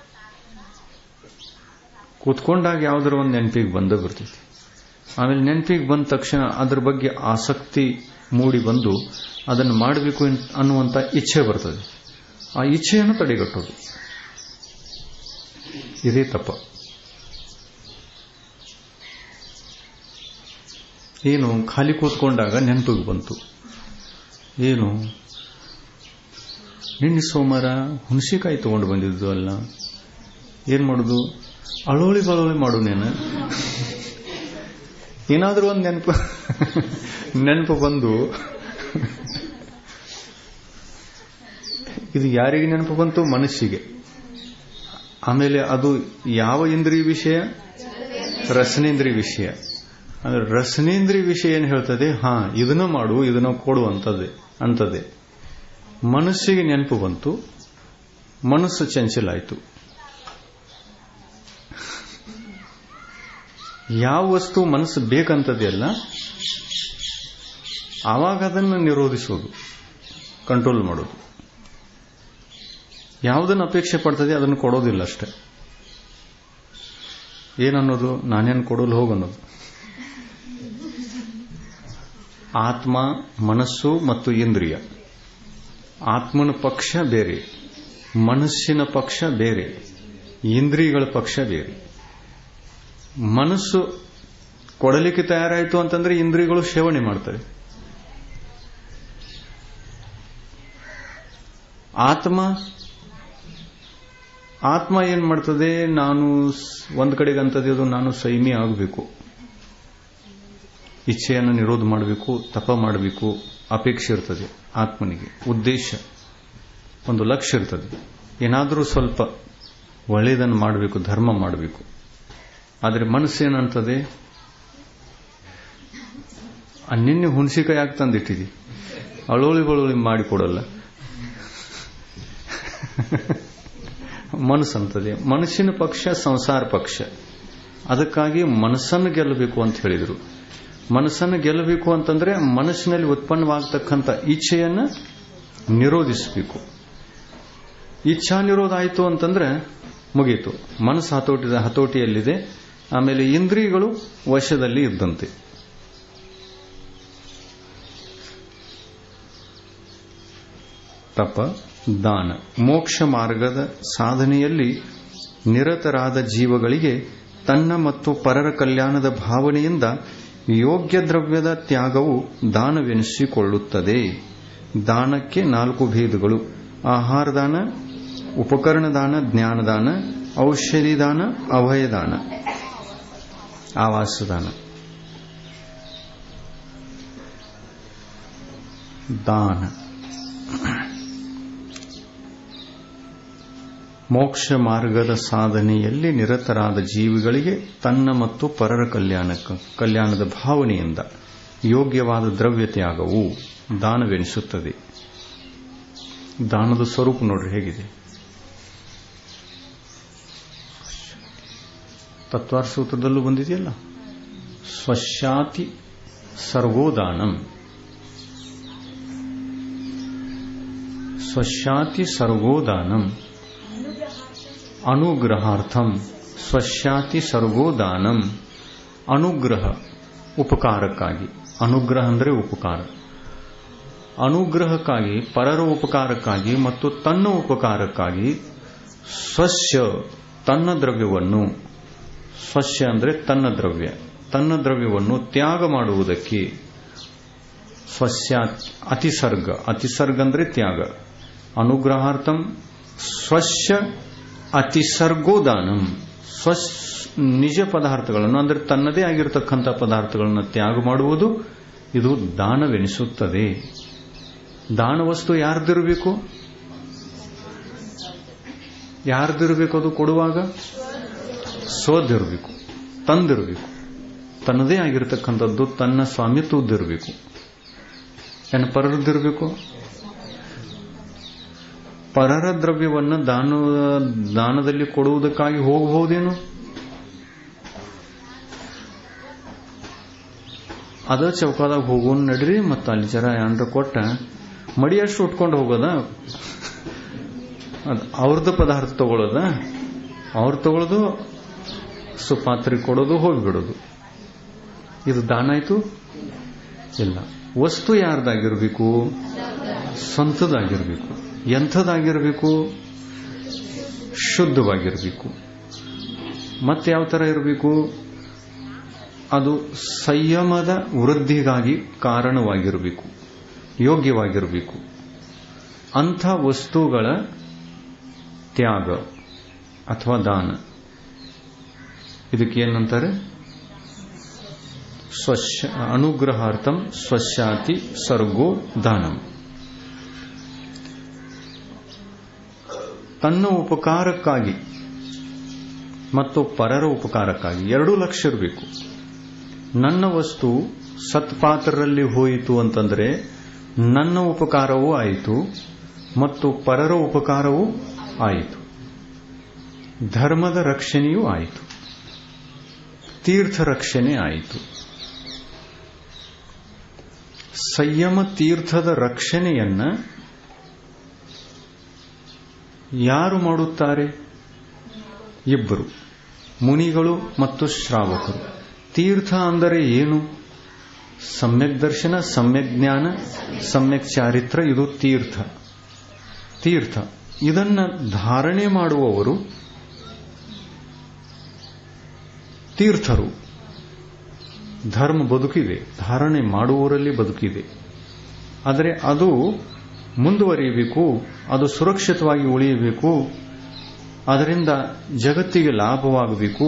ಕೂತ್ಕೊಂಡಾಗ ಯಾವ್ದಾರ ಒಂದು ನೆನಪಿಗೆ ಬಂದ ಬರ್ತೈತಿ ಆಮೇಲೆ ನೆನಪಿಗೆ ಬಂದ ತಕ್ಷಣ ಅದ್ರ ಬಗ್ಗೆ ಆಸಕ್ತಿ ಮೂಡಿ ಬಂದು ಅದನ್ನು ಮಾಡಬೇಕು ಅನ್ನುವಂಥ ಇಚ್ಛೆ ಬರ್ತದೆ ಆ ಇಚ್ಛೆಯನ್ನು ತಡೆಗಟ್ಟೋದು ಇದೇ ತಪ್ಪ ಏನು ಖಾಲಿ ಕೂತ್ಕೊಂಡಾಗ ನೆನಪಿಗೆ ಬಂತು ಏನು ನಿನ್ನೆ ಸೋಮವಾರ ಹುಣಸಿಕಾಯಿ ತಗೊಂಡು ಬಂದಿದ್ದು ಅಲ್ಲ ಏನ್ ಮಾಡುದು ಅಳೋಳಿ ಬಳೋಳಿ ಮಾಡು ನೀನು ಏನಾದ್ರೂ ಒಂದು ನೆನಪು ನೆನಪು ಬಂದು ಇದು ಯಾರಿಗೆ ನೆನಪು ಬಂತು ಮನಸ್ಸಿಗೆ ಆಮೇಲೆ ಅದು ಯಾವ ಇಂದ್ರಿಯ ವಿಷಯ ರಸನೇಂದ್ರಿಯ ವಿಷಯ ಅಂದ್ರೆ ರಸನೇಂದ್ರಿಯ ವಿಷಯ ಏನು ಹೇಳ್ತದೆ ಹಾ ಇದನ್ನ ಮಾಡು ಇದನ್ನ ಕೊಡು ಅಂತದೆ ಅಂತದೆ ಮನಸ್ಸಿಗೆ ನೆನಪು ಬಂತು ಮನಸ್ಸು ಚಂಚಲಾಯಿತು ಯಾವ ವಸ್ತು ಮನಸ್ಸು ಬೇಕಂತದೆಯಲ್ಲ ಆವಾಗ ಅದನ್ನು ನಿರೋಧಿಸೋದು ಕಂಟ್ರೋಲ್ ಮಾಡೋದು ಯಾವುದನ್ನು ಅಪೇಕ್ಷೆ ಪಡ್ತದೆ ಅದನ್ನು ಕೊಡೋದಿಲ್ಲ ಅಷ್ಟೆ ಏನನ್ನೋದು ನಾನೇನು ಕೊಡಲು ಹೋಗನ್ನೋದು ಆತ್ಮ ಮನಸ್ಸು ಮತ್ತು ಇಂದ್ರಿಯ ಆತ್ಮನ ಪಕ್ಷ ಬೇರೆ ಮನಸ್ಸಿನ ಪಕ್ಷ ಬೇರೆ ಇಂದ್ರಿಯಗಳ ಪಕ್ಷ ಬೇರೆ ಮನಸ್ಸು ಕೊಡಲಿಕ್ಕೆ ತಯಾರಾಯಿತು ಅಂತಂದ್ರೆ ಇಂದ್ರಿಯಗಳು ಸೇವನೆ ಮಾಡ್ತವೆ ಆತ್ಮ ಆತ್ಮ ಏನ್ ಮಾಡ್ತದೆ ನಾನು ಒಂದ್ ಕಡೆಗೆ ಅಂತದ್ದು ನಾನು ಸೈಮಿ ಆಗಬೇಕು ಇಚ್ಛೆಯನ್ನು ನಿರೋಧ ಮಾಡಬೇಕು ತಪ ಮಾಡಬೇಕು ಅಪೇಕ್ಷೆ ಇರ್ತದೆ ಆತ್ಮನಿಗೆ ಉದ್ದೇಶ ಒಂದು ಲಕ್ಷ್ಯ ಇರ್ತದೆ ಏನಾದರೂ ಸ್ವಲ್ಪ ಒಳ್ಳೆಯದನ್ನು ಮಾಡಬೇಕು ಧರ್ಮ ಮಾಡಬೇಕು ಆದರೆ ಮನಸ್ಸೇನಂತದೆ ನಿನ್ನೆ ಹುಣಸಿಕಾಯಿ ಯಾಕೆ ತಂದಿಟ್ಟಿದಿ ಅಳೋಳಿ ಬಳೋಳಿ ಮಾಡಿಕೊಡಲ್ಲ ಮನಸ್ಸಂತದೆ ಮನಸ್ಸಿನ ಪಕ್ಷ ಸಂಸಾರ ಪಕ್ಷ ಅದಕ್ಕಾಗಿ ಮನಸ್ಸನ್ನು ಗೆಲ್ಲಬೇಕು ಅಂತ ಹೇಳಿದರು ಮನಸ್ಸನ್ನು ಗೆಲ್ಲಬೇಕು ಅಂತಂದ್ರೆ ಮನಸ್ಸಿನಲ್ಲಿ ಉತ್ಪನ್ನವಾಗತಕ್ಕಂಥ ಇಚ್ಛೆಯನ್ನು ನಿರೋಧಿಸಬೇಕು ಇಚ್ಛಾ ನಿರೋಧ ಆಯಿತು ಅಂತಂದ್ರೆ ಮುಗೀತು ಮನಸ್ಸು ಹತೋಟಿ ಹತೋಟಿಯಲ್ಲಿದೆ ಆಮೇಲೆ ಇಂದ್ರಿಯಗಳು ವಶದಲ್ಲಿ ಇದ್ದಂತೆ ತಪ ದಾನ ಮೋಕ್ಷ ಮಾರ್ಗದ ಸಾಧನೆಯಲ್ಲಿ ನಿರತರಾದ ಜೀವಗಳಿಗೆ ತನ್ನ ಮತ್ತು ಪರರ ಕಲ್ಯಾಣದ ಭಾವನೆಯಿಂದ ಯೋಗ್ಯ ದ್ರವ್ಯದ ತ್ಯಾಗವು ದಾನವೆನಿಸಿಕೊಳ್ಳುತ್ತದೆ ದಾನಕ್ಕೆ ನಾಲ್ಕು ಭೇದಗಳು ಆಹಾರದಾನ ಉಪಕರಣದಾನ ಜ್ಞಾನದಾನ ಔಷಧಿದಾನ ಅಭಯದಾನ ಆವಾಸದಾನ ದಾನ ಮೋಕ್ಷ ಮಾರ್ಗದ ಸಾಧನೆಯಲ್ಲಿ ನಿರತರಾದ ಜೀವಿಗಳಿಗೆ ತನ್ನ ಮತ್ತು ಪರರ ಕಲ್ಯಾಣಕ್ಕೆ ಕಲ್ಯಾಣದ ಭಾವನೆಯಿಂದ ಯೋಗ್ಯವಾದ ದ್ರವ್ಯ ತ್ಯಾಗವು ದಾನವೆನಿಸುತ್ತದೆ ದಾನದ ಸ್ವರೂಪ ನೋಡ್ರಿ ಹೇಗಿದೆ ತತ್ವಾರ್ ಸೂತ್ರದಲ್ಲೂ ಬಂದಿದೆಯಲ್ಲ ಸ್ವಶಾತಿ ಸರ್ಗೋದಾನಂ ಸ್ವಶಾತಿ ಸರ್ಗೋದಾನಂ ಅನುಗ್ರಹಾರ್ಥಂ ಸ್ವಶಾತಿ ಸರ್ಗೋದಾನಂ ಅನುಗ್ರಹ ಉಪಕಾರಕ್ಕಾಗಿ ಅನುಗ್ರಹ ಅಂದರೆ ಉಪಕಾರ ಅನುಗ್ರಹಕ್ಕಾಗಿ ಪರರ ಉಪಕಾರಕ್ಕಾಗಿ ಮತ್ತು ತನ್ನ ಉಪಕಾರಕ್ಕಾಗಿ ಸ್ವಸ್ಯ ತನ್ನ ದ್ರವ್ಯವನ್ನು ಸ್ವಸ್ಯ ಅಂದರೆ ತನ್ನ ದ್ರವ್ಯ ತನ್ನ ದ್ರವ್ಯವನ್ನು ತ್ಯಾಗ ಮಾಡುವುದಕ್ಕೆ ಸ್ವಸ್ಯ ಅತಿಸರ್ಗ ಅತಿಸರ್ಗ ಅಂದರೆ ತ್ಯಾಗ ಅನುಗ್ರಹಾರ್ಥಂ ಸ್ವಸ್ಯ ಅತಿಸರ್ಗೋ ದಾನಂ ಸ್ವಸ್ ನಿಜ ಪದಾರ್ಥಗಳನ್ನು ಅಂದರೆ ತನ್ನದೇ ಆಗಿರತಕ್ಕಂಥ ಪದಾರ್ಥಗಳನ್ನು ತ್ಯಾಗ ಮಾಡುವುದು ಇದು ದಾನವೆನಿಸುತ್ತದೆ ದಾನ ವಸ್ತು ಯಾರ್ದಿರಬೇಕು ಯಾರ್ದಿರಬೇಕು ಅದು ಕೊಡುವಾಗ ಸ್ವದಿರಬೇಕು ತಂದಿರಬೇಕು ತನ್ನದೇ ಆಗಿರತಕ್ಕಂಥದ್ದು ತನ್ನ ಸ್ವಾಮಿತ್ವದ್ದಿರಬೇಕು ಏನು ಪರರದ್ದಿರಬೇಕು ಪರರ ದ್ರವ್ಯವನ್ನು ದಾನ ದಾನದಲ್ಲಿ ಕೊಡುವುದಕ್ಕಾಗಿ ಹೋಗಬಹುದೇನು ಅದ ಚೌಕಾದಾಗ ಹೋಗೋನ್ ನಡ್ರಿ ಮತ್ತು ಅಲ್ಲಿ ಜರ ಏನ್ರ ಕೊಟ್ಟ ಮಡಿಯಷ್ಟು ಉಟ್ಕೊಂಡು ಹೋಗೋದ ಅದು ಅವ್ರದ್ದು ಪದಾರ್ಥ ತಗೊಳ್ಳೋದ ಅವ್ರು ತಗೊಳ್ಳೋದು ಸುಪಾತ್ರಿ ಕೊಡೋದು ಹೋಗಿಬಿಡೋದು ಇದು ದಾನ ಆಯ್ತು ಇಲ್ಲ ವಸ್ತು ಯಾರ್ದಾಗಿರ್ಬೇಕು ಸ್ವಂತದಾಗಿರ್ಬೇಕು ಎಂಥದಾಗಿರ್ಬೇಕು ಶುದ್ಧವಾಗಿರಬೇಕು ಮತ್ತೆ ಯಾವ ತರ ಇರಬೇಕು ಅದು ಸಂಯಮದ ವೃದ್ಧಿಗಾಗಿ ಕಾರಣವಾಗಿರಬೇಕು ಯೋಗ್ಯವಾಗಿರಬೇಕು ಅಂಥ ವಸ್ತುಗಳ ತ್ಯಾಗ ಅಥವಾ ದಾನ ಇದಕ್ಕೆ ಏನಂತಾರೆ ಸ್ವಚ್ಛ ಅನುಗ್ರಹಾರ್ಥಂ ಸ್ವಚ್ಛಾತಿ ಸರ್ಗೋ ದಾನಂ ತನ್ನ ಉಪಕಾರಕ್ಕಾಗಿ ಮತ್ತು ಪರರ ಉಪಕಾರಕ್ಕಾಗಿ ಎರಡೂ ಲಕ್ಷ ಇರಬೇಕು ನನ್ನ ವಸ್ತು ಸತ್ಪಾತ್ರರಲ್ಲಿ ಹೋಯಿತು ಅಂತಂದ್ರೆ ನನ್ನ ಉಪಕಾರವೂ ಆಯಿತು ಮತ್ತು ಪರರ ಉಪಕಾರವೂ ಆಯಿತು ಧರ್ಮದ ರಕ್ಷಣೆಯೂ ಆಯಿತು ತೀರ್ಥ ರಕ್ಷಣೆ ಆಯಿತು ಸಂಯಮ ತೀರ್ಥದ ರಕ್ಷಣೆಯನ್ನ ಯಾರು ಮಾಡುತ್ತಾರೆ ಇಬ್ಬರು ಮುನಿಗಳು ಮತ್ತು ಶ್ರಾವಕರು ತೀರ್ಥ ಅಂದರೆ ಏನು ಸಮ್ಯಕ್ ದರ್ಶನ ಸಮ್ಯಕ್ ಜ್ಞಾನ ಸಮ್ಯಕ್ ಚಾರಿತ್ರ ಇದು ತೀರ್ಥ ತೀರ್ಥ ಇದನ್ನ ಧಾರಣೆ ಮಾಡುವವರು ತೀರ್ಥರು ಧರ್ಮ ಬದುಕಿದೆ ಧಾರಣೆ ಮಾಡುವವರಲ್ಲಿ ಬದುಕಿದೆ ಆದರೆ ಅದು ಮುಂದುವರಿಯಬೇಕು ಅದು ಸುರಕ್ಷಿತವಾಗಿ ಉಳಿಯಬೇಕು ಅದರಿಂದ ಜಗತ್ತಿಗೆ ಲಾಭವಾಗಬೇಕು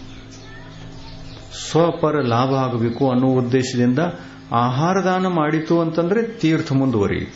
ಸ್ವಪರ ಲಾಭ ಆಗಬೇಕು ಅನ್ನೋ ಉದ್ದೇಶದಿಂದ ಆಹಾರ ದಾನ ಮಾಡಿತು ಅಂತಂದ್ರೆ ತೀರ್ಥ ಮುಂದುವರಿಯಿತು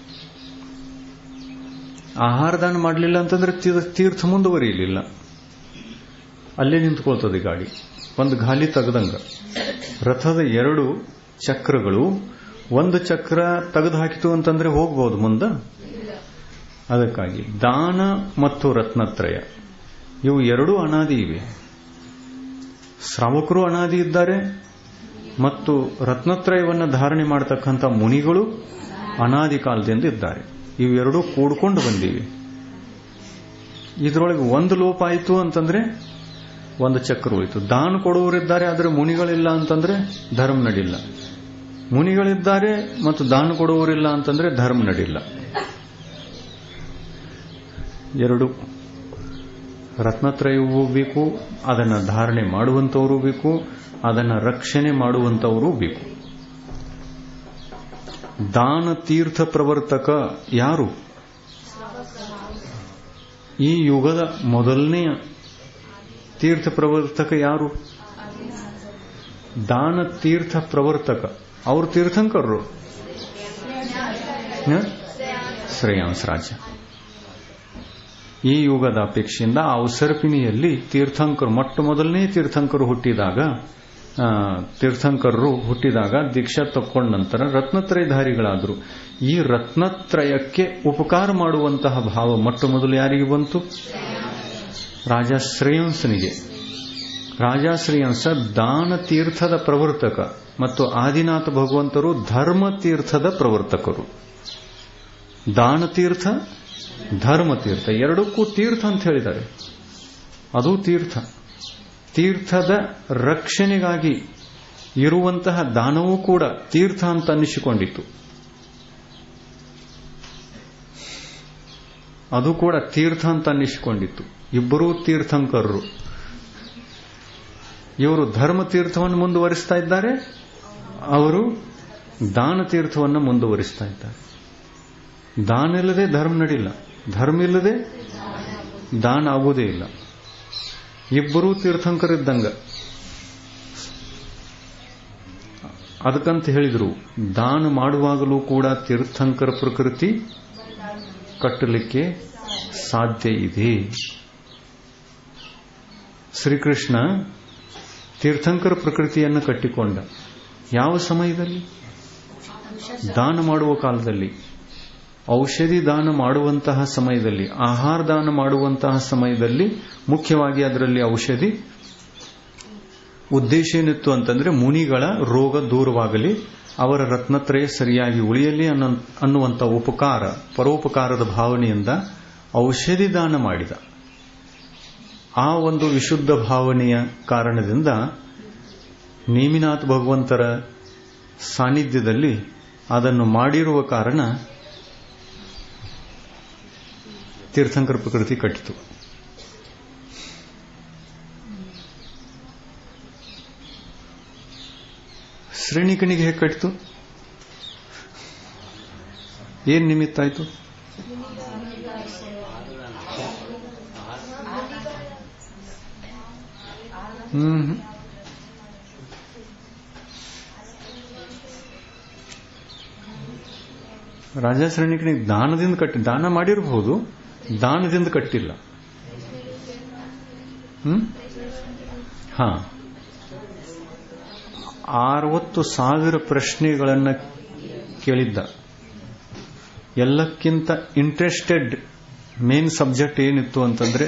ಆಹಾರ ದಾನ ಮಾಡಲಿಲ್ಲ ಅಂತಂದ್ರೆ ತೀರ್ಥ ಮುಂದುವರಿಯಲಿಲ್ಲ ಅಲ್ಲೇ ನಿಂತ್ಕೊಳ್ತದೆ ಗಾಡಿ ಒಂದು ಗಾಲಿ ತೆಗೆದಂಗ ರಥದ ಎರಡು ಚಕ್ರಗಳು ಒಂದು ಚಕ್ರ ತೆಗೆದು ಹಾಕಿತು ಅಂತಂದ್ರೆ ಹೋಗ್ಬೋದು ಮುಂದೆ ಅದಕ್ಕಾಗಿ ದಾನ ಮತ್ತು ರತ್ನತ್ರಯ ಇವು ಎರಡೂ ಅನಾದಿ ಇವೆ ಶ್ರಾವಕರು ಅನಾದಿ ಇದ್ದಾರೆ ಮತ್ತು ರತ್ನತ್ರಯವನ್ನು ಧಾರಣೆ ಮಾಡತಕ್ಕಂಥ ಮುನಿಗಳು ಅನಾದಿ ಕಾಲದಿಂದ ಇದ್ದಾರೆ ಇವೆರಡೂ ಕೂಡ್ಕೊಂಡು ಬಂದಿವೆ ಇದರೊಳಗೆ ಒಂದು ಲೋಪ ಆಯಿತು ಅಂತಂದ್ರೆ ಒಂದು ಚಕ್ರ ಹೋಯಿತು ದಾನ ಕೊಡುವವರಿದ್ದಾರೆ ಆದರೆ ಮುನಿಗಳಿಲ್ಲ ಅಂತಂದ್ರೆ ಧರ್ಮ ನಡಿಲ್ಲ ಮುನಿಗಳಿದ್ದಾರೆ ಮತ್ತು ದಾನ ಕೊಡುವವರಿಲ್ಲ ಅಂತಂದ್ರೆ ಧರ್ಮ ನಡಿಲ್ಲ ಎರಡು ರತ್ನತ್ರಯವೂ ಬೇಕು ಅದನ್ನು ಧಾರಣೆ ಮಾಡುವಂತವರು ಬೇಕು ಅದನ್ನು ರಕ್ಷಣೆ ಮಾಡುವಂತವರು ಬೇಕು ದಾನ ತೀರ್ಥ ಪ್ರವರ್ತಕ ಯಾರು ಈ ಯುಗದ ಮೊದಲನೆಯ ತೀರ್ಥ ಪ್ರವರ್ತಕ ಯಾರು ದಾನ ತೀರ್ಥ ಪ್ರವರ್ತಕ ಅವರು ತೀರ್ಥಂಕರರು ಶ್ರೇಯಾಂಸ್ ರಾಜ ಈ ಯುಗದ ಅಪೇಕ್ಷೆಯಿಂದ ಆ ಉಸರ್ಪಿನಿಯಲ್ಲಿ ತೀರ್ಥಂಕರು ಮೊಟ್ಟ ಮೊದಲನೇ ತೀರ್ಥಂಕರು ಹುಟ್ಟಿದಾಗ ತೀರ್ಥಂಕರರು ಹುಟ್ಟಿದಾಗ ದೀಕ್ಷಾ ತಕ್ಕೊಂಡ ನಂತರ ರತ್ನತ್ರಯಧಾರಿಗಳಾದರು ಈ ರತ್ನತ್ರಯಕ್ಕೆ ಉಪಕಾರ ಮಾಡುವಂತಹ ಭಾವ ಮೊಟ್ಟ ಮೊದಲು ಯಾರಿಗೆ ಬಂತು ರಾಜ ಶ್ರೇಯಂಸನಿಗೆ ರಾಜ ಶ್ರೇಯಂಸ ದಾನ ತೀರ್ಥದ ಪ್ರವರ್ತಕ ಮತ್ತು ಆದಿನಾಥ ಭಗವಂತರು ಧರ್ಮ ತೀರ್ಥದ ಪ್ರವರ್ತಕರು ದಾನ ತೀರ್ಥ ಧರ್ಮ ತೀರ್ಥ ಎರಡಕ್ಕೂ ತೀರ್ಥ ಅಂತ ಹೇಳಿದ್ದಾರೆ ಅದು ತೀರ್ಥ ತೀರ್ಥದ ರಕ್ಷಣೆಗಾಗಿ ಇರುವಂತಹ ದಾನವೂ ಕೂಡ ತೀರ್ಥ ಅಂತ ಅನ್ನಿಸಿಕೊಂಡಿತ್ತು ಅದು ಕೂಡ ತೀರ್ಥ ಅಂತ ಅನ್ನಿಸಿಕೊಂಡಿತ್ತು ಇಬ್ಬರೂ ತೀರ್ಥಂಕರರು ಇವರು ಧರ್ಮ ತೀರ್ಥವನ್ನು ಮುಂದುವರಿಸ್ತಾ ಇದ್ದಾರೆ ಅವರು ದಾನ ತೀರ್ಥವನ್ನು ಮುಂದುವರಿಸ್ತಾ ಇದ್ದಾರೆ ದಾನ ಇಲ್ಲದೆ ಧರ್ಮ ನಡಿಲ್ಲ ಧರ್ಮ ಇಲ್ಲದೆ ದಾನ ಆಗೋದೇ ಇಲ್ಲ ಇಬ್ಬರೂ ತೀರ್ಥಂಕರಿದ್ದಂಗ ಅದಕ್ಕಂತ ಹೇಳಿದ್ರು ದಾನ ಮಾಡುವಾಗಲೂ ಕೂಡ ತೀರ್ಥಂಕರ ಪ್ರಕೃತಿ ಕಟ್ಟಲಿಕ್ಕೆ ಸಾಧ್ಯ ಇದೆ ಶ್ರೀಕೃಷ್ಣ ತೀರ್ಥಂಕರ ಪ್ರಕೃತಿಯನ್ನು ಕಟ್ಟಿಕೊಂಡ ಯಾವ ಸಮಯದಲ್ಲಿ ದಾನ ಮಾಡುವ ಕಾಲದಲ್ಲಿ ಔಷಧಿ ದಾನ ಮಾಡುವಂತಹ ಸಮಯದಲ್ಲಿ ಆಹಾರ ದಾನ ಮಾಡುವಂತಹ ಸಮಯದಲ್ಲಿ ಮುಖ್ಯವಾಗಿ ಅದರಲ್ಲಿ ಔಷಧಿ ಉದ್ದೇಶ ಏನಿತ್ತು ಅಂತಂದ್ರೆ ಮುನಿಗಳ ರೋಗ ದೂರವಾಗಲಿ ಅವರ ರತ್ನತ್ರಯ ಸರಿಯಾಗಿ ಉಳಿಯಲಿ ಅನ್ನುವಂಥ ಉಪಕಾರ ಪರೋಪಕಾರದ ಭಾವನೆಯಿಂದ ಔಷಧಿ ದಾನ ಮಾಡಿದ ಆ ಒಂದು ವಿಶುದ್ಧ ಭಾವನೆಯ ಕಾರಣದಿಂದ ನೇಮಿನಾಥ್ ಭಗವಂತರ ಸಾನ್ನಿಧ್ಯದಲ್ಲಿ ಅದನ್ನು ಮಾಡಿರುವ ಕಾರಣ ತೀರ್ಥಂಕರ ಪ್ರಕೃತಿ ಕಟ್ಟಿತು ಶ್ರೇಣಿಕನಿಗೆ ಹೇಗೆ ಕಟ್ಟಿತು ಏನ್ ನಿಮಿತ್ತ ಆಯ್ತು ಹ್ಮ್ ರಾಜ ಶ್ರೇಣಿಕನಿಗೆ ದಾನದಿಂದ ಕಟ್ಟಿ ದಾನ ಮಾಡಿರಬಹುದು ದಾನದಿಂದ ಕಟ್ಟಿಲ್ಲ ಹ್ಮ್ ಹಾ ಅರವತ್ತು ಸಾವಿರ ಪ್ರಶ್ನೆಗಳನ್ನ ಕೇಳಿದ್ದ ಎಲ್ಲಕ್ಕಿಂತ ಇಂಟ್ರೆಸ್ಟೆಡ್ ಮೇನ್ ಸಬ್ಜೆಕ್ಟ್ ಏನಿತ್ತು ಅಂತಂದ್ರೆ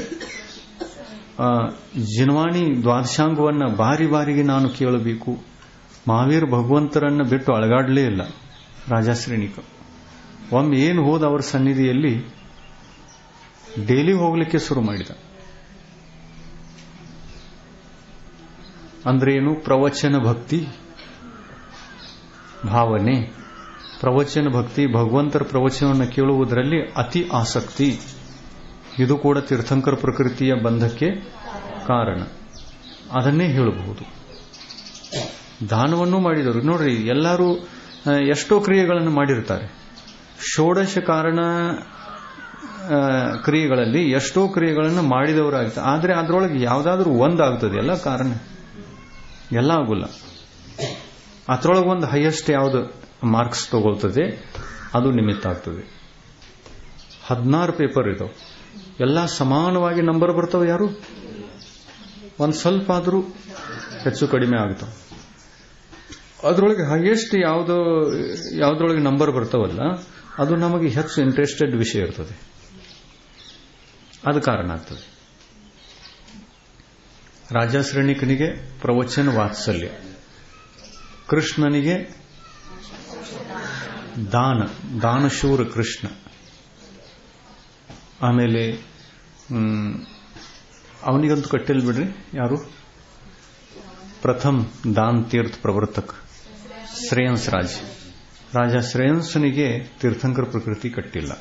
ಜಿನ್ವಾಣಿ ದ್ವಾದಶಾಂಗವನ್ನ ಬಾರಿ ಬಾರಿಗೆ ನಾನು ಕೇಳಬೇಕು ಮಹಾವೀರ್ ಭಗವಂತರನ್ನ ಬಿಟ್ಟು ಅಳಗಾಡಲೇ ಇಲ್ಲ ರಾಜಾಶ್ರೇಣಿಕ ಒಮ್ಮೆ ಏನು ಹೋದ ಅವರ ಸನ್ನಿಧಿಯಲ್ಲಿ ಡೈಲಿ ಹೋಗ್ಲಿಕ್ಕೆ ಶುರು ಮಾಡಿದ ಅಂದ್ರೇನು ಪ್ರವಚನ ಭಕ್ತಿ ಭಾವನೆ ಪ್ರವಚನ ಭಕ್ತಿ ಭಗವಂತರ ಪ್ರವಚನವನ್ನು ಕೇಳುವುದರಲ್ಲಿ ಅತಿ ಆಸಕ್ತಿ ಇದು ಕೂಡ ತೀರ್ಥಂಕರ ಪ್ರಕೃತಿಯ ಬಂಧಕ್ಕೆ ಕಾರಣ ಅದನ್ನೇ ಹೇಳಬಹುದು ದಾನವನ್ನು ಮಾಡಿದರು ನೋಡ್ರಿ ಎಲ್ಲರೂ ಎಷ್ಟೋ ಕ್ರಿಯೆಗಳನ್ನು ಮಾಡಿರ್ತಾರೆ ಷೋಡಶ ಕಾರಣ ಕ್ರಿಯೆಗಳಲ್ಲಿ ಎಷ್ಟೋ ಕ್ರಿಯೆಗಳನ್ನು ಮಾಡಿದವರಾಗ್ತಾರೆ ಆದರೆ ಅದರೊಳಗೆ ಯಾವುದಾದ್ರೂ ಒಂದಾಗ್ತದೆ ಎಲ್ಲ ಕಾರಣ ಎಲ್ಲ ಆಗುಲ್ಲ ಅದರೊಳಗೆ ಒಂದು ಹೈಯೆಸ್ಟ್ ಯಾವುದು ಮಾರ್ಕ್ಸ್ ತಗೊಳ್ತದೆ ಅದು ನಿಮಿತ್ತ ಆಗ್ತದೆ ಹದಿನಾರು ಪೇಪರ್ ಇದಾವೆ ಎಲ್ಲ ಸಮಾನವಾಗಿ ನಂಬರ್ ಬರ್ತಾವೆ ಯಾರು ಒಂದು ಸ್ವಲ್ಪ ಆದರೂ ಹೆಚ್ಚು ಕಡಿಮೆ ಆಗ್ತಾವೆ ಅದರೊಳಗೆ ಹೈಯೆಸ್ಟ್ ಯಾವುದು ಯಾವುದ್ರೊಳಗೆ ನಂಬರ್ ಬರ್ತಾವಲ್ಲ ಅದು ನಮಗೆ ಹೆಚ್ಚು ಇಂಟ್ರೆಸ್ಟೆಡ್ ವಿಷಯ ಇರ್ತದೆ ಅದು ಕಾರಣ ಆಗ್ತದೆ ರಾಜಾಶ್ರೇಣಿಕನಿಗೆ ಪ್ರವಚನ ವಾತ್ಸಲ್ಯ ಕೃಷ್ಣನಿಗೆ ದಾನ ದಾನಶೂರ ಕೃಷ್ಣ ಆಮೇಲೆ ಅವನಿಗಂತೂ ಕಟ್ಟಿಲ್ ಬಿಡ್ರಿ ಯಾರು ಪ್ರಥಮ್ ದಾನ್ ತೀರ್ಥ ಪ್ರವರ್ತಕ ಶ್ರೇಯನ್ಸ್ ರಾಜ್ ರಾಜ ಶ್ರೇಯನ್ಸನಿಗೆ ತೀರ್ಥಂಕರ ಪ್ರಕೃತಿ ಕಟ್ಟಿಲ್ಲ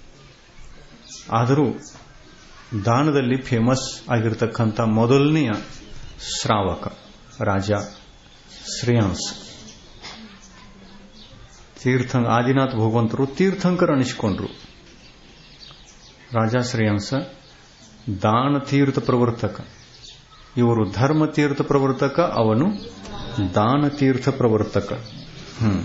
ಆದರೂ ದಾನದಲ್ಲಿ ಫೇಮಸ್ ಆಗಿರತಕ್ಕಂಥ ಮೊದಲನೆಯ ಶ್ರಾವಕ ರಾಜ ಶ್ರೇಯನ್ಸ್ ತೀರ್ಥ ಆದಿನಾಥ್ ಭಗವಂತರು ತೀರ್ಥಂಕರ ಅನಿಸಿಕೊಂಡ್ರು ರಾಜ ಶ್ರೇಯಂಸ ದಾನ ತೀರ್ಥ ಪ್ರವರ್ತಕ ಇವರು ಧರ್ಮ ತೀರ್ಥ ಪ್ರವರ್ತಕ ಅವನು ದಾನ ತೀರ್ಥ ಪ್ರವರ್ತಕ ಹ್ಮ್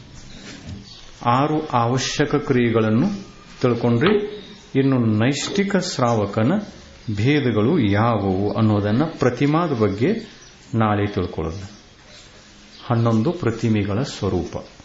ಆರು ಅವಶ್ಯಕ ಕ್ರಿಯೆಗಳನ್ನು ತಿಳ್ಕೊಂಡ್ರೆ ಇನ್ನು ನೈಷ್ಠಿಕ ಶ್ರಾವಕನ ಭೇದಗಳು ಯಾವುವು ಅನ್ನೋದನ್ನ ಪ್ರತಿಮಾದ ಬಗ್ಗೆ ನಾಳೆ ತಿಳ್ಕೊಳ್ಳೋಣ ಹನ್ನೊಂದು ಪ್ರತಿಮೆಗಳ ಸ್ವರೂಪ